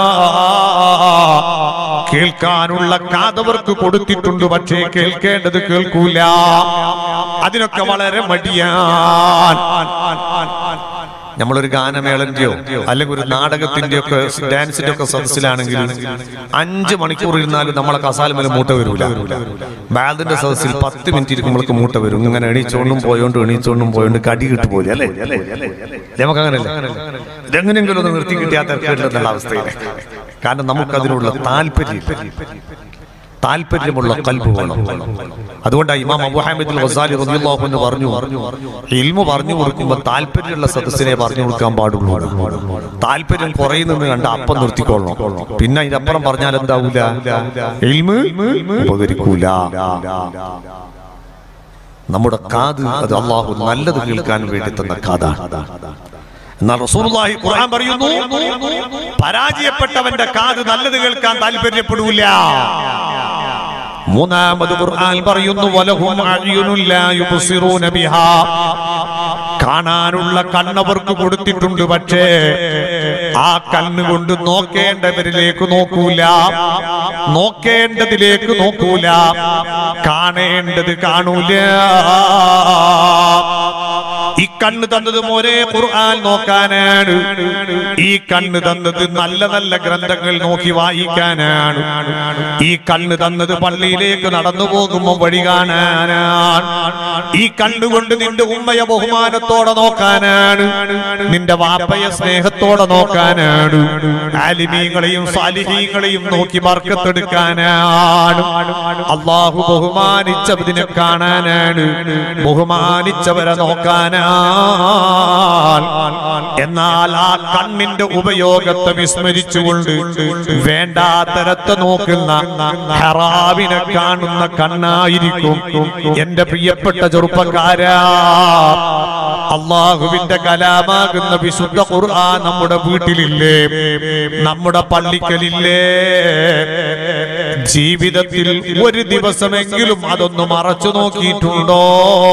കേൾക്കാനുള്ള കാതവർക്ക് കൊടുത്തിട്ടുണ്ട് പക്ഷേ കേൾക്കേണ്ടത് കേൾക്കൂല അതിനൊക്കെ വളരെ മടിയാൻ നമ്മളൊരു ഗാനമേളന്റെയോ അല്ലെങ്കിൽ ഒരു നാടകത്തിന്റെ ഒക്കെ ഡാൻസിന്റെ ഒക്കെ സദസ്സിലാണെങ്കിൽ അഞ്ച് മണിക്കൂർ ഇരുന്നാലും നമ്മളെ കസാലമേലെ മൂട്ട വരൂല ബാലന്റെ സദസ്സിൽ പത്ത് മിനിറ്റ് ഇരിക്കുമ്പോഴേക്ക് മൂട്ട വരും ഇങ്ങനെ എണീച്ചോണ്ടും പോയോണ്ട് എണീച്ചോണ്ടും പോയോണ്ട് കടി കിട്ടുപോലെ അല്ലേ നമുക്ക് അങ്ങനല്ല ഇതെങ്ങനെയെങ്കിലും ഒന്ന് നിർത്തി കിട്ടിയാൽ തിരക്കേണ്ടില്ല അവസ്ഥയിലെ കാരണം നമുക്കതിനുള്ള താല്പര്യം താല്പര്യമുള്ള കൽബ് വേണം അതുകൊണ്ടാണ് ഇമാം അബു ഹാമിദ് ഗസാലി റളിയല്ലാഹു അൻഹു പറഞ്ഞു ഇൽമു പറഞ്ഞു കൊടുക്കുമ്പോൾ താല്പര്യമുള്ള സദസ്സിനെ പറഞ്ഞു കൊടുക്കാൻ പാടുള്ളൂ താല്പര്യം കുറയുന്നെന്ന് കണ്ട അപ്പം നിർത്തിക്കൊള്ളണം പിന്നെ അതിനപ്പുറം പറഞ്ഞാൽ എന്താവൂല ഇൽമ് ഉപകരിക്കൂല നമ്മുടെ കാത് അത് അള്ളാഹു നല്ലത് കേൾക്കാൻ വേണ്ടി തന്ന കാതാണ് എന്നാൽ റസൂലുള്ളാഹി ഖുർആൻ പറയുന്നു പരാജയപ്പെട്ടവന്റെ കാത് നല്ലത് കേൾക്കാൻ താല്പര്യപ്പെടൂല മൂന്നാമത് ഖുർആൻ പറയുന്നു വലഹും അയ്യുനുൻ ലാ യുബ്സിറൂന ബിഹാ കാണാനുള്ള കണ്ണവർക്ക് കൊടുത്തിട്ടുണ്ട് പക്ഷേ ആ കണ്ണുകൊണ്ട് നോക്കേണ്ടവരിലേക്ക് നോക്കൂല നോക്കേണ്ടതിലേക്ക് നോക്കൂല കാണേണ്ടത് കാണൂല ഈ കണ്ണ് തന്നത് മോരെ ഖുർആൻ നോക്കാനാണ് ഈ കണ്ണ് തന്നത് നല്ല നല്ല ഗ്രന്ഥങ്ങൾ നോക്കി വായിക്കാനാണ് ഈ കണ്ണ് തന്നത് പള്ളിയിലേക്ക് നടന്നു പോകുമ്പോൾ വഴി കാണാനാണ് ഈ കണ്ണുകൊണ്ട് നിന്റെ ഉമ്മയെ ബഹുമാനത്തോടെ നോക്കാനാണ് നിന്റെ വാപ്പയെ സ്നേഹത്തോടെ നോക്കാനാണ് ആലിമീങ്ങളെയും സാലിഹീങ്ങളെയും നോക്കി ബർക്കത്തെടുക്കാനാണ് അള്ളാഹു ബഹുമാനിച്ചതിനെ കാണാനാണ് ബഹുമാനിച്ചവരെ നോക്കാനാണ് എന്നാൽ ആ കണ്ണിന്റെ ഉപയോഗത്തെ വിസ്മരിച്ചുകൊണ്ട് വേണ്ടാത്തരത്തെ നോക്കുന്ന ഹറാവിനെ കാണുന്ന കണ്ണായിരിക്കും എന്റെ പ്രിയപ്പെട്ട ചെറുപ്പക്കാരാ അള്ളാഹുവിന്റെ കലാമാകുന്ന വിശുദ്ധ ഖുർആൻ നമ്മുടെ വീട്ടിലില്ലേ നമ്മുടെ പള്ളിക്കലില്ലേ ജീവിതത്തിൽ ഒരു ദിവസമെങ്കിലും അതൊന്ന് മറച്ചു നോക്കിയിട്ടുണ്ടോ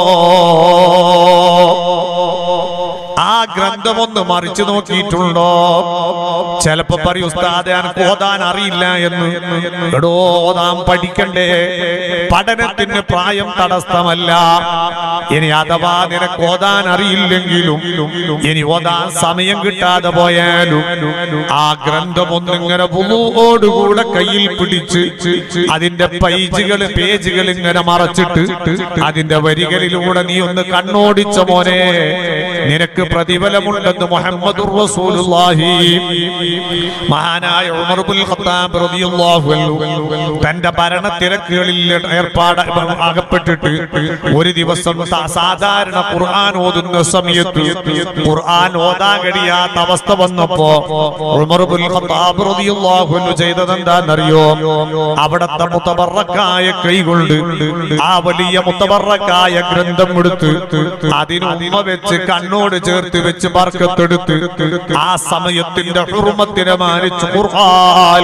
ആ ഗ്രന്ഥമൊന്ന് മറിച്ചു നോക്കിയിട്ടുണ്ടോ ചിലപ്പോ പറയും ഉസ്താദെ എനിക്ക് ഓതാൻ അറിയില്ല എന്ന് എടോ ഓതാൻ പഠിക്കണ്ടേ പഠനത്തിന് പ്രായം തടസ്സമല്ല ഇനി അഥവാ നിനക്ക് ഓതാൻ അറിയില്ലെങ്കിലും ഇനി ഓതാൻ സമയം കിട്ടാതെ പോയാലും ആ ഗ്രന്ഥം ഒന്നിങ്ങനെ പുളുവോടുകൂടെ കയ്യിൽ പിടിച്ച് അതിന്റെ പൈജുകൾ പേജുകൾ ഇങ്ങനെ മറച്ചിട്ട് അതിന്റെ വരികളിലൂടെ നീ ഒന്ന് കണ്ണോടിച്ച മോനെ നിനക്ക് പ്രതിഫലമുണ്ടെന്ന് മുഹമ്മദ് റസൂലുള്ളാഹി മഹാനായ ഉമർ ബിൻ ഖത്താബ് റളിയല്ലാഹു അൻഹു തന്റെ ഭരണ തിരക്കുകളിൽ ഏർപ്പാട് അകപ്പെട്ടിട്ട് ഒരു ദിവസം സാ- സാധാരണ ഖുർആൻ ഓതുന്ന സമയത്ത് ഖുർആൻ ഓതാൻ കഴിയാത്ത അവസ്ഥ വന്നപ്പോ ഉമർ ബിൻ ഖത്താബ് റളിയല്ലാഹു അൻഹു ചെയ്തത് എന്താണെന്നറിയോ അവിടത്തെ മുത്തബറക്കായ കൈകൊണ്ട് ആ വലിയ മുത്തബറക്കായ ഗ്രന്ഥം എടുത്ത് അതിന് ഉമ്മ വെച്ച് കണ്ണോട് ചേർത്ത് വെച്ച് ബർക്കത്തെടുത്ത് ആ സമയത്തിന്റെ ഹുർമത്തിനെ മാനിച്ച് ഖുർആൻ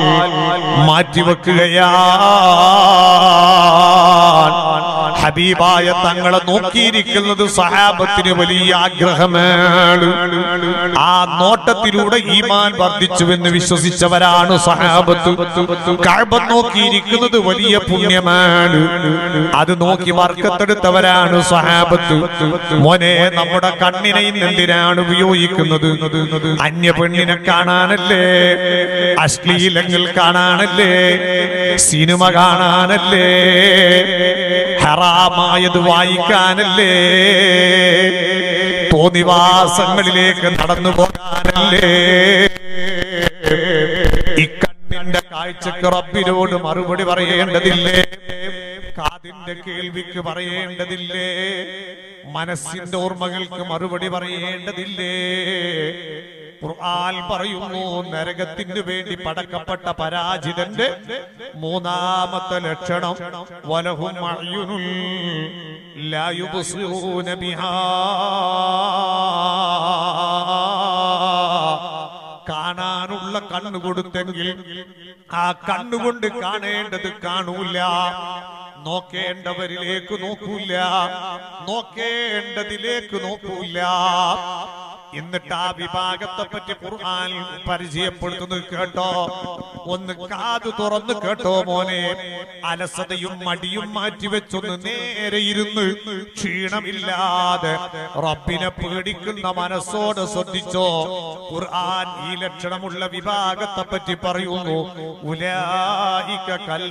മാറ്റിവെക്കുകയാണ് ഹബീബായ തങ്ങളെ നോക്കിയിരിക്കുന്നത് സഹാബത്തിന് വലിയ ആഗ്രഹമാണ് ആ നോട്ടത്തിലൂടെ ഈമാൻ വർദ്ധിച്ചുവെന്ന് വിശ്വസിച്ചവരാണ് സഹാബത്ത് കഅബ നോക്കിയിരിക്കുന്നത് വലിയ പുണ്യമാണ് അത് നോക്കി വർക്കത്തെടുത്തവരാണ് സഹാബത്ത് മോനെ നമ്മുടെ കണ്ണിനെ ഇന്ന് എന്തിനാണ് ഉപയോഗിക്കുന്നത് അന്യ പെണ്ണിനെ കാണാനല്ലേ അശ്ലീലങ്ങൾ കാണാനല്ലേ സിനിമ കാണാനല്ലേ ഹറാമായത് വായിക്കാനല്ലേ തോന്നിവാസങ്ങളിലേക്ക് നടന്നു പോകാനല്ലേ ഇക്കണ്ണിന്റെ കാഴ്ചക്ക് റബ്ബിനോട് മറുപടി പറയേണ്ടതില്ലേ കാതിന്റെ കേൾവിക്ക് പറയേണ്ടതില്ലേ മനസ്സിന്റെ ഓർമ്മകൾക്ക് മറുപടി പറയേണ്ടതില്ലേ ഖുർആൻ പറയുന്നു നരകത്തിന് വേണ്ടി പടക്കപ്പെട്ട പരാജിതന്റെ മൂന്നാമത്തെ ലക്ഷണം വലഹും അയ്യുനുൽ ലാ യുബ്സിറൂന ബിഹാ കാണാനുള്ള കണ്ണു കൊടുത്തെങ്കിൽ ആ കണ്ണുകൊണ്ട് കാണേണ്ടത് കാണൂല നോക്കേണ്ടവരിലേക്ക് നോക്കൂല നോക്കേണ്ടതിലേക്ക് നോക്കൂല എന്നിട്ട് ആ വിഭാഗത്തെ പറ്റി ഖുർആൻ പരിചയപ്പെടുത്തുന്നത് കേട്ടോ ഒന്ന് കാതു തുറന്ന് കേട്ടോ മോനെ അലസതയും മടിയും മാറ്റിവെച്ചൊന്ന് നേരെ ഇരുന്ന് ക്ഷീണമില്ലാതെ റബ്ബിനെ പേടിക്കുന്ന മനസ്സോട് ശ്രദ്ധിച്ചോ ഖുർആൻ ഈ ലക്ഷണമുള്ള വിഭാഗത്തെ പറ്റി പറയുന്നു ഉലായിക കൽ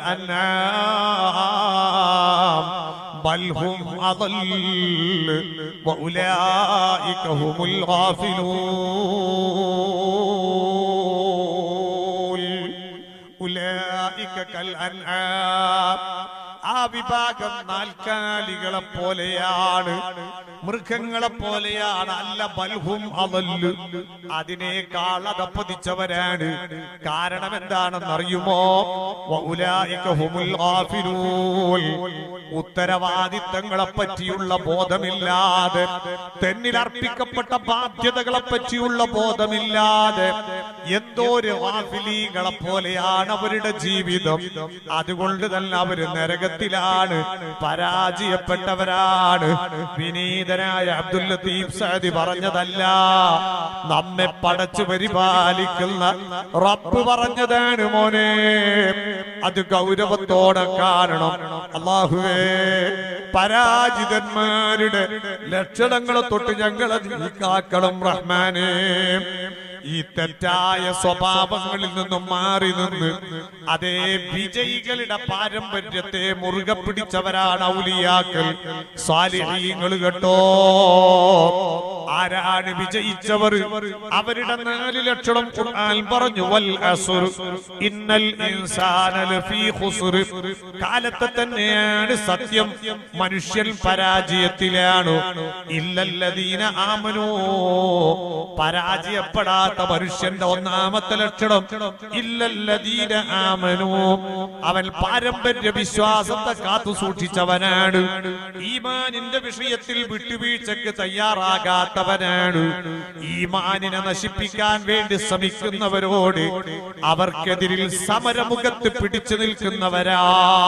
അന്നാം ബൽ ഹും അദൽ വഉലായിക ഹുമുൽ ഗാഫിലൂൻ ഉലായിക കൽ അൻആം ആ വിഭാഗം നാൽക്കാലികളെ പോലെയാണ് മൃഗങ്ങളെ പോലെയാണ് അല്ല ബൽഹും അവല്ല് അതിനേക്കാൾ അതപ്പതിച്ചവരാണ് കാരണം എന്താണെന്നറിയുമോ വഉലായിക ഹുമുൽ ഗാഫിലൂൻ. ഉത്തരവാദിത്തങ്ങളെ പറ്റിയുള്ള ബോധമില്ലാതെ തെന്നിൽ അർപ്പിക്കപ്പെട്ട ബാധ്യതകളെ പറ്റിയുള്ള ബോധമില്ലാതെ എന്തോ ഒരു വാഫിലീകളെ പോലെയാണ് അവരുടെ ജീവിതം അതുകൊണ്ട് തന്നെ അവര് നരകത്തിലാണ് പരാജയപ്പെട്ടവരാണ് വിനീതനായ അബ്ദുൽ ലത്തീഫ് സഅദി പറഞ്ഞതല്ല നമ്മെ പടച്ചു പരിപാലിക്കുന്ന റബ്ബ് പറഞ്ഞതാണ് മോനെ അത് ഗൗരവത്തോടെ കാണണം അള്ളാഹുവേ പരാജിതന്മാരുടെ ലക്ഷണങ്ങളെ തൊട്ട് ഞങ്ങളെ നീ കാക്കണം റഹ്മാനേ ഈ തെറ്റായ സ്വഭാവങ്ങളിൽ നിന്നും മാറി നിന്ന് അതേ വിജയികളുടെ പാരമ്പര്യത്തെ മുറുകെ പിടിച്ചവരാണ് ഔലിയാക്കൾ സ്വാലിഹീങ്ങൾ കേട്ടോ ആരാണ് വിജയിച്ചവർ അവരുടെ നാല് ലക്ഷണം ഖുർആൻ പറഞ്ഞു വൽ അസുർ ഇന്നൽ ഇൻസാന ലഫീ ഖുസ്ർ കാലത്തെ തന്നെയാണ് സത്യം മനുഷ്യൻ പരാജയത്തിലാണ് ഇല്ലല്ലദീന ആമനോ പരാജയപ്പെടാത്ത മനുഷ്യന്റെ ഒന്നാമത്തെ ലക്ഷണം ഇല്ലല്ലദീന ആമനോ അവൻ പാരമ്പര്യ വിശ്വാസത്തെ കാത്തു സൂക്ഷിച്ചവനാണ് ഈമാനിന്റെ വിഷയത്തിൽ വിട്ടുവീഴ്ചക്ക് തയ്യാറാകാത്തവനാണ് ഈമാനിനെ നശിപ്പിക്കാൻ വേണ്ടി ശ്രമിക്കുന്നവരോട് അവർക്കെതിരിൽ സമരമുഖത്ത് പിടിച്ചു നിൽക്കുന്നവരാ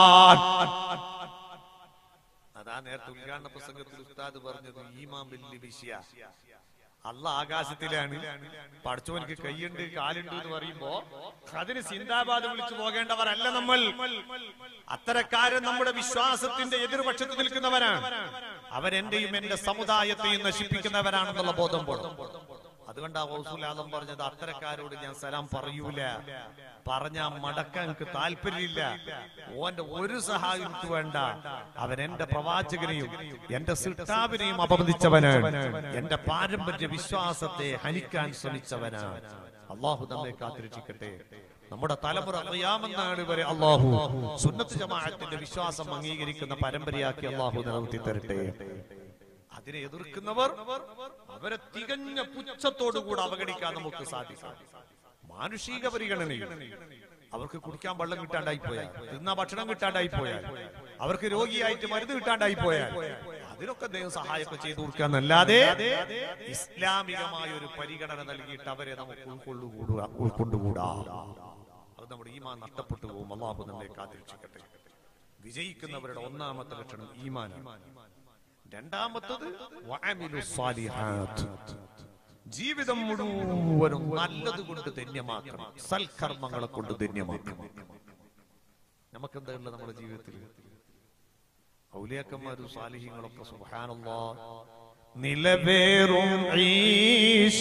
അതാ നേരത്തെ ഉദ്ഘാടന പ്രസംഗത്തിൽ ഉസ്താദ് പറഞ്ഞത് ഈമാൻ വലിയ വിഷയ അല്ല ആകാശത്തിലാണ് പഠിച്ചവനക്ക് കൈയുണ്ട് കാലുണ്ട് എന്ന് പറയുമ്പോ അതിന് സിന്ദാബാദ് വിളിച്ചു പോകേണ്ടവരല്ല നമ്മൾ അത്തരക്കാരൻ നമ്മുടെ വിശ്വാസത്തിന്റെ എതിർപക്ഷത്ത് നിൽക്കുന്നവരാണ് അവരെന്റെയും എന്റെ സമുദായത്തെയും നശിപ്പിക്കുന്നവരാണെന്നുള്ള ബോധം പോലും അതുകൊണ്ടാ ഹൗസുലാദം പറഞ്ഞത് അത്തരക്കാരോട് ഞാൻ സലാം പറയൂല പറഞ്ഞ മടക്കാൻ എനിക്ക് താല്പര്യമില്ല ഓന്റെ ഒരു സഹായം എനിക്ക് വേണ്ട അവൻ എന്റെ പ്രവാചകനെയും എന്റെ സിട്ടാവിനെയും അപമതിച്ചവനാണ് എന്റെ പാരമ്പര്യ വിശ്വാസത്തെ ഹനിക്കാൻ ശ്രമിച്ചവനാണ് അള്ളാഹു നമ്മെ കാത്തിരക്ഷിക്കട്ടെ നമ്മുടെ തലമുറ അറിയാമെന്നാണ് വരെ അള്ളാഹു സുന്നത്ത് ജമാഅത്തിന്റെ വിശ്വാസം അംഗീകരിക്കുന്ന പരമ്പരയാക്കി അള്ളാഹു നിലനിർത്തി തരട്ടെ അതിനെ എതിർക്കുന്നവർ അവരെ തികഞ്ഞ പുച്ഛത്തോടുകൂടെ അവഗണിക്കാൻ നമുക്ക് സാധിക്കും മാനുഷിക പരിഗണനയിൽ അവർക്ക് കുടിക്കാൻ വെള്ളം കിട്ടാണ്ടായി പോയാൽ തിന്നാ ഭക്ഷണം കിട്ടാണ്ടായി പോയാൽ അവർക്ക് രോഗിയായിട്ട് മരുന്ന് കിട്ടാണ്ടായി പോയാൽ അതിനൊക്കെ ദൈവം സഹായമൊക്കെ ചെയ്തു കൊടുക്കാന്നല്ലാതെ ഇസ്ലാമികമായ ഒരു പരിഗണന നൽകിയിട്ട് അവരെ നമുക്ക് ഉൾക്കൊള്ളുകൂടാ ഉൾക്കൊണ്ടുകൂടാ അത് നമ്മുടെ ഈമാൻ നഷ്ടപ്പെട്ടു പോകും അള്ളാഹു നമ്മെ കാത്തിരക്ഷിക്കട്ടെ വിജയിക്കുന്നവരുടെ ഒന്നാമത്തെ ലക്ഷണം ഈമാനാണ് രണ്ടാമത്തത് വഅമിലു സ്വാലിഹാത്ത്. ജീവിതം മുഴുവനും നല്ലത് കൊണ്ട് ധന്യമാക്കണം സൽക്കർമ്മങ്ങളെ കൊണ്ട് ധന്യമാക്കണം നമുക്ക് എന്താ ഉള്ളത് നമ്മുടെ ജീവിതത്തിൽ ഔലിയാക്കന്മാരും സാലിഹ്യങ്ങളൊക്കെ സുബ്ഹാനല്ലാ നിലവേറും ഈശ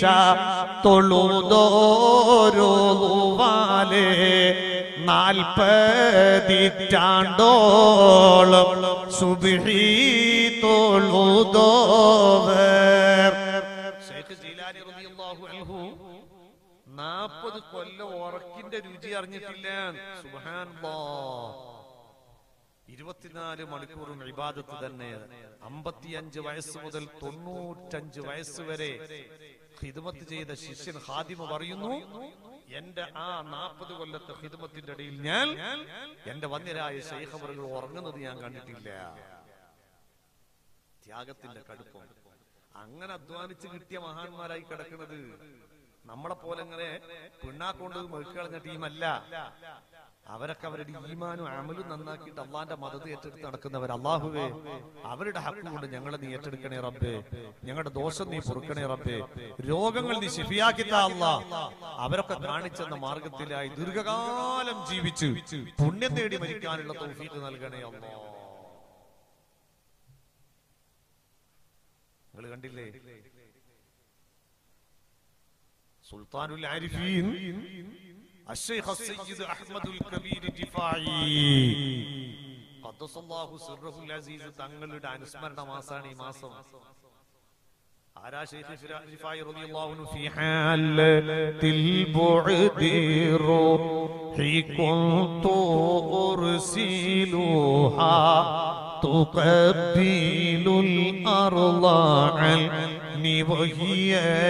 തൊഴുതോരോവാലേ നാൽപ്പതിറ്റാണ്ടോളം സുബിഹി തൊഴുതോവർ ശൈഖ് ജീലാനി റളിയല്ലാഹു അൻഹു 40 കൊല്ലം ഉറക്കിന്റെ രുചി അറിഞ്ഞിട്ടില്ല സുബ്ഹാനല്ലാഹ് ഇരുപത്തിനാല് മണിക്കൂറും ഇബാദത്ത് തന്നെ അമ്പത്തിയഞ്ച് വയസ്സ് മുതൽ തൊണ്ണൂറ്റഞ്ച് വയസ്സ് വരെ ഹിദ്മത്ത് ചെയ്ത ശിഷ്യൻ ഹാദിമ പറയുന്നു എന്റെ ആ നാൽപ്പത് കൊല്ലത്തെ ഹിദ്മത്തിന്റെ ഇടയിൽ ഞാൻ എന്റെ വന്യരായ ശൈഖവറുകൾ ഉറങ്ങുന്നത് ഞാൻ കണ്ടിട്ടില്ല ത്യാഗത്തിന്റെ കടുപ്പം അങ്ങനെ അധ്വാനിച്ച് കിട്ടിയ മഹാന്മാരായി കിടക്കുന്നത് നമ്മളെ പോലെ ഇങ്ങനെ പിണ്ണാക്കൊണ്ട് മെഴുക്കളഞ്ഞ ടീമല്ല അവരൊക്കെ അവരുടെ ഈമാനും അമലും നന്നാക്കിയിട്ട് അള്ളാന്റെ മതത് ഏറ്റെടുത്ത് നടക്കുന്നവർ അള്ളാഹുവേ അവരുടെ ഹക്ക് കൊണ്ട് ഞങ്ങളെ നീ ഏറ്റെടുക്കണേ റബ്ബേ ഞങ്ങളുടെ ദോഷം നീ പൊറുക്കണേ റബ്ബേ രോഗങ്ങൾ നീ ശിഫിയാക്കിത്ത അല്ലാ അവരൊക്കെ കാണിച്ചെന്ന മാർഗത്തിലായി ദീർഘകാലം ജീവിച്ച് പുണ്യം നേടി മരിക്കാനുള്ള തൗഫീഖ് നൽകണേ അല്ലാ നിങ്ങൾ കണ്ടില്ലേ സുൽത്താനുൽ ആരിഫീൻ الشيخ السيد أحمد الكبير الدفاعي قدس الله سره العزيز തങ്ങളുടെ അനുസ്മരണ മാസാണ് ഈ മാസം ആരാ ശൈഖ് റിഫായി റളിയല്ലാഹു അൻഹു ഫി حالة البعد روحي كنت أرسلها تقبل الأرض عني وهي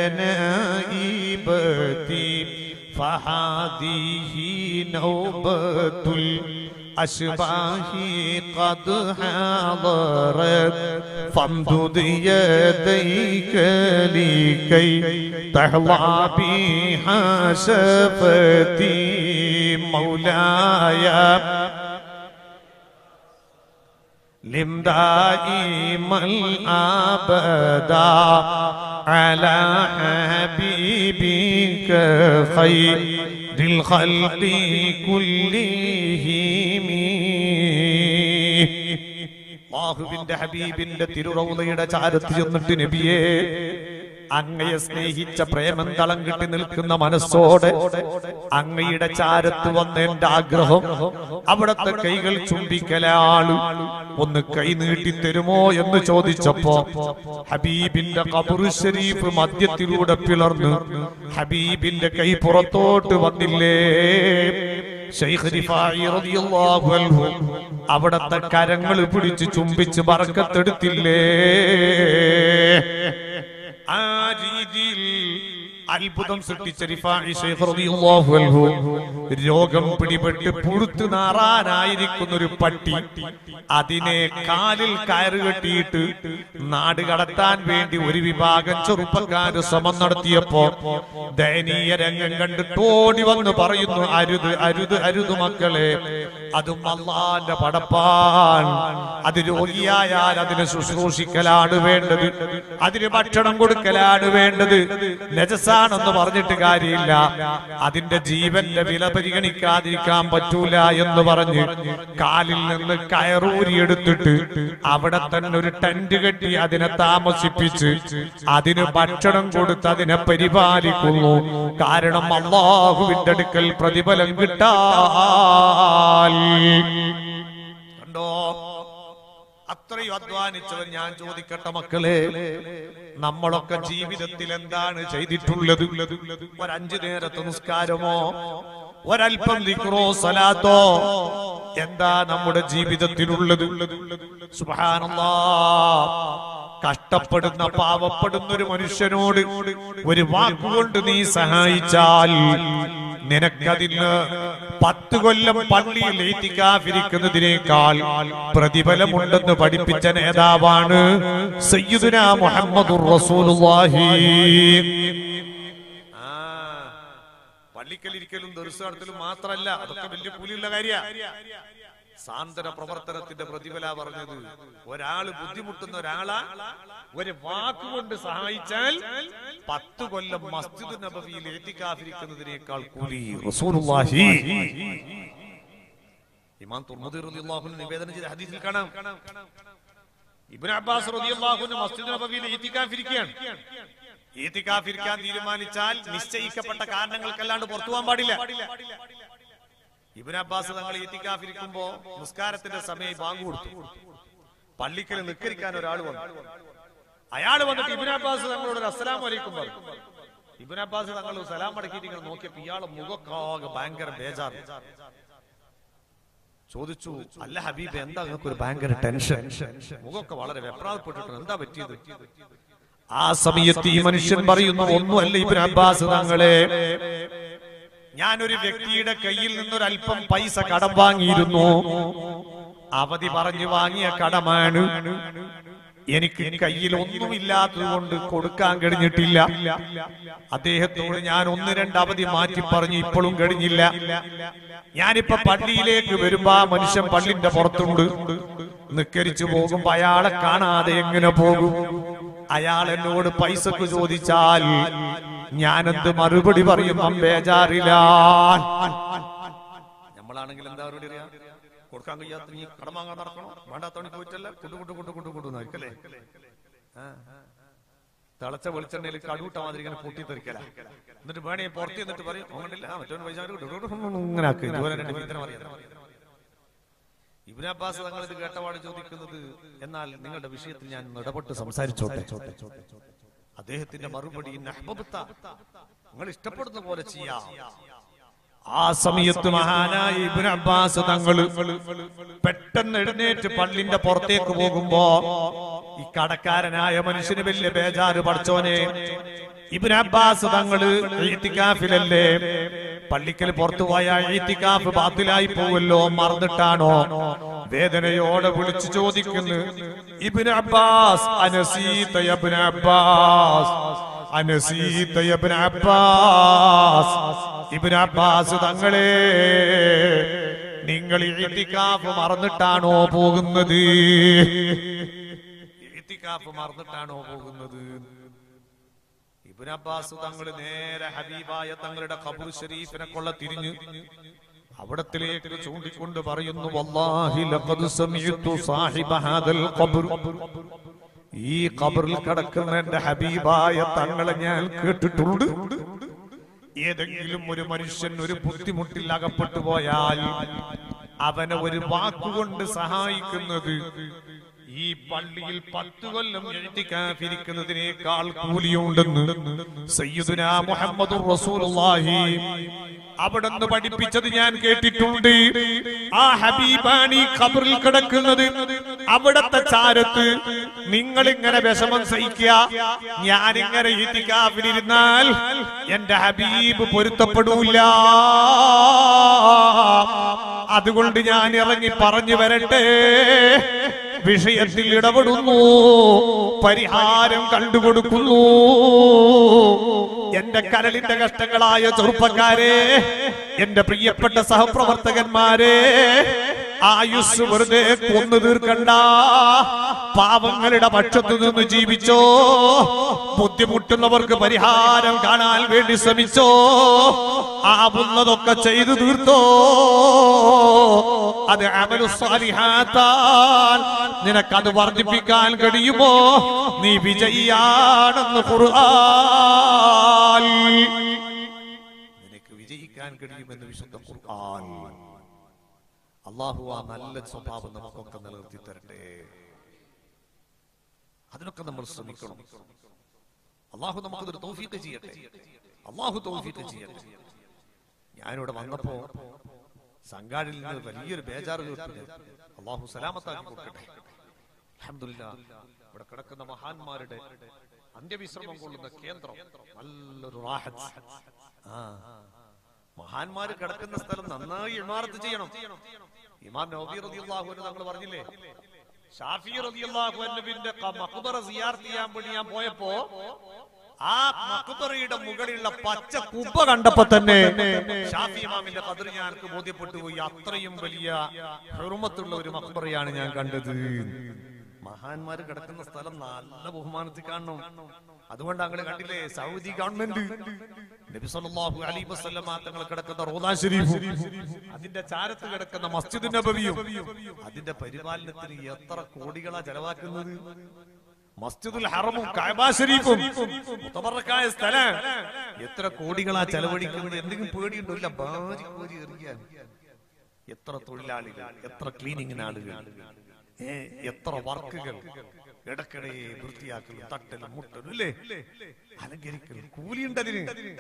نائبتي فهذه نوبة الأشباح قد حضرت فامدد يديك لكي تحظى بها شفتي مولاي لم دائما أبدا على حبيبك خير الخلق كلهم അള്ളാഹുവിന്റെ ഹബീബിന്റെ തിരുറൗലയുടെ ചാരത്ത് ചെന്നിട്ട് നബിയെ അങ്ങയെ സ്നേഹിച്ച പ്രേമം തളം കിട്ടി നിൽക്കുന്ന മനസ്സോടെ അങ്ങയുടെ ചാരത്ത് വന്ന എന്റെ ആഗ്രഹം അവിടത്തെ കൈകൾ ചുംബിക്കലാണ് ഒന്ന് കൈ നീട്ടി തരുമോ എന്ന് ചോദിച്ചപ്പോ ഹബീബിന്റെ കബറു ഷരീഫ് മദ്യത്തിലൂടെ പിളർന്ന് ഹബീബിന്റെ കൈ പുറത്തോട്ട് വന്നില്ലേ ശൈഖ് റിഫായി റളിയല്ലാഹു അൻഹു അവിടത്തെ കരങ്ങൾ പിടിച്ച് ചുംബിച്ച് ബർക്കത്തെടുത്തില്ലേ ആ രീതിയിൽ അത്ഭുതം സൃഷ്ടിച്ച റിഫായി ശൈഖ് റളിയല്ലാഹു അൻഹു രോഗം പിടിപെട്ട് പുഴുത്തു നാറാനായിരിക്കുന്ന ഒരു പട്ടി അതിനെ കാലിൽ കയറ് കെട്ടിയിട്ട് നാട് കടത്താൻ വേണ്ടി ഒരു വിഭാഗം ചെറുപ്പക്കാര് ശ്രമം നടത്തിയപ്പോ ദയനീയ രംഗം കണ്ടിട്ട് ഓടി വന്ന് പറയുന്നു അരുത് അരുത് അരുത് മക്കളെ അതും അള്ളാന്റെ പടപ്പാൻ അത് രോഗിയായാൽ അതിനെ ശുശ്രൂഷിക്കലാണ് വേണ്ടത് അതിന് ഭക്ഷണം കൊടുക്കലാണ് വേണ്ടത് നജസാണെന്ന് പറഞ്ഞിട്ട് കാര്യമില്ല അതിന്റെ ജീവന്റെ വില പരിഗണിക്കാതിരിക്കാൻ പറ്റൂല എന്ന് പറഞ്ഞ് കാലിൽ നിന്ന് കയറൂരിയെടുത്തിട്ട് അവിടെ തന്നെ ഒരു ടെന്റ് കെട്ടി അതിനെ താമസിപ്പിച്ച് അതിന് ഭക്ഷണം കൊടുത്ത് അതിനെ പരിപാലിക്കുന്നു കാരണം അള്ളാഹുവിന്റെ അടുക്കൽ പ്രതിഫലം കിട്ടാൽ കണ്ടോ അത്രയും അധ്വാനിച്ചവൻ ഞാൻ ചോദിക്കട്ടെ മക്കളെ നമ്മളൊക്കെ ജീവിതത്തിൽ എന്താണ് ചെയ്തിട്ടുള്ളത് ഒരഞ്ചു നേരത്തെ നിസ്കാരമോ ഒരൽപ്പം ദിക്റോ സലാത്തോ എന്താ നമ്മുടെ ജീവിതത്തിലുള്ളത് സുബ്ഹാനല്ലാ കഷ്ടപ്പെടുന്ന പാവപ്പെടുന്ന ഒരു മനുഷ്യനോട് ഒരു വാക്കുകൊണ്ട് നീ സഹായിച്ചാൽ നിനക്കതിന് പത്ത് കൊല്ലം പള്ളിയിൽ ഏറ്റിക്കാതിരിക്കുന്നതിനേക്കാൾ പ്രതിഫലമുണ്ടെന്ന് പഠിപ്പിച്ച നേതാവാണ് സയ്യിദുന മുഹമ്മദുർ റസൂലുള്ളാഹി ആ, പള്ളിക്കലിരിക്കലും ദർസ് നടത്തലും മാത്രല്ല അതൊക്കെ വലിയ കൂലിയുള്ള കാര്യ സാന്ത്വന പ്രവർത്തനത്തിന്റെ പ്രതിഫല പറഞ്ഞത് ഒരാള് ബുദ്ധിമുട്ടുന്ന ഒരാളാ ഒരു വാക്കുകൊണ്ട് സഹായിച്ചാൽ പത്ത് കൊല്ലം മസ്ജിദ് നബവിയിൽ ഏറ്റിക്കാതിരിക്കുന്നതിനേക്കാൾ കൂലി റസൂലുള്ളാഹി ഇമാം തുർമുദി റളിയല്ലാഹു അൻഹു നിവേദനം ചെയ്ത ഹദീസിൽ കാണാം ഇബ്നു അബ്ബാസ് റളിയല്ലാഹു അൻഹു മസ്ജിദ് നബവിയിൽ ഈത്തിക്കാഫിരിക്കുകയാണ് ഈത്തിക്കാഫിരിക്കാൻ തീരുമാനിച്ചാൽ നിശ്ചയിക്കപ്പെട്ട കാരണങ്ങൾക്കല്ലാണ്ട് പുറത്തു പോകാൻ പാടില്ല ഇബ്നു അബ്ബാസ് തങ്ങൾ ഈത്തിക്കാഫിരിക്കുമ്പോ നിസ്കാരത്തിന്റെ സമയം ബാങ്ക് കൊടുത്തു പള്ളിക്കൽ നിക്കരിക്കാൻ ഒരാൾ വന്നു അയാൾ വന്നിട്ട് ഇബ്നു അബ്ബാസ് തങ്ങളോട് ഒരു അസ്സലാമു അലൈക്കും പറഞ്ഞു ഇബ്നു അബ്ബാസ് തങ്ങൾ സലാം മടക്കിയിട്ട് ഇങ്ങനെ നോക്കിയപ്പോ ഇയാളെ മുഖക്കാകെ ഭയങ്കര ബേജാറ് ചോദിച്ചു അല്ല ഹബീബ് എന്താ നിങ്ങൾക്ക് ഒരു ഭയങ്കര ടെൻഷൻ മുഖമൊക്കെ വളരെ വെപ്രാളപ്പെട്ടിട്ടുണ്ട് എന്താ പറ്റിയത് ആ സമയത്ത് ഈ മനുഷ്യൻ പറയുന്നു ഒന്നുമല്ല ഇബ്നു അബ്ബാസ് തങ്ങളെ ഞാനൊരു വ്യക്തിയുടെ കയ്യിൽ നിന്നൊരല്പം പൈസ കടം വാങ്ങിയിരുന്നു അവധി പറഞ്ഞു വാങ്ങിയ കടമാണ് എനിക്ക് കയ്യിൽ ഒന്നുമില്ലാത്തത് കൊണ്ട് കൊടുക്കാൻ കഴിഞ്ഞിട്ടില്ല അദ്ദേഹത്തോട് ഞാൻ ഒന്ന് രണ്ട് അവധി മാറ്റി പറഞ്ഞു ഇപ്പോഴും കഴിഞ്ഞില്ല ഞാനിപ്പോ പള്ളിയിലേക്ക് വരുമ്പോ ആ മനുഷ്യൻ പള്ളിന്റെ പുറത്തുണ്ട് നിക്കരിച്ചു പോകുമ്പോ അയാളെ കാണാതെ എങ്ങനെ പോകും അയാൾ എന്നോട് പൈസക്ക് ചോദിച്ചാൽ ഞാനെന്ത് മറുപടി പറയും ബേജാറില്ല നമ്മളാണെങ്കിൽ എന്താ അവരോട് അറിയാം കൊടുക്കാൻ കഴിയാത്ത നീ കടം വാങ്ങാൻ നടക്കണോ വേണ്ടാത്തവണി പോയിട്ടല്ല കുട്ടു കുട്ടു കുട്ടു കുട്ടു കുട്ടു നോക്കല്ലേ തിളച്ച വെളിച്ചെണ്ണയിൽ കടൂട്ട മാതിരി ഇങ്ങനെ പൊട്ടിത്തെറിക്കല എന്നിട്ട് വേണേ പുറത്ത് എന്നിട്ട് പറയും അങ്ങോട്ടില്ല മറ്റവന് പൈസ കൊടുക്കും. ഇങ്ങനെ ആക്ക്. ഇതുപോലെ രണ്ട് വിധത്തിനെ പറയാം. ഇബ്നു അബ്ബാസ് തങ്ങൾ ഇത് കേട്ടപാട് ചോദിക്കുന്നത് എന്നാൽ നിങ്ങളുടെ വിഷയത്തിൽ ഞാൻ ഒന്ന് ഇടപെട്ട് സംസാരിച്ചോട്ടെ അദ്ദേഹത്തിന്റെ മറുപടി "ഇന്ന അഹ്ബബ്ത." നിങ്ങൾ ഇഷ്ടപ്പെടുന്ന പോലെ ചെയ്യാം ആ സമയത്ത് മഹാനായ ഇബ്നു അബ്ബാസ് തങ്ങൾ പെട്ടെന്ന് എഴുന്നേറ്റ് പള്ളിന്റെ പുറത്തേക്ക് പോകുമ്പോ ഈ കടക്കാരനായ മനുഷ്യന് വലിയ ബേജാറ് പഠിച്ചോനെ ഇബ്നു അബ്ബാസ് തങ്ങള് ഈത്തിക്കാഫിലല്ലേ പള്ളിക്കൽ പുറത്തു പോയ ഈത്തിക്കാഫ് ബാത്തിലായി പോവല്ലോ മറന്നിട്ടാണോ വേദനയോടെ വിളിച്ചു ചോദിക്കുന്നു ഇബ്നു അബ്ബാസ് അനസീത ഇബ്നു അബ്ബാസ് അനസീത ഇബ്നു അബ്ബാസ് ഇബ്നു അബ്ബാസ് തങ്ങളെ നിങ്ങൾ ഇത്തിക്കാഫ് മറന്നിട്ടാണോ പോകുന്നത് ഇത്തിക്കാഫ് മറന്നിട്ടാണോ പോകുന്നത് ഇബ്നു അബ്ബാസ് തങ്ങൾ നേരെ ഹബീബായ തങ്ങളുടെ ഖബർ ഷരീഫിനെ കൊള്ള തിരിഞ്ഞു അവിടത്തിലേക്ക് ചൂണ്ടിക്കൊണ്ട് പറയുന്നു വല്ലാഹി ലഖദ് സമിഅതു സാഹിബ ഹാദൽ ഖബർ ഈ ഖബറിൽ കിടക്കുന്ന എന്റെ ഹബീബായ തങ്ങളെ ഞാൻ കേട്ടിട്ടുണ്ട് ഏതെങ്കിലും ഒരു മനുഷ്യൻ ഒരു ബുദ്ധിമുട്ടിൽ അകപ്പെട്ടു പോയാൽ അവനെ ഒരു വാക്കുകൊണ്ട് സഹായിക്കുന്നത് ഈ പള്ളിയിൽ പത്ത് കൊല്ലം എഴുതിക്കാതിരിക്കുന്നതിനേക്കാൾ കൂലിയുണ്ടെന്ന് സയ്യിദുനാ മുഹമ്മദ് റസൂലുള്ളാഹി അവിടുന്ന് പഠിപ്പിച്ചത് ഞാൻ കേട്ടിട്ടുണ്ട് ആ ഹബീബാണ് ഈ ഖബറിൽ കിടക്കുന്നത് അവിടത്തെ ചാരത്ത് നിങ്ങൾ ഇങ്ങനെ വിഷമം സഹിക്കുക ഞാൻ ഇങ്ങനെ ഇത്തിക്കാവിലിരുന്നാൽ എന്റെ ഹബീബ് പൊരുത്തപ്പെടൂല അതുകൊണ്ട് ഞാൻ ഇറങ്ങി പറഞ്ഞു വരട്ടെ വിഷയത്തിൽ ഇടപെടുന്നു പരിഹാരം കണ്ടുകൊടുക്കുന്നു എന്റെ കരളിന്റെ കഷ്ടങ്ങളായ ചെറുപ്പക്കാരെ എന്റെ പ്രിയപ്പെട്ട സഹപ്രവർത്തകന്മാരെ ആയുസ് വെറുതെ കൊന്നു തീർക്കണ്ട പാവങ്ങളുടെ പക്ഷത്തു നിന്ന് ജീവിച്ചോ ബുദ്ധിമുട്ടുന്നവർക്ക് പരിഹാരം കാണാൻ വേണ്ടി ശ്രമിച്ചോ ആവുന്നതൊക്കെ ചെയ്തു തീർത്തോ അത് അമലു സാലിഹാത്താൽ നിനക്കത് വർദ്ധിപ്പിക്കാൻ കഴിയുമോ നീ വിജയിയാണെന്ന് ഖുർആൻ നിനക്ക് വിജയിക്കാൻ കഴിയുമെന്ന് വിശുദ്ധ ഖുർആൻ അള്ളാഹു ആ നല്ല സ്വഭാവം നമുക്കൊക്കെ നിലനിർത്തി തരട്ടെ അതിനൊക്കെ നമ്മൾ ശ്രമിക്കണം അള്ളാഹു നമുക്കതൊരു തൗഫീഖ് ചെയ്യട്ടെ അള്ളാഹു തൗഫീഖ് ചെയ്യട്ടെ ഞാനിവിടെ വന്നപ്പോ സംഘാടിൽ നിന്ന് വലിയൊരു ബേജാറ് കേട്ടു അള്ളാഹു സലാമത്താക്കി കൊടുക്കട്ടെ അൽഹംദുലില്ലാ ഇവിടെ കിടക്കുന്ന മഹാന്മാരുടെ അന്ത്യവിശ്രമം കൊള്ളുന്ന കേന്ദ്രം നല്ലൊരു റാഹത്ത് ആ മഹാന്മാര് കിടക്കുന്ന സ്ഥലം നന്നായി ഇമാറത്ത് ചെയ്യണം ഇമാം നബി റളിയല്ലാഹു അൻഹു തങ്ങൾ പറഞ്ഞില്ലേ ഷാഫി റളിയല്ലാഹു അൻഹുവിന്റെ മഖ്ബറ സിയാർത്ത് ചെയ്യാൻ വേണ്ടി ഞാൻ പോയപ്പോ ആ മഖ്ബറയുടെ മുകളിലുള്ള പച്ച കുബ്ബ കണ്ടപ്പോ തന്നെ ഷാഫി ഇമാമിന്റെ കതിർ ഞങ്ങൾക്ക് ബോധ്യപ്പെട്ടു പോയി അത്രയും വലിയ ഹെറുമത്തുള്ള ഒരു മഖ്ബറയാണ് ഞാൻ കണ്ടത് മഹാന്മാര് കിടക്കുന്ന സ്ഥലം നല്ല ബഹുമാനത്തിൽ കാണണം അതുകൊണ്ട് അങ്ങനെ കണ്ടില്ലേ സൗദി ഗവൺമെന്റ് നബി സല്ലല്ലാഹു അലൈഹി വസല്ലമ തങ്ങൾ കിടക്കുന്ന റോദാ ഷരീഫ് അതിന്റെ ചാരത്ത് കിടക്കുന്ന മസ്ജിദ് നബവിയും അതിന്റെ പരിപാലനത്തിന് എത്ര കോടികളാ ചെലവാക്കുന്നത് മസ്ജിദുൽ ഹറമും കഅബ ഷരീഫും മുതബറക്കായ സ്ഥലം എത്ര കോടികളാ ചെലവഴിക്കുന്നത് എന്തെങ്കിലും പേടിയുണ്ടോ ഇല്ല ബാരി കോരി എറിയാൻ എത്ര തൊഴിലാളികൾ എത്ര ക്ലീനിങ്ങിന് ആളുകൾ ഏ, എത്ര വർക്കുകൾ ഇടക്കിടെ വൃത്തിയാക്കലും തട്ടലും മുട്ടലും അല്ലേ അലങ്കരിക്കലും കൂലിയുണ്ടതിന്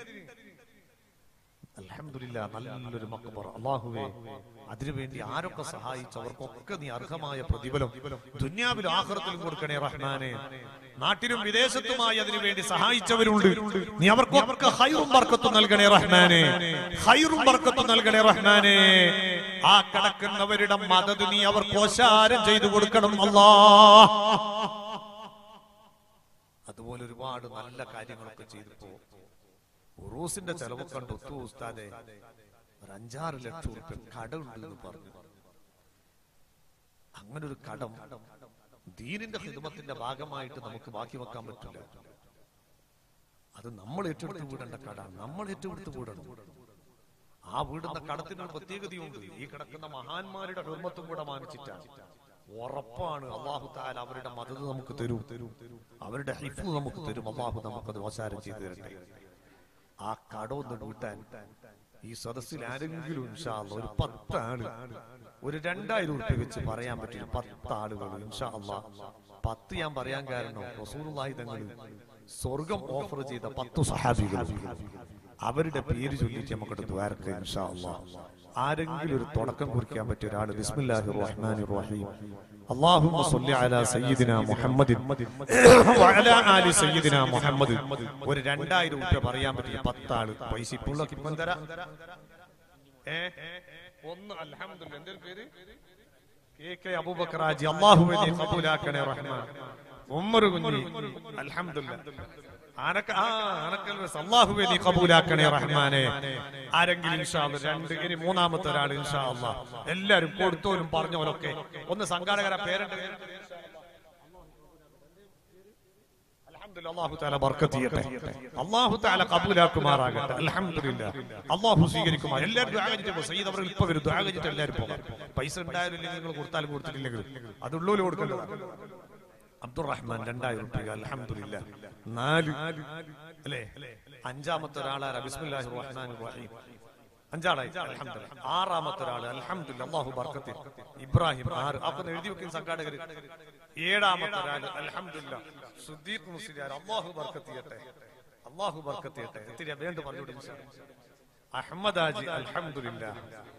അൽഹംദുലില്ലാ നല്ലൊരു മക്കബറ അള്ളാഹുവേ അതിനുവേണ്ടി ആരൊക്കെ സഹായിച്ചവർക്കൊക്കെ നീ അർഹമായ പ്രതിഫലം ദുന്യാവിലും ആഹ്റത്തിലും കൊടുക്കണേ റഹ്മാനെ നാട്ടിലും വിദേശത്തുമായി അതിനുവേണ്ടി സഹായിച്ചവരുണ്ട് നീ അവർക്കൊക്കെ ഹൈറും ബർക്കത്തും നൽകണേ റഹ്മാനെ ഹൈറും ബർക്കത്തും നൽകണേ റഹ്മാനെ ആ കിടക്കുന്നവരുടെ മദത് നീ അവർ കോശാരം ചെയ്തു കൊടുക്കണം അല്ലാ അതുപോലെ ഒരുപാട് നല്ല കാര്യങ്ങളൊക്കെ ചെയ്തപ്പോ ഉറൂസിന്റെ ചെലവൊക്കെ കണ്ട് ഒത്തു ഉസ്താദെ ഒരു അഞ്ചാറ് ലക്ഷം റുപ്യ കടമുണ്ട് എന്ന് പറഞ്ഞു അങ്ങനെ ഒരു കടം ദീനിന്റെ ഹിദമത്തിന്റെ ഭാഗമായിട്ട് നമുക്ക് ബാക്കി വെക്കാൻ പറ്റില്ല അത് നമ്മൾ ഏറ്റെടുത്ത് വീടേണ്ട കടാണ് നമ്മൾ ഏറ്റെടുത്ത് വീടണം ആ വീടുന്ന കടത്തിനൊരു പ്രത്യേകതയുണ്ട് ഈ കിടക്കുന്ന മഹാന്മാരുടെ ഹൃമത്തും കൂടെ മാനിച്ചിട്ടാണ് ഉറപ്പാണ് അള്ളാഹു താല അവരുടെ മദത് നമുക്ക് തരും അവരുടെ ഹിഫ് നമുക്ക് തരും അള്ളാഹു നമുക്കത് വശാരം ചെയ്തു തരട്ടെ ആ കടമൊന്ന് വീട്ടാൻ ഈ സദസ്സിൽ ആരെങ്കിലും ഇൻഷാ അല്ലാ ഒരു പത്താള് ഒരു രണ്ടായിരം ഉറുപ്പ്യ വെച്ച് പറയാൻ പറ്റില്ല പത്ത് ആളുകൾ ഇൻഷാ അല്ലാ പത്ത് ഞാൻ പറയാൻ കാരണം റസൂലുള്ളാഹി തങ്ങൾ സ്വർഗം ഓഫർ ചെയ്ത പത്തു സഹാബികൾ അവരുടെ പേര് ചൊല്ലിച്ച് നമുക്കത് ദ്വാരക്ക ഇൻഷാ അല്ലാ ആരെങ്കിലും ഒരു തുടക്കം കുറിക്കാൻ പറ്റിയ ഒരാൾ ബിസ്മില്ലാഹിർ റഹ്മാനിർ റഹീം اللهم صل على سيدنا محمد وعلى آل سيدنا محمد ഒരു രണ്ടായിരം രൂപ പറയാൻ പറ്റിയ പത്താള് പൈസ ഇപ്പോൾ ഇപ്പം തരാം ഏ? ഒന്ന് അൽഹംദുലില്ലാ എന്റെ പേര് കെ കെ അബൂബക്കറാജി അള്ളാഹുവെ നീ കബൂലാക്കണേ റഹ്മാൻ ഉമ്മർ കുഞ്ഞി അൽഹംദുലില്ലാ ആനക്ക ആ ആനക്കൽ വസ് അള്ളാഹുവെ നീ കബൂലാക്കണേ റഹ്മാനെ ആരെങ്കിലും ഇൻഷാ അല്ലാ രണ്ട് ഇനി മൂന്നാമത്തെ ഒരാൾ ഇൻഷാ അല്ലാ എല്ലാരും കൊടുത്തോലും പറഞ്ഞോലൊക്കെ ഒന്ന് സംഘാടകരെ പേരുണ്ട് അൽഹംദുലില്ലാ, അല്ലാഹു തആല ബർക്കത്ത് ചെയ്യട്ടെ അല്ലാഹു തആല കബൂലാക്കുമാറാകട്ടെ അൽഹംദുലില്ലാ അല്ലാഹു സ്വീകരിക്കുമാർ എല്ലാവരും ദുആ ചെയ്തിട്ട് സയ്യിദ് അവർ ഇപ്പൊ വരും ദുആ ചെയ്തിട്ട് എല്ലാവരും പോകാം പൈസ ഉണ്ടായാലും ഇല്ലെങ്കിൽ നിങ്ങൾ കൊടുത്താലും കൊടുത്തിട്ടില്ലെങ്കിലും അതുള്ളൂല് കൊടുക്കേണ്ടതാണ് അബ്ദുറഹ്മാൻ രണ്ടായിരം റുപ്യ അൽഹംദുലില്ലാ നാല് അല്ലേ അഞ്ചാമത്തെ ഒരാളാണ് ബിസ്മില്ലാഹിർ റഹ്മാനിർ റഹീം അഞ്ചാളായി അൽഹംദുലില്ലാ ആറാമത്തെ ഒരാള് അൽഹംദുലില്ലാ അല്ലാഹു ബർക്കത്തി ഇബ്രാഹിം ആറ് അപ്പൊ എഴുതി വെക്കുന്ന സംഘാടകർ ഏഴാമത്തെ ഒരാള് അൽഹംദുലില്ലാ സുദ്ദീഖ് മുസ്ലിയാർ അല്ലാഹു ബർക്കത്ത് ചെയ്യട്ടെ അല്ലാഹു ബർക്കത്ത് ചെയ്യട്ടെ എത്തിരി വേണ്ട പറഞ്ഞോടി അഹമ്മദ് ആജി അൽഹംദുലില്ലാ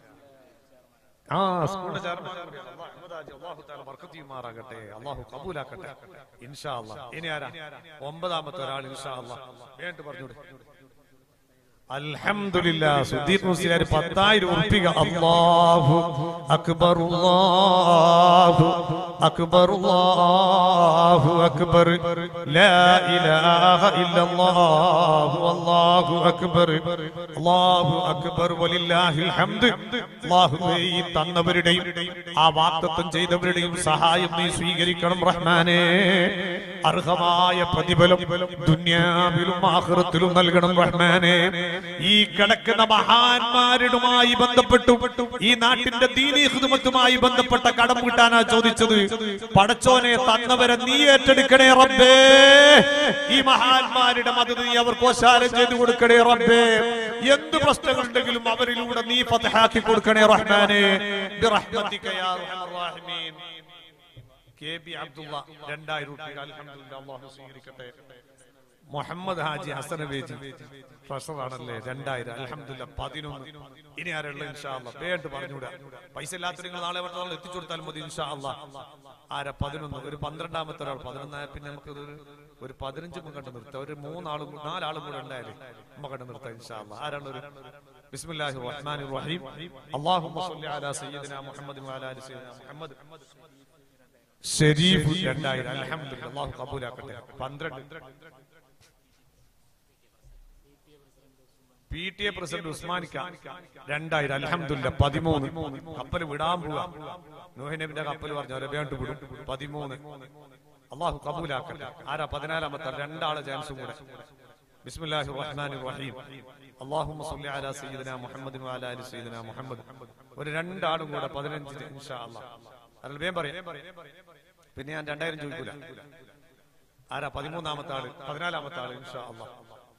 ആ സ്കൂളിന്റെ ചെയർമാൻ കൂടിയാണ്. അല്ലാഹ് അഹമ്മദ് ഹാജി അല്ലാഹു തആല ബർക്കത്ത് ചെയ്യുമാറാകട്ടെ അല്ലാഹു കബൂലാക്കട്ടെ ഇൻഷാ അല്ലാഹ് ഇനി ആരാ ഒമ്പതാമത്തെ ഒരാൾ ഇൻഷാ അല്ലാഹ് വേണ്ട പറഞ്ഞോട് അൽഹംദുലില്ലാ സുദ്ദീഖ് മുസ്ലിയാർ പത്തായിരം ഉറപ്പിക അല്ലാഹു അക്ബർ അല്ലാഹു അക്ബർ അല്ലാഹു അക്ബർ ലാ ഇലാഹ ഇല്ലല്ലാഹു അല്ലാഹു അക്ബർ അല്ലാഹു അക്ബർ വലില്ലാഹിൽ ഹംദ് അല്ലാഹുവേ ഈ തന്നവരുടെയും ആ വാക്തത്വം ചെയ്തവരുടെയും സഹായം നീ സ്വീകരിക്കണം റഹ്മാനേ അർഹമായ പ്രതിഫലം ദുന്യാവിലും ആഖിറത്തിലും നൽകണം റഹ്മാനേ ഈ കിടക്കുന്ന മഹാന്മാരുമായി ബന്ധപ്പെട്ടു ഈ നാട്ടിന്റെ ദീനീ ഹിദമത്തുമായി ബന്ധപ്പെട്ട കടം കിട്ടാനാ ചോദിച്ചത് പടച്ചോനെ തന്നവരെ നീ ഏറ്റെടുക്കണേ റബ്ബേ ഈ മഹാന്മാരുടെ മദത് നീ അവർ കോശാലം ചെയ്തു കൊടുക്കണേ റബ്ബേ എന്ത് പ്രശ്നങ്ങളുണ്ടെങ്കിലും അവരിലൂടെ നീ ഫതഹാക്കി കൊടുക്കണേ റഹ്മാനെ ബിറഹ്മതിക യാ അർഹമർ റഹീമീൻ കെ ബി അബ്ദുള്ള രണ്ടായിരം രൂപ അൽഹംദുലില്ലാ അല്ലാഹു സ്വീകരിക്കട്ടെ മുഹമ്മദ് ഹാജി ഹസൻ ബേജി ട്രഷറാണല്ലേ രണ്ടായിരം അൽഹംദുലില്ലാ പതിനൊന്ന് ഇനി ആരുള്ള ഇൻഷാ അല്ലാ വേണ്ട പറഞ്ഞൂടാ പൈസ ഇല്ലാത്ത നിങ്ങൾ നാളെ മറ്റന്നാൾ എത്തിച്ചു കൊടുത്താൽ മതി ഇൻഷാ അല്ലാ ആരാ പതിനൊന്ന് ഒരു പന്ത്രണ്ടാമത്തെ ഒരാൾ പതിനൊന്നായ പിന്നെ നമുക്ക് ഒരു ഒരു പതിനഞ്ച് കണ്ട് നിർത്താം ഒരു മൂന്നാളും കൂ- നാലാളും കൂടെ ഉണ്ടായാലേ നമുക്ക് കണ്ട് നിർത്താം ഇൻഷാ അല്ലാ ആരാണ് ഒരു ബിസ്മില്ലാഹിർ റഹ്മാനിർ റഹീം അല്ലാഹുമ്മ സ്വല്ലി അലാ സയ്യിദിനാ മുഹമ്മദ് വഅലാ ആലി സയ്യിദിനാ മുഹമ്മദ് ഷരീഫ് രണ്ടായിരം അൽഹംദുലില്ലാ അല്ലാഹു കബൂലാക്കട്ടെ പന്ത്രണ്ട് പി ടി എ പ്രസിഡന്റ് ഉസ്മാനിക്ക രണ്ടായിരം അൽഹംദുലില്ലാ പതിമൂന്ന് കപ്പൽ വിടാൻ പോവാ നൂഹിനബിന്റെ കപ്പൽ പറഞ്ഞു അവരെ വേണ്ട വിടും പതിമൂന്ന് അള്ളാഹു കബൂലാക്കട്ടെ ആരാ പതിനാലാമത്തെ ആൾ? രണ്ടാളെ ചാൻസും കൂടെ ബിസ്മില്ലാഹിർ റഹ്മാനിർ റഹീം അല്ലാഹുമ്മ സ്വല്ലി അലാ സയ്യിദിനാ മുഹമ്മദിൻ വഅലാ ആലി സയ്യിദിനാ മുഹമ്മദ് ഒരു രണ്ടാളും കൂടെ പതിനഞ്ചിന് ഇൻഷാ അല്ലാഹ് അതിൽ വേഗം പറയാം പിന്നെ ഞാൻ രണ്ടായിരം ചോദിക്കൂല ആരാ പതിമൂന്നാമത്തെ ആള് പതിനാലാമത്തെ ആള് ഇൻഷാ അല്ലാഹ്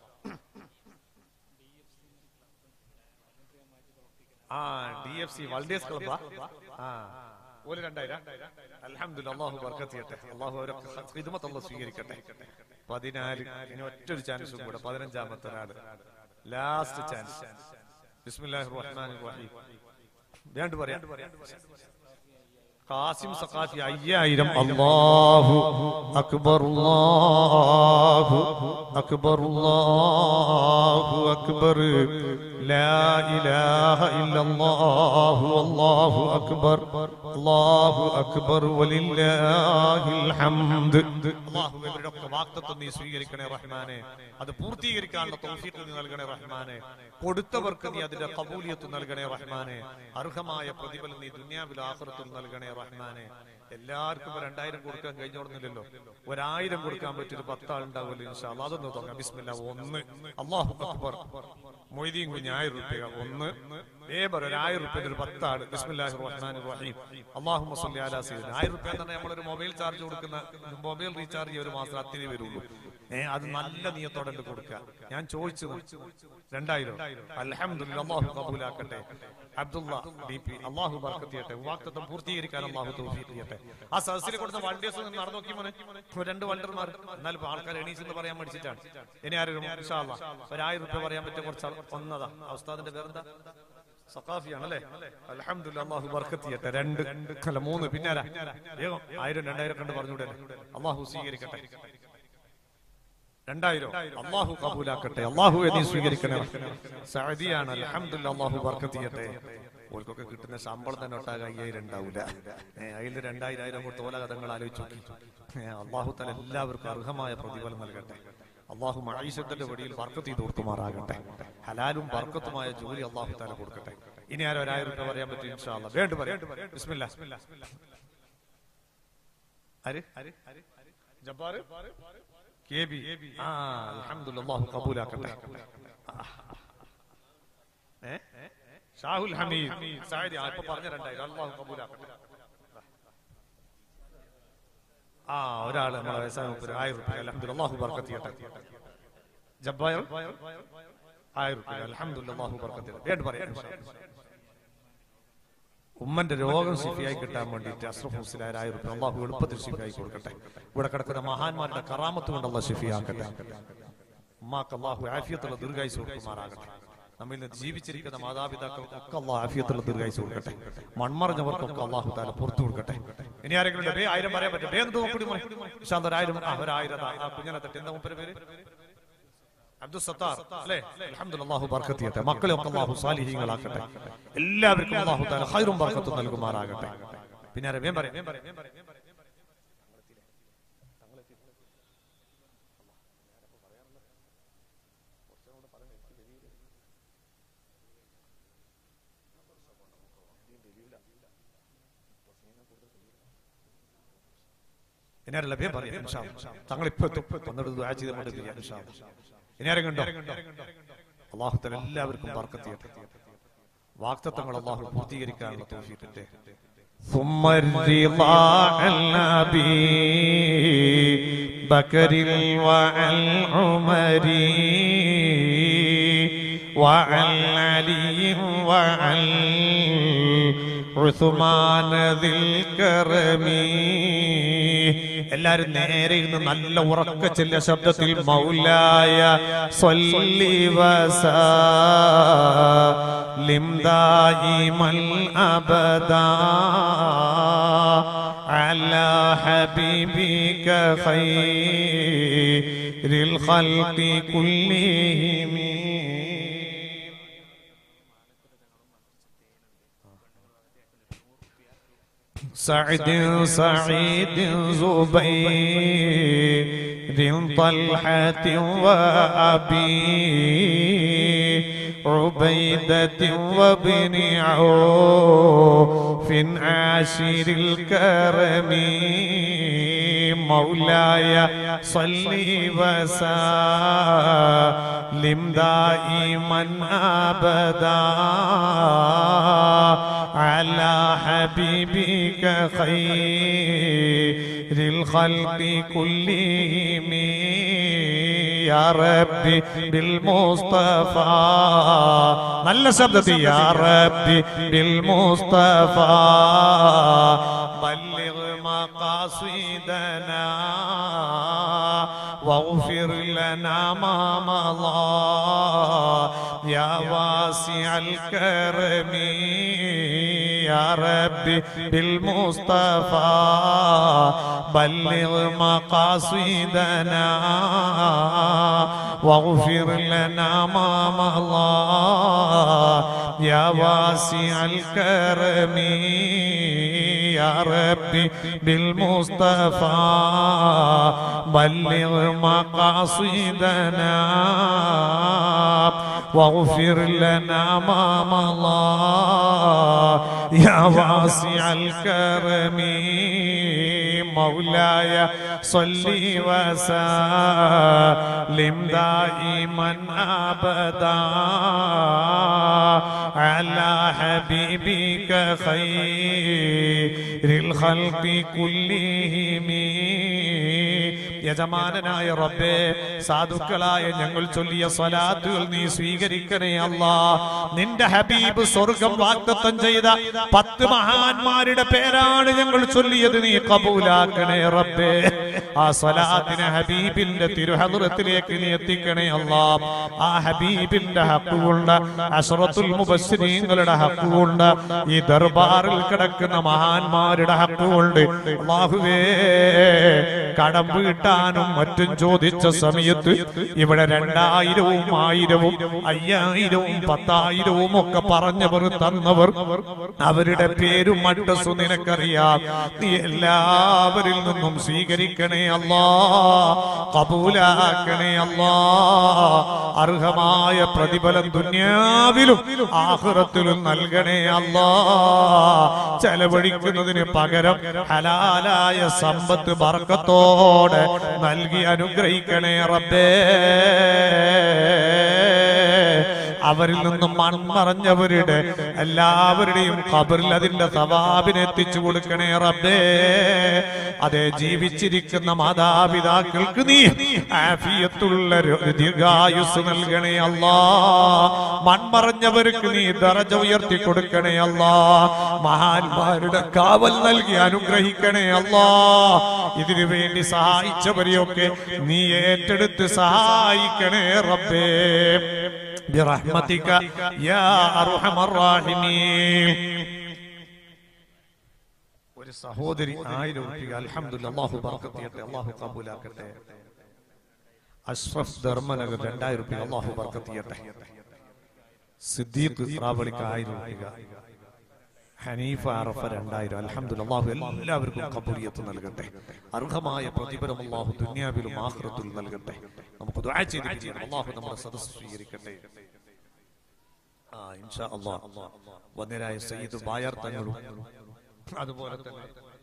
ആ ഡി എഫ് സി വൾഡേസ് ക്ലബാ ആ ഒരു രണ്ടായിരം അൽഹംദുലില്ലാ അല്ലാഹു ബർക്കത്ത് ചെയ്യട്ടെ അല്ലാഹു അവരെ ഖിദ്മത്ത് അല്ലാഹു സ്വീകരിക്കട്ടെ പതിനാല് ഇനി ഒറ്റൊരു ചാൻസും കൂടെ പതിനഞ്ചാമത്തെ ഒരാള് ലാസ്റ്റ് ചാൻസ് ബിസ്മില്ലാഹിർ റഹ്മാനിർ റഹീം വേണ്ട പറയാം ഖാസിം സഖാഫി അയ്യായിരം അല്ലാഹു അക്ബർ അല്ലാഹു അക്ബർ അല്ലാഹു അക്ബർ ലാ ഇലാഹ ഇല്ലല്ലാഹു അല്ലാഹു അക്ബർ അല്ലാഹു അക്ബർ വലില്ലാഹിൽ ഹംദ് അല്ലാഹു ഇവരുടെ ഒക്കെ വാക്തത്വം നീ സ്വീകരിക്കണേ റഹ്മാനെ അത് പൂർത്തീകരിക്കാനുള്ള തൗഫീഖ് നീ നൽകണേ റഹ്മാനെ കൊടുത്തവർക്ക് നീ അതിന്റെ കബൂലിയത്ത് നൽകണേ റഹ്മാനെ അർഹമായ പ്രതിഫലം നീ ദുനിയാവിൽ ആഖിറത്തിൽ നൽകണേ റഹ്മാനെ എല്ലാവർക്കും ഇപ്പൊ രണ്ടായിരം കൊടുക്കാൻ കഴിഞ്ഞോടുന്നില്ലല്ലോ ഒരായിരം കൊടുക്കാൻ പറ്റിയൊരു പത്താളുണ്ടാവുമല്ലോ ഇൻഷാ അല്ലാഹ് അതൊന്ന് തുടങ്ങാം ബിസ്മില്ല ഒന്ന് അല്ലാഹു അക്ബർ മൊയ്തീൻ കുഞ്ഞ് ആയിരം റുപ്യ ഒന്ന് ലേബർ ഒരു ആയിരം റുപ്യ ഒരു പത്താള് ബിസ്മില്ലാഹിർ റഹ്മാനിർ റഹീം അല്ലാഹുമ്മ സ്വല്ലി അലാ സയ്യിദിന ആയിരം റുപ്യ എന്ന് പറഞ്ഞാൽ നമ്മളൊരു മൊബൈൽ ചാർജ് കൊടുക്കുന്ന മൊബൈൽ റീചാർജ് ചെയ്യ ഒരു മാസം അത്തിരി വരുള്ളൂ ഏ അത് നല്ല നീയത്തോടെ ഉണ്ട് കൊടുക്കുക ഞാൻ ചോദിച്ചത് രണ്ടായിരം അൽഹംദുലില്ലാ അല്ലാഹു കബൂലാക്കട്ടെ അബ്ദുള്ള ഡി പി അള്ളാഹു ബർക്കത്ത് ചെയ്യട്ടെ വാക്തത്വം പൂർത്തീകരിക്കാൻ അള്ളാഹു തൗഫീഖ് ചെയ്യട്ടെ ആ സദസ്സിൽ കൊടുത്ത വൾഡേഴ്സ് ഒന്ന് നടന്നു നോക്കി മോനെ ഒരു രണ്ട് വൾഡർമാർ എന്നാലും ഇപ്പൊ ആൾക്കാർ എണീച്ചെന്ന് പറയാൻ മടിച്ചിട്ടാണ് ഇനി ആരും ഇൻഷാ അല്ലാ ഒരു ആയിരം റുപ്യ പറയാൻ പറ്റിയ കുറച്ച് ആൾ ഒന്നതാ ആ ഉസ്താദിന്റെ പേരെന്താ സഖാഫിയാണ് അല്ലേ അൽഹംദുലില്ലാ അള്ളാഹു ബർക്കത്ത് ചെയ്യട്ടെ രണ്ട് അല്ല മൂന്ന് പിന്നാരാ വേഗം ആയിരം രണ്ടായിരം കണ്ട് പറഞ്ഞുകൂടെ അള്ളാഹു സ്വീകരിക്കട്ടെ രണ്ടായിരം അള്ളാഹു കബൂലാക്കട്ടെ അള്ളാഹു നീ സ്വീകരിക്കണേ സഅദിയാണ് അൽഹംദുലില്ലാ അള്ളാഹു ബർക്കത്ത് ചെയ്യട്ടെ ഓൽക്കൊക്കെ കിട്ടുന്ന ശമ്പളം തന്നെ ഒട്ടാകെ അയ്യായിരം ഉണ്ടാവില്ല അതിൽ രണ്ടായിരം ആയിരം കൊടുത്ത് ഓല കഥകൾ ആലോചിച്ച് നോക്കി അള്ളാഹു തല എല്ലാവർക്കും അർഹമായ പ്രതിഫലം നൽകട്ടെ അള്ളാഹു മഴീശത്തിന്റെ വഴിയിൽ ബർക്കത്ത് ചെയ്ത് കൊടുക്കുമാറാകട്ടെ ഹലാലും ബർക്കത്തുമായ ജോലി അള്ളാഹു തല കൊടുക്കട്ടെ ഇനി ആരോ ഒരായിരം രൂപ പറയാൻ പറ്റും ഇൻഷാ അല്ലാ വേണ്ട പറയാം ബിസ്മില്ലാ ആര് ജബ്ബാർ കെ ബി ആ അൽഹംദുലില്ലാ അല്ലാഹു കബൂലാക്കട്ടെ ഏ ഷാഹുൽ ഹമീദ് സഅദി ആ ഇപ്പൊ പറഞ്ഞ രണ്ടായിരം അല്ലാഹു കബൂലാക്കട്ടെ ആ ഒരാള് നമ്മളെ വയസ്സായ മുപ്പത് ആയിരം റുപ്യ അലഹമ്മദ് അള്ളാഹു ബർക്കത്ത് ചെയ്യട്ടെ ജബ്ബായർ ആയിരം റുപ്യ അലഹമ്മദ് അള്ളാഹു ബർക്കത്ത് ചെയ്യട്ടെ വേണ്ട പറയാം ഉമ്മന്റെ രോഗം ശിഫിയായി കിട്ടാൻ വേണ്ടിയിട്ട് അഷ്റഫ് മുസ്ലിയാർ ആയിരം റുപ്യ അള്ളാഹു എളുപ്പത്തിൽ ശിഫിയായി കൊടുക്കട്ടെ ഇവിടെ കിടക്കുന്ന മഹാന്മാരുടെ കറാമത്ത് കൊണ്ട് അള്ളാഹ് ശിഫിയാക്കട്ടെ ഉമ്മാക്ക് അള്ളാഹു ആഫിയത്തുള്ള ദീർഘായുസ് കൊടുക്കുമാറാകട്ടെ നമ്മിൽ നിന്ന് ജീവിച്ചിരിക്കുന്ന മാതാപിതാക്കൾക്കൊക്കെ അള്ളാഹു ആഫിയത്തുള്ള ദീർഘായുസ് കൊടുക്കട്ടെ മൺമറഞ്ഞവർക്കൊക്കെ അള്ളാഹു താല പുറത്തു കൊടുക്കട്ടെ ഇനി ആരെങ്കിലും ഉണ്ടോ? ബേ ആയിരം പറയാൻ പറ്റും ബേ എന്ത് നോക്കൂടി മോനെ ഇൻഷാ അല്ലാ ഒരായിരം ആ ഒരായിരം ആ, ആ കുഞ്ഞിനെ തട്ടി എന്താ മുപ്പര് പേര് അബ്ദുൽ സത്താർ അല്ലേ അൽഹംദുലില്ലാഹ് അല്ലാഹു ബർക്കത്ത് ചെയ്യട്ടെ മക്കളെ ഒക്കെ അള്ളാഹു സാലിഹീങ്ങളാക്കട്ടെ എല്ലാവർക്കും അള്ളാഹു താല ഹൈറും ബർക്കത്തും നൽകുമാറാകട്ടെ പിന്നെ ആരെ വേം പറയാം വേം പറയാം, വേം പറയാം, വേം പറയാം. ഇനി ആരല്ല വേം പറയാം ഇൻഷാ അല്ലാ. തങ്ങൾ ഇപ്പൊ എത്തും വന്നിട്ട് ദുആ ചെയ്ത് കൊണ്ട് പിരിയാം ഇൻഷാ അല്ലാ. ഇനി ആരെങ്കിലും ഉണ്ടോ അള്ളാഹു തല എല്ലാവർക്കും ബർക്കത്ത് ചെയ്യട്ടെ വാക്തത്വങ്ങൾ അള്ളാഹു പൂർത്തീകരിക്കാനുള്ള തോഫീക്കിന്റെ ثم الرضا عن أبي بكر وعن عمر وعن علي وعن عثمان ذي الكرم എല്ലാരും നേരെ ഇരുന്ന് നല്ല ഉറക്ക ചെല്ല ശബ്ദത്തിൽ മൗലായ صلي وسلم دائما ابدا على حبيبك خير الخلق كلهم سعد سعيد زبير طلحة وأبي عبيدة وابن عوف عاشر الكرم مولاي صل وسلم دائما أبدا على حبيبك خير الخلق كلهم يا ربي بالمصطفى നല്ല ശബ്ദത്തിൽ يا ربي بالمصطفى بلغ مقاصدنا واغفر لنا ما مضى يا واسع الكرم يا ربي بالمصطفى بلغ مقاصدنا واغفر لنا ما مضى يا واسع الكرم يا ربي بالمصطفى بلغ مقاصدنا واغفر لنا ما مضى يا واسع الكرم مولاي صل وسلم دائما ابدا على حبيبك خير الخلق كلهم യജമാനനായ റബ്ബേ സാധുക്കളായ ഞങ്ങൾ ചൊല്ലിയ സ്വലാത്തുകൾ നീ സ്വീകരിക്കണേ അല്ലാ നിന്റെ ഹബീബ് സ്വർഗം വാഗ്ദത്തം ചെയ്ത പത്ത് മഹാന്മാരുടെ പേരാണ് ഞങ്ങൾ ചൊല്ലിയത് നീ കബൂലാക്കണേ റബ്ബേ ആ സ്വലാത്തിനെ ഹബീബിന്റെ തിരുഹദറത്തിലേക്ക് നീ എത്തിക്കണേ അല്ലാ ആ ഹബീബിന്റെ ഹക്കുകൊണ്ട് അഷറത്തുൽ മുബശ്ശരീങ്ങളുടെ ഹക്കുകൊണ്ട് ഈ ദർബാറിൽ കിടക്കുന്ന മഹാന്മാരുടെ ഹക്കുകൊണ്ട് അള്ളാഹുവേ കടം വീട്ടാനും മറ്റും ചോദിച്ച സമയത്ത് ഇവിടെ രണ്ടായിരവും ആയിരവും അയ്യായിരവും പത്തായിരവും ഒക്കെ പറഞ്ഞവർ തന്നവർ അവരുടെ പേരും മട്ടസു നിനക്കറിയാം നീ എല്ലാവരിൽ നിന്നും സ്വീകരിക്കണേ അല്ലാ കബൂലാക്കണേ അല്ലാ അർഹമായ പ്രതിഫലം ദുന്യാവിലും ആഹുറത്തിലും നൽകണേ അല്ലാ ചെലവഴിക്കുന്നതിന് പകരം ഹലാലായ സമ്പത്ത് ബർക്കത്തോടെ നൽകി അനുഗ്രഹിക്കണേ റബ്ബേ അവരിൽ നിന്നും മൺമറഞ്ഞവരുടെ എല്ലാവരുടെയും ഖബറിൽ അതിന്റെ സവാബിനെ എത്തിച്ചു കൊടുക്കണേ റബ്ബേ അതെ ജീവിച്ചിരിക്കുന്ന മാതാപിതാക്കൾക്ക് നീ ആഫിയത്തുള്ള ഒരു ദീർഘായുസ് നൽകണേ അല്ലാ മൺമറഞ്ഞവർക്ക് നീ ദറജ ഉയർത്തി കൊടുക്കണേ അല്ലാ മഹാന്മാരുടെ കാവൽ നൽകി അനുഗ്രഹിക്കണേ അല്ലാ ഇതിനു വേണ്ടി സഹായിച്ചവരെയൊക്കെ നീ ഏറ്റെടുത്ത് സഹായിക്കണേ റബ്ബേ برحمتك يا أرحم الراحمين ഒരു സഹോദരി ആയിരം രൂപ അൽഹംദുലില്ലാ അല്ലാഹു ബർക്കത്ത് ചെയ്യട്ടെ അല്ലാഹു കബൂലാക്കട്ടെ അഷ്റഫ് ധർമ്മനഗർ രണ്ടായിരം രൂപ അല്ലാഹു ബർക്കത്ത് ചെയ്യട്ടെ സിദ്ദീഖ് റാവളിക്ക് ആയിരം രൂപ ഹനീഫ അറഫ രണ്ടായിരം അൽഹംദുലില്ലാ അല്ലാഹു എല്ലാവർക്കും കബൂലിയത്ത് നൽകട്ടെ അർഹമായ പ്രതിഫലം അല്ലാഹു ദുനിയാവിലും ആഖിറത്തിലും നൽകട്ടെ നമുക്ക് ദുആ ചെയ്ത് പിരിയാം അല്ലാഹു നമ്മുടെ സദസ്സ് സ്വീകരിക്കട്ടെ ആ ഇൻഷാ അല്ലാഹ് വന്നരായ സയ്യിദ് ബായർ തങ്ങളും അതുപോലെ തന്നെ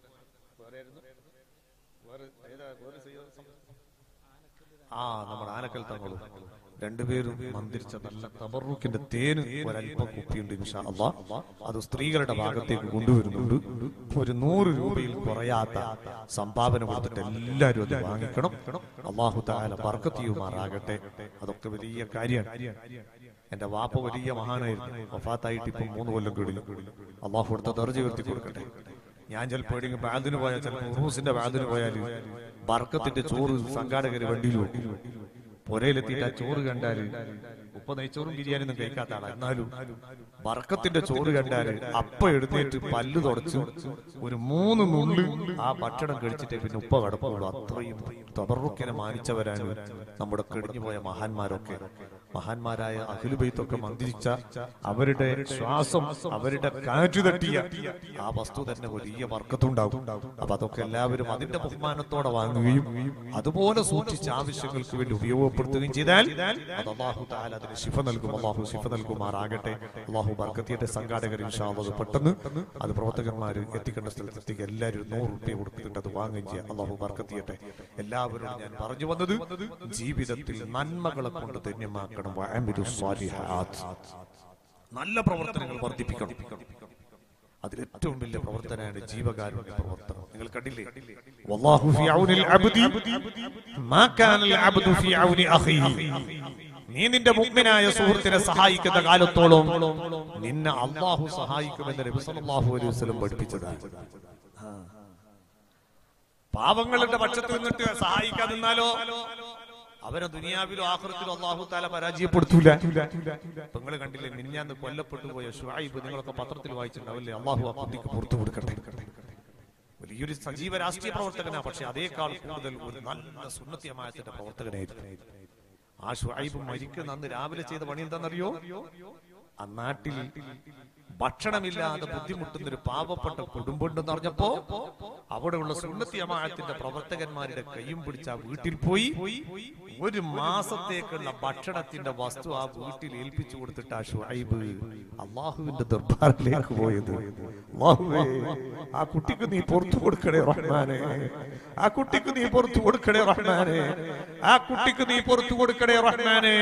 ആ നമ്മുടെ ആനക്കൽ തങ്ങളും രണ്ടുപേരും മന്ത്രിച്ച നല്ല തബറുക്കിന്റെ തേന് ഒരല്പം കുപ്പിയുണ്ട് ഇൻഷാ അല്ലാ അത് സ്ത്രീകളുടെ ഭാഗത്തേക്ക് കൊണ്ടുവരുന്നുണ്ട് ഒരു നൂറ് രൂപയിൽ കുറയാത്ത സംഭാവന കൊടുത്തിട്ട് എല്ലാവരും അത് വാങ്ങിക്കണം അള്ളാഹു താല ബർക്കത്തിയുമാറാകട്ടെ അതൊക്കെ വലിയ കാര്യമാണ് എന്റെ വാപ്പ വലിയ മഹാനായിരുന്നു വഫാത്തായിട്ട് ഇപ്പം മൂന്ന് കൊല്ലം കഴിഞ്ഞു അള്ളാഹു കൊടുത്ത ദർജ ഉയർത്തി കൊടുക്കട്ടെ ഞാൻ ചിലപ്പോൾ എവിടെയെങ്കിലും ബാദിന് പോയാൽ ചിലപ്പോൾ ഉറൂസിന്റെ ബാദിന് പോയാൽ ബർക്കത്തിന്റെ ചോറ് സംഘാടകര് വണ്ടിയിൽ വെക്കും പുരയിലെത്തിയിട്ട് ആ ചോറ് കണ്ടാല് ഉപ്പ നെയ്ച്ചോറും ബിരിയാണിയൊന്നും കഴിക്കാത്ത ആളാ എന്നാലും ബർക്കത്തിന്റെ ചോറ് കണ്ടാല് അപ്പ എഴുന്നേറ്റ് പല്ല് തുടച്ചു ഒരു മൂന്ന് നുള്ളി ആ ഭക്ഷണം കഴിച്ചിട്ടേ പിന്നെ ഉപ്പ കടപ്പുള്ളൂ അത്രയും തബറുക്കിനെ മാനിച്ചവരാണ് നമ്മുടെ കഴിഞ്ഞു പോയ മഹാന്മാരൊക്കെ മഹാന്മാരായ അഖിലുബൈത്തൊക്കെ മന്ത്രിച്ച അവരുടെ ശ്വാസം അവരുടെ കാറ്റു തട്ടിയ ആ വസ്തു തന്നെ വലിയ വർക്കത്തുണ്ടാകും അപ്പൊ അതൊക്കെ എല്ലാവരും അതിന്റെ ബഹുമാനത്തോടെ വാങ്ങുകയും അതുപോലെ സൂക്ഷിച്ച് ആവശ്യങ്ങൾക്ക് വേണ്ടി ഉപയോഗപ്പെടുത്തുകയും ചെയ്താൽ അത് അള്ളാഹു താല അതിന് ശിഫ നൽകും അള്ളാഹു ശിഫ നൽകുമാറാകട്ടെ അള്ളാഹു ബർക്കത്തിയുടെ സംഘാടകർ ഇൻഷാള്ളത് പെട്ടെന്ന് അത് പ്രവർത്തകന്മാർ എത്തിക്കേണ്ട സ്ഥലത്തെത്തിക്ക് എല്ലാവരും നൂറ് റുപ്യ കൊടുത്തിട്ട് അത് വാങ്ങുകയും ചെയ്യാം അള്ളാഹു ബർക്കത്തിയട്ടെ എല്ലാവരോടും ഞാൻ പറഞ്ഞു വന്നത് ജീവിതത്തിൽ നന്മകളെ കൊണ്ട് ധന്യമാക്കണം വഅമിലു സ്വാലിഹാത്ത്. നല്ല പ്രവർത്തനങ്ങൾ വർദ്ധിപ്പിക്കണം അതിൽ ഏറ്റവും വലിയ പ്രവർത്തനമാണ് ജീവകാരുണ്യ പ്രവർത്തനം നിങ്ങൾ കണ്ടില്ലേ വല്ലാഹു ഫി ഔനിൽ അബ്ദി മാ കാനൽ അബ്ദു ഫി ഔനി അഖീഹി നീ നിന്റെ മുഗ്മിനായ സുഹൃത്തിനെ സഹായിക്കുന്ന കാലത്തോളം നിന്നെ അള്ളാഹു സഹായിക്കുമെന്ന് നബി സല്ലല്ലാഹു അലൈഹി വസല്ലം പഠിപ്പിച്ചതാണ് പാവങ്ങളുടെ പക്ഷത്ത് നിന്നിട്ട് സഹായിക്കാൻ നിന്നാലോ അവരെ ദുനിയാവിലും ആഹൃത്തിലും അള്ളാഹു താല പരാജയപ്പെടുത്തൂല നിങ്ങൾ കണ്ടില്ലേ മിന്നാന്ന് കൊല്ലപ്പെട്ടു പോയ ഷുഹൈബ് നിങ്ങളൊക്കെ പത്രത്തിൽ വായിച്ചിട്ടുണ്ടാവില്ലേ അള്ളാഹു ആ കുട്ടിക്ക് പുറത്തു കൊടുക്കട്ടെ വലിയൊരു സജീവ രാഷ്ട്രീയ പ്രവർത്തകനാ പക്ഷെ അതേക്കാൾ കൂടുതൽ ഒരു നല്ല സുന്നത്തിയമായത്തിന്റെ പ്രവർത്തകനായിരുന്നു ആ ഷുഹൈബ് മരിക്കുന്ന അന്ന് രാവിലെ ചെയ്ത പണി എന്താണെന്നറിയോ ആ നാട്ടിൽ ഭക്ഷണമില്ലാതെ ബുദ്ധിമുട്ടുന്ന ഒരു പാവപ്പെട്ട കുടുംബമുണ്ടെന്ന് അറിഞ്ഞപ്പോ അവിടെയുള്ള സുന്നത്തി അമായത്തിന്റെ പ്രവർത്തകന്മാരുടെ കൈയും പിടിച്ച് ആ വീട്ടിൽ പോയി ഒരു മാസത്തേക്കുള്ള ഭക്ഷണത്തിന്റെ വസ്തു ആ വീട്ടിൽ ഏൽപ്പിച്ചു കൊടുത്തിട്ട് ആ ഷുഹൈബ് അള്ളാഹുവിന്റെ ദർബാറിലേക്ക് പോയത് അല്ലാഹുവേ, ആ കുട്ടിക്ക് നീ പുറത്തു കൊടുക്കണേ റഹ്മാനെ ആ കുട്ടിക്ക് നീ പുറത്തു കൊടുക്കണേ റഹ്മാനെ ആ കുട്ടിക്ക് നീ പുറത്തു കൊടുക്കണേ റഹ്മാനെ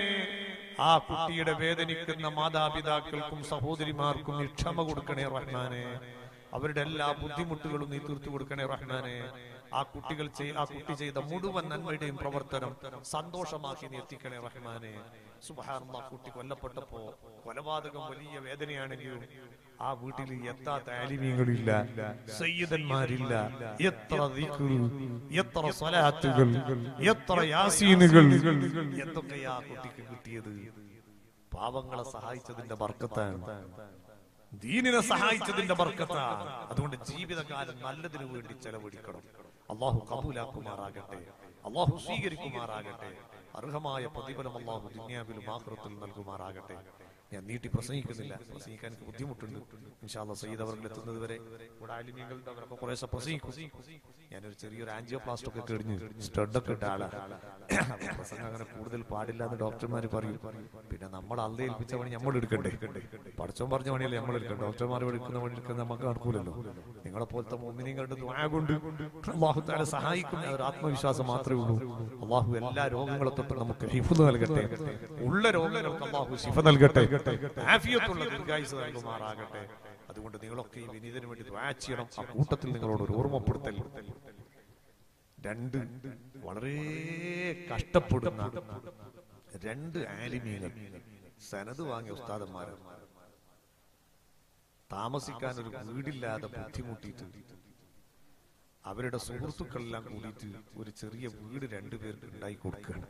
ആ കുട്ടിയുടെ വേദനിക്കുന്ന മാതാപിതാക്കൾക്കും സഹോദരിമാർക്കും നീ ക്ഷമ കൊടുക്കണേ റഹ്മാനെ അവരുടെ എല്ലാ ബുദ്ധിമുട്ടുകളും നീ തീർത്തു കൊടുക്കണേ റഹ്മാനെ ആ കുട്ടികൾ ചെയ്- ആ കുട്ടി ചെയ്ത മുഴുവൻ നന്മയുടെയും പ്രവർത്തനം സന്തോഷമാക്കി നീ എത്തിക്കണേ റഹ്മാനെ സുബഹാനുള്ള കുട്ടി കൊല്ലപ്പെട്ടപ്പോ കൊലപാതകം വലിയ വേദനയാണെങ്കിലും ആ വീട്ടിൽ എത്താത്ത ആലിമീങ്ങളില്ല സയ്യിദന്മാരില്ല എത്ര ദിക്റ്, എത്ര സ്വലാത്തുകൾ എത്ര യാസീനുകൾ എന്തൊക്കെയാ ആ കുട്ടിക്ക് കിട്ടിയത് പാവങ്ങളെ സഹായിച്ചതിന്റെ ബർക്കത്താണ് ദീനിനെ സഹായിച്ചതിന്റെ ബർക്കത്താണ് അതുകൊണ്ട് ജീവിതകാലം നല്ലതിനു വേണ്ടി ചെലവഴിക്കണം അള്ളാഹു കബൂലാക്കുമാറാകട്ടെ അള്ളാഹു സ്വീകരിക്കുമാറാകട്ടെ അർഹമായ പ്രതിഫലം അള്ളാഹു ദുന്യാവിലും ആഹ്റത്തിലും നൽകുമാറാകട്ടെ ഞാൻ നീട്ടി പ്രസംഗിക്കുന്നില്ല പ്രസംഗിക്കാൻ എനിക്ക് ബുദ്ധിമുട്ടുണ്ട് ഇൻഷാല്ല സയ്യിദ് അവരിൽ എത്തുന്നത് വരെ ഇവിടെ ആലിമ്യങ്ങളുടെ അവരൊക്കെ കുറേശ്ശെ പ്രസംഗിക്കും ഞാനൊരു ചെറിയൊരു ആൻജിയോപ്ലാസ്റ്റ് ഒക്കെ കഴിഞ്ഞ് സ്റ്റഡൊക്കെ ഇട്ട ആളാണ് പ്രസംഗം അങ്ങനെ കൂടുതൽ പാടില്ല എന്ന് ഡോക്ടർമാർ പറയും പിന്നെ നമ്മൾ അല്ല ഏൽപ്പിച്ച പണി നമ്മൾ എടുക്കണ്ടേ പഠിച്ചോൻ പറഞ്ഞ പണിയല്ലേ നമ്മൾ എടുക്കണം ഡോക്ടർമാർ എടുക്കുന്ന പണി എടുക്കുന്ന നമുക്ക് നടക്കൂലല്ലോ നിങ്ങളെ പോലത്തെ മോമിനിങ്ങളുടെ ദ്വാ കൊണ്ട് അള്ളാഹു താല സഹായിക്കും ഒരു ആത്മവിശ്വാസം മാത്രമേ ഉള്ളൂ അള്ളാഹു എല്ലാ രോഗങ്ങളെ തൊട്ട് നമുക്ക് ഹിഫുദ് നൽകട്ടെ ഉള്ള രോഗങ്ങൾക്ക് അള്ളാഹു ശിഫ നൽകട്ടെ ആഫിയത്തുള്ള ദീർഘായുസ് നൽകുമാറാകട്ടെ അതുകൊണ്ട് നിങ്ങളൊക്കെ ഈ വിനീതന് വേണ്ടി ദ്വാ ചെയ്യണം ആ കൂട്ടത്തിൽ നിങ്ങളോട് ഒരു ഓർമ്മപ്പെടുത്തൽ രണ്ട് വളരെ കഷ്ടപ്പെടുന്ന രണ്ട് ആലിമീങ്ങൾ സനത് വാങ്ങിയ ഉസ്താദന്മാരാണ് താമസിക്കാൻ ഒരു വീടില്ലാതെ ബുദ്ധിമുട്ടിയിട്ട് അവരുടെ സുഹൃത്തുക്കളെല്ലാം കൂടിയിട്ട് ഒരു ചെറിയ വീട് രണ്ടുപേർക്ക് ഉണ്ടായി കൊടുക്കുകയാണ്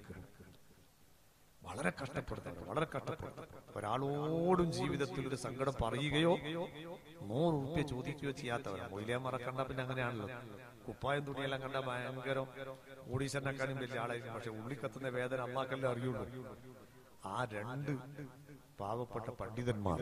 വളരെ കഷ്ടപ്പെടുന്നുണ്ട് വളരെ കഷ്ടപ്പെടുന്നുണ്ട് ഒരാളോടും ജീവിതത്തിൽ ഒരു സങ്കടം പറയുകയോ നൂറ് റുപ്യ ചോദിക്കുകയോ ചെയ്യാത്തവരാണ് മൊയിലേമാരെ കണ്ട പിന്നെ അങ്ങനെയാണല്ലോ കുപ്പായം തുണിയെല്ലാം കണ്ട ഭയങ്കര ഓഡീഷനെക്കാളും വലിയ ആളായിരിക്കും പക്ഷെ ഉള്ളി കത്തുന്ന വേദന അള്ളാക്കല്ലേ അറിയുള്ളൂ ആ രണ്ട് പാവപ്പെട്ട പണ്ഡിതന്മാർ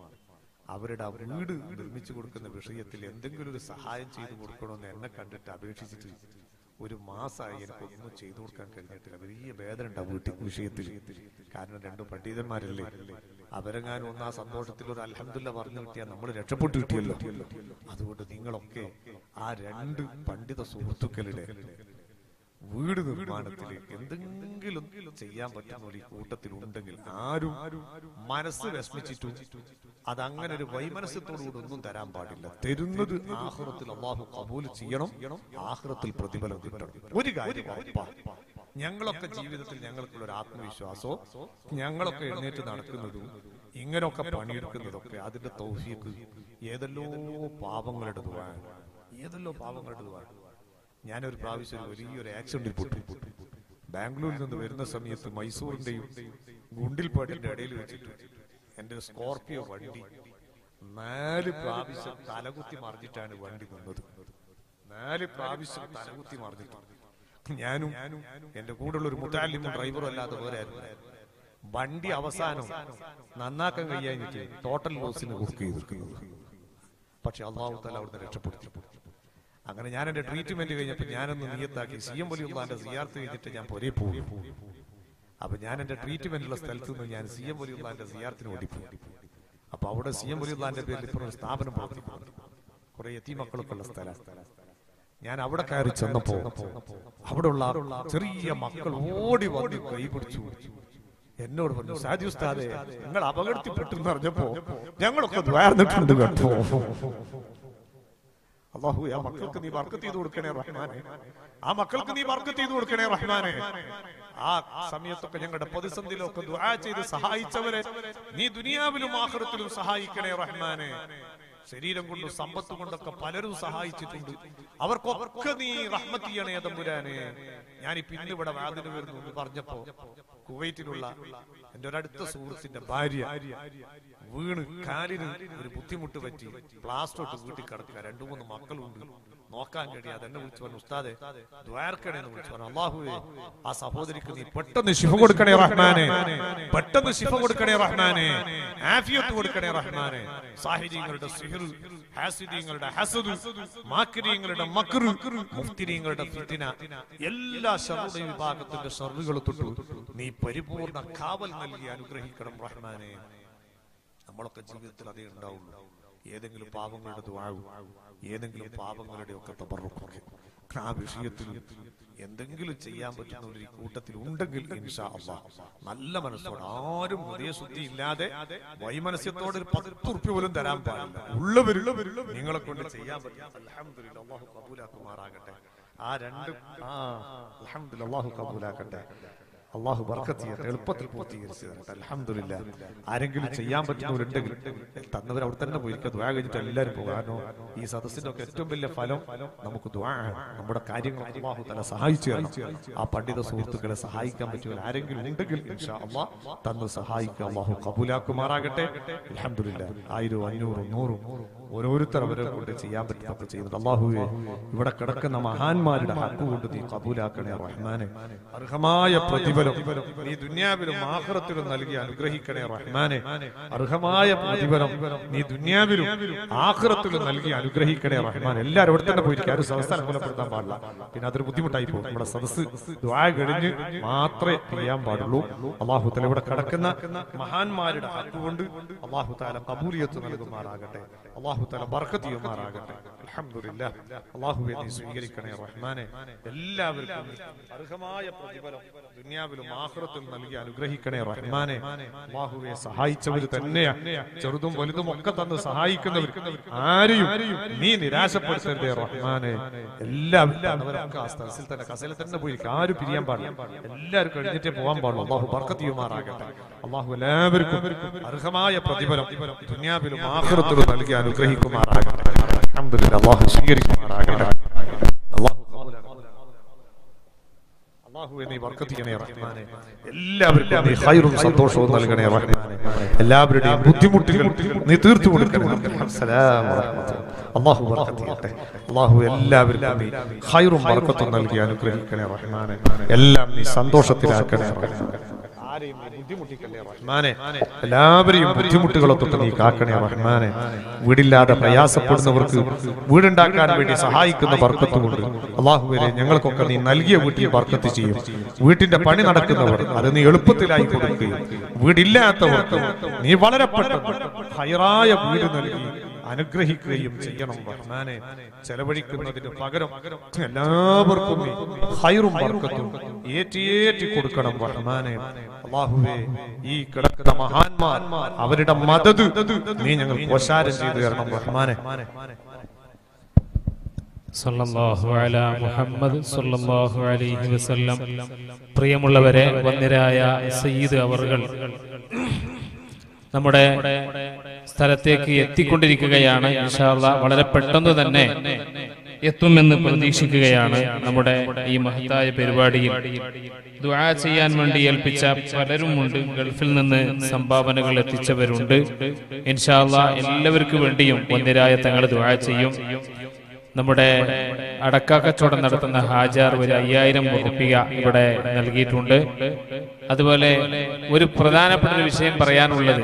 അവരുടെ ആ വീട് നിർമ്മിച്ചു കൊടുക്കുന്ന വിഷയത്തിൽ എന്തെങ്കിലും ഒരു സഹായം ചെയ്തു കൊടുക്കണമെന്ന് എന്നെ കണ്ടിട്ട് അപേക്ഷിച്ചിട്ട് ഒരു മാസമായി എനിക്ക് ഒന്നും ചെയ്തു കൊടുക്കാൻ കഴിഞ്ഞിട്ടില്ല വലിയ വേദന ഉണ്ട് ആ വീട്ടിൽ വിഷയത്തിൽ കാരണം രണ്ടു പണ്ഡിതന്മാരല്ലേ അവരെങ്ങാനും ഒന്ന് ആ സന്തോഷത്തിൽ ഒരു അലഹമില്ല പറഞ്ഞു കിട്ടിയാൽ നമ്മൾ രക്ഷപ്പെട്ടു കിട്ടിയല്ലോ അതുകൊണ്ട് നിങ്ങളൊക്കെ ആ രണ്ട് പണ്ഡിത സുഹൃത്തുക്കളുടെ വീട് നിർമ്മാണത്തിൽ എന്തെങ്കിലും ചെയ്യാൻ പറ്റുന്ന ഒരു ഈ കൂട്ടത്തിൽ ഉണ്ടെങ്കിൽ ആരും മനസ്സ് വിഷമിച്ചിട്ടും അതങ്ങനെ ഒരു വൈമനസ്യത്തോടുകൂടി ഒന്നും തരാൻ പാടില്ല തരുന്നത് ആഹ്റത്തിൽ അള്ളാഹു കബൂൽ ചെയ്യണം ആഹ്റത്തിൽ പ്രതിഫലം കിട്ടണം ഒരു കാര്യം ഉറപ്പാ. ഞങ്ങളൊക്കെ ജീവിതത്തിൽ ഞങ്ങൾക്കുള്ള ഒരു ആത്മവിശ്വാസോ ഞങ്ങളൊക്കെ എഴുന്നേറ്റ് നടക്കുന്നതും ഇങ്ങനെയൊക്കെ പണിയെടുക്കുന്നതൊക്കെ അതിന്റെ തൗഫീക്ക് ഏതെല്ലോ പാപങ്ങളുടെ ദുവാണ് ഏതെല്ലോ പാപങ്ങളുടെ ദുവാണ് ഞാനൊരു പ്രാവശ്യം ഒരു വലിയൊരു ആക്സിഡന്റിൽ പൊട്ടി ബാംഗ്ലൂരിൽ നിന്ന് വരുന്ന സമയത്ത് മൈസൂറിന്റെയും ഗുണ്ടിൽപാട്ടിന്റെ ഇടയിൽ വെച്ചിട്ട് എന്റെ ഒരു സ്കോർപിയോ വണ്ടി നാല് പ്രാവശ്യം തലകുത്തി മറിഞ്ഞിട്ടാണ് വണ്ടി നിന്നത് നാല് പ്രാവശ്യം തലകുത്തി മറിഞ്ഞിട്ട് ഞാനും എന്റെ കൂടെയുള്ള ഒരു മുത്താലിമും ഡ്രൈവറും അല്ലാതെ വേറെ ആരും വണ്ടി അവസാനം നന്നാക്കാൻ കഴിയാഞ്ഞിട്ട് ടോട്ടൽ ലോസിന് ബുക്ക് ചെയ്തിരിക്കുന്നത് പക്ഷെ അള്ളാഹു താല അവിടുന്ന് രക്ഷപ്പെടുത്തി അങ്ങനെ ഞാൻ എന്റെ ട്രീറ്റ്മെന്റ് കഴിഞ്ഞപ്പോൾ ഞാനൊന്ന് നിയത്താക്കി സി എം വലിയുള്ളാന്റെ സിയാർത്ത് കഴിഞ്ഞിട്ട് ഞാൻ പൊരേ പോകും അപ്പൊ ഞാൻ എന്റെ ട്രീറ്റ്മെന്റുള്ള സ്ഥലത്ത് നിന്ന് ഞാൻ സി എം വലിയുള്ളാന്റെ സിയാർത്തിന് ഓടിപ്പോയി അപ്പൊ അവിടെ സി എം വലിയുള്ളാന്റെ പേരിൽ ഇപ്പോൾ ഒരു സ്ഥാപനം പ്രവർത്തിക്കുന്നുണ്ട് കുറെ എത്തി മക്കളൊക്കെ ഉള്ള സ്ഥലം ഞാൻ അവിടെ കയറി ചെന്നപ്പോ അവിടെ ഉള്ള ചെറിയ മക്കൾ ഓടി വന്ന് കൈ പിടിച്ചു എന്നോട് പറഞ്ഞു സാജി ഉസ്താദെ നിങ്ങൾ അപകടത്തിൽപ്പെട്ടു എന്ന് അറിഞ്ഞപ്പോ ഞങ്ങളൊക്കെ ദ്വാർന്നിട്ടുണ്ട് കേട്ടോ അള്ളാഹു ആ മക്കൾക്ക് നീ വർക്കത്ത് ചെയ്ത് കൊടുക്കണേ റഹ്മാനെ ആ മക്കൾക്ക് നീ വർക്കത്ത് ചെയ്ത് കൊടുക്കണേ റഹ്മാനെ ആ സമയത്തൊക്കെ ഞങ്ങളുടെ പ്രതിസന്ധിയിലൊക്കെ ദുആ ചെയ്ത് സഹായിച്ചവരെ നീ ദുനിയാവിലും ആഖിറത്തിലും സഹായിക്കണേ റഹ്മാനെ ശരീരം കൊണ്ടും സമ്പത്ത് കൊണ്ടൊക്കെ പലരും സഹായിച്ചിട്ടുണ്ട് അവർക്കൊക്കെ നീ റഹ്മത്ത് ചെയ്യണേ തമ്പുരാനെ ഞാനിപ്പോ ഇന്ന് ഇവിടെ വാതിന് വരുന്നു എന്ന് പറഞ്ഞപ്പോ കുവൈറ്റിലുള്ള എന്റെ ഒരടുത്ത സുഹൃത്തിന്റെ ഭാര്യ വീണ് കാലിന് ഒരു ബുദ്ധിമുട്ട് പറ്റി പ്ലാസ്റ്റോട്ട് വീട്ടിൽ കിടക്കുക രണ്ടു മൂന്ന് മക്കളുണ്ട് നോക്കാൻ കഴിയാതെ എന്നെ വിളിച്ചു പറഞ്ഞു ഉസ്താദെ ദ്വാർക്കണേ എന്ന് വിളിച്ചു പറഞ്ഞു അള്ളാഹുവേ ആ സഹോദരിക്ക് നീ പെട്ടെന്ന് ശിഫ കൊടുക്കണേ റഹ്മാനെ പെട്ടെന്ന് ശിഫ കൊടുക്കണേ റഹ്മാനെ ആഫിയത്ത് കൊടുക്കണേ റഹ്മാനെ സാഹിര്യങ്ങളുടെ സിഹിർ ഹാസിദ്യങ്ങളുടെ ഹസദ് മാക്രിയങ്ങളുടെ മക്ർ മുഫ്തിരിയങ്ങളുടെ ഫിത്തിന എല്ലാ ഷറുടെ വിഭാഗത്തിന്റെ ഷറുകൾ തൊട്ടു നീ പരിപൂർണ കാവൽ നൽകി അനുഗ്രഹിക്കണം റഹ്മാനെ നമ്മളൊക്കെ ജീവിതത്തിൽ അതേ ഉണ്ടാവുള്ളൂ ഏതെങ്കിലും പാപങ്ങളുടെ ദ്വാവും ഏതെങ്കിലും പാപങ്ങളുടെ ഒക്കെ തബറുക്കൊക്കെ ആ വിഷയത്തിൽ എന്തെങ്കിലും ചെയ്യാൻ പറ്റുന്ന ഒരു കൂട്ടത്തിൽ ഉണ്ടെങ്കിൽ ഇൻഷാ അള്ളാ നല്ല മനസ്സോടെ ആരും ഹൃദയശുദ്ധി ഇല്ലാതെ വൈമനസ്യത്തോടെ ഒരു പത്ത് ഉറുപ്പ്യ പോലും തരാൻ പാടില്ല ഉള്ളവരുള്ളവരുള്ള നിങ്ങളെ കൊണ്ട് ചെയ്യാൻ പറ്റും അൽഹംദുലില്ലാ അള്ളാഹു കബൂലാക്കുമാറാകട്ടെ ആ രണ്ട് ആ അൽഹംദുലില്ലാ അള്ളാഹു കബൂലാക്കട്ടെ അള്ളാഹു ബർക്കത്ത് ചെയ്യട്ടെ എളുപ്പത്തിൽ പൂർത്തീകരിച്ചു തരട്ടെ അലഹമില്ല ആരെങ്കിലും ചെയ്യാൻ പറ്റുന്നവരുണ്ടെങ്കിൽ തന്നവർ അവിടെ തന്നെ പോയിരിക്കുക ദ്വാ കഴിഞ്ഞിട്ട് എല്ലാവരും പോകും കാരണം ഈ സദസ്സിന്റെ ഒക്കെ ഏറ്റവും വലിയ ഫലം നമുക്ക് ദ്വാ ആണ് നമ്മുടെ കാര്യങ്ങൾ അള്ളാഹു തല സഹായിച്ചു തരണം ആ പണ്ഡിത സുഹൃത്തുക്കളെ സഹായിക്കാൻ പറ്റുക ആരെങ്കിലും ഉണ്ടെങ്കിൽ ഇൻഷാ അള്ളാഹ് തന്ന് സഹായിക്കുക അള്ളാഹു കബൂലാക്കുമാറാകട്ടെ അലഹമില്ല ആയിരം അഞ്ഞൂറും നൂറും ഓരോരുത്തർ അവരെ കൊണ്ട് ചെയ്യാൻ പറ്റുന്നൊക്കെ ചെയ്യുന്നത് അള്ളാഹുവെ ഇവിടെ കിടക്കുന്ന മഹാന്മാരുടെ ഹക്ക് കൊണ്ട് നീ കബൂലാക്കണേ റഹ്മാനെ അർഹമായ പ്രതിഫലം നീ ദുന്യാവിലും ആഹ്റത്തിലും നൽകി അനുഗ്രഹിക്കണേ റഹ്മാനെ അർഹമായ പ്രതിഫലം നീ ദുന്യാവിലും ആഹ്റത്തിലും നൽകി അനുഗ്രഹിക്കണേ റഹ്മാൻ എല്ലാവരും ഇവിടെ തന്നെ പോയിരിക്കും ആരും സദസ്സ് അനുകൂലപ്പെടുത്താൻ പാടില്ല പിന്നെ അതൊരു ബുദ്ധിമുട്ടായി പോകും നമ്മുടെ സദസ്സ് ദ്വാ കഴിഞ്ഞ് മാത്രമേ ചെയ്യാൻ പാടുള്ളൂ അള്ളാഹു തല ഇവിടെ കിടക്കുന്ന മഹാന്മാരുടെ ഹക്ക് കൊണ്ട് അള്ളാഹു താല കബൂലിയത്ത് നൽകുമാറാകട്ടെ അള്ളാഹു തല ബർക്കത്ത് ചെയ്യുമാറാകട്ടെ അൽഹംദുലില്ലാ അള്ളാഹുവെ നീ സ്വീകരിക്കണേ റഹ്മാനെ എല്ലാവർക്കും അർഹമായ പ്രതിഫലം ദുനിയാവിലും ആഖിറത്തിലും നൽകി അനുഗ്രഹിക്കണേ റഹ്മാനെ അള്ളാഹുവെ സഹായിച്ചവർ തന്നെയാ ചെറുതും വലുതും ഒക്കെ തന്ന് സഹായിക്കുന്നവർ ആരെയും നീ നിരാശപ്പെടുത്തരുതേ റഹ്മാനെ എല്ലാവരും അവരൊക്കെ ആ സ്ഥലത്തിൽ തന്നെ കസയിൽ തന്നെ പോയി ആരും പിരിയാൻ പാടില്ല എല്ലാവരും കഴിഞ്ഞിട്ടേ പോകാൻ പാടുള്ളൂ അള്ളാഹു ബർക്കത്തിയുമാറാകട്ടെ അള്ളാഹു എല്ലാവർക്കും അർഹമായ പ്രതിഫലം ദുനിയാവിലും ആഖിറത്തിലും നൽകി അനുഗ്രഹിക്കുമാറാകട്ടെ അൽഹംദുലില്ലാ അള്ളാഹു സ്വീകരിക്കുമാറാകട്ടെ അള്ളാഹു അള്ളാഹുവെ നീ ബർക്കത്ത് ചെയ്യണേ റഹ്മാനെ എല്ലാവർക്കും നീ ഖൈറും സന്തോഷവും നൽകണേ റഹ്മാനെ എല്ലാവരുടെയും ബുദ്ധിമുട്ടുകൾ നീ തീർത്തു കൊടുക്കണേ അസ്സലാമു അലൈക്കും അള്ളാഹു ബർക്കത്ത് ചെയ്യട്ടെ അള്ളാഹു എല്ലാവർക്കും നീ ഖൈറും ബർക്കത്തും നൽകി അനുഗ്രഹിക്കണേ റഹ്മാനെ എല്ലാം നീ സന്തോഷത്തിലാക്കണേ റഹ്മാനെ ആരെയും നീ ബുദ്ധിമുട്ടിക്കല്ലേ റഹ്മാനെ എല്ലാവരെയും ബുദ്ധിമുട്ടുകളെ തൊട്ട് നീ കാക്കണേ റഹ്മാനെ വീടില്ലാതെ പ്രയാസപ്പെടുന്നവർക്ക് വീടുണ്ടാക്കാൻ വേണ്ടി സഹായിക്കുന്ന ബർക്കത്തുകൊണ്ട് അള്ളാഹുവരെ ഞങ്ങൾക്കൊക്കെ നീ നൽകിയ വീട്ടിൽ ബർക്കത്ത് ചെയ്യും വീട്ടിന്റെ പണി നടക്കുന്നവർ അത് നീ എളുപ്പത്തിലായി കൊടുക്കുകയും വീടില്ലാത്തവർക്ക് നീ വളരെ പെട്ടെന്ന് ഹൈറായ വീട് നൽകി അനുഗ്രഹിക്കുകയും ചെയ്യണം റഹ്മാനെ ചെലവഴിക്കുന്നതിന് പകരം എല്ലാവർക്കും നീ ഹൈറും ബർക്കത്തും ഏറ്റിയേറ്റി കൊടുക്കണം റഹ്മാനെ അള്ളാഹുവേ ഈ കിടക്കുന്ന മഹാന്മാർ അവരുടെ മദത് നീ ഞങ്ങൾ പ്രസാരം ചെയ്തു തരണം റഹ്മാനെ സല്ലല്ലാഹു അലാ മുഹമ്മദ് സല്ലല്ലാഹു അലൈഹി വസല്ലം പ്രിയമുള്ളവരെ വന്യരായ സയ്യിദ് അവർകൾ നമ്മുടെ സ്ഥലത്തേക്ക് എത്തിക്കൊണ്ടിരിക്കുകയാണ് ഇൻഷാല്ല വളരെ പെട്ടെന്ന് തന്നെ എത്തുമെന്ന് പ്രതീക്ഷിക്കുകയാണ് നമ്മുടെ ഈ മഹത്തായ പരിപാടിയിൽ ദുആ ചെയ്യാൻ വേണ്ടി ഏൽപ്പിച്ച പലരുമുണ്ട് ഗൾഫിൽ നിന്ന് സംഭാവനകൾ എത്തിച്ചവരുണ്ട് ഇൻഷാല്ല എല്ലാവർക്കും വേണ്ടിയും വന്യരായ തങ്ങൾ ദുആ ചെയ്യും നമ്മുടെ അടക്ക കച്ചവടം നടത്തുന്ന ഹാജാർ ഒരു അയ്യായിരം ഉറുപ്പിക ഇവിടെ നൽകിയിട്ടുണ്ട് അതുപോലെ ഒരു പ്രധാനപ്പെട്ട ഒരു വിഷയം പറയാനുള്ളത്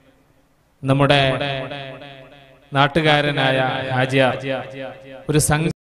നമ്മുടെ നാട്ടുകാരനായ ഹാജിയാർ ഒരു സംഘ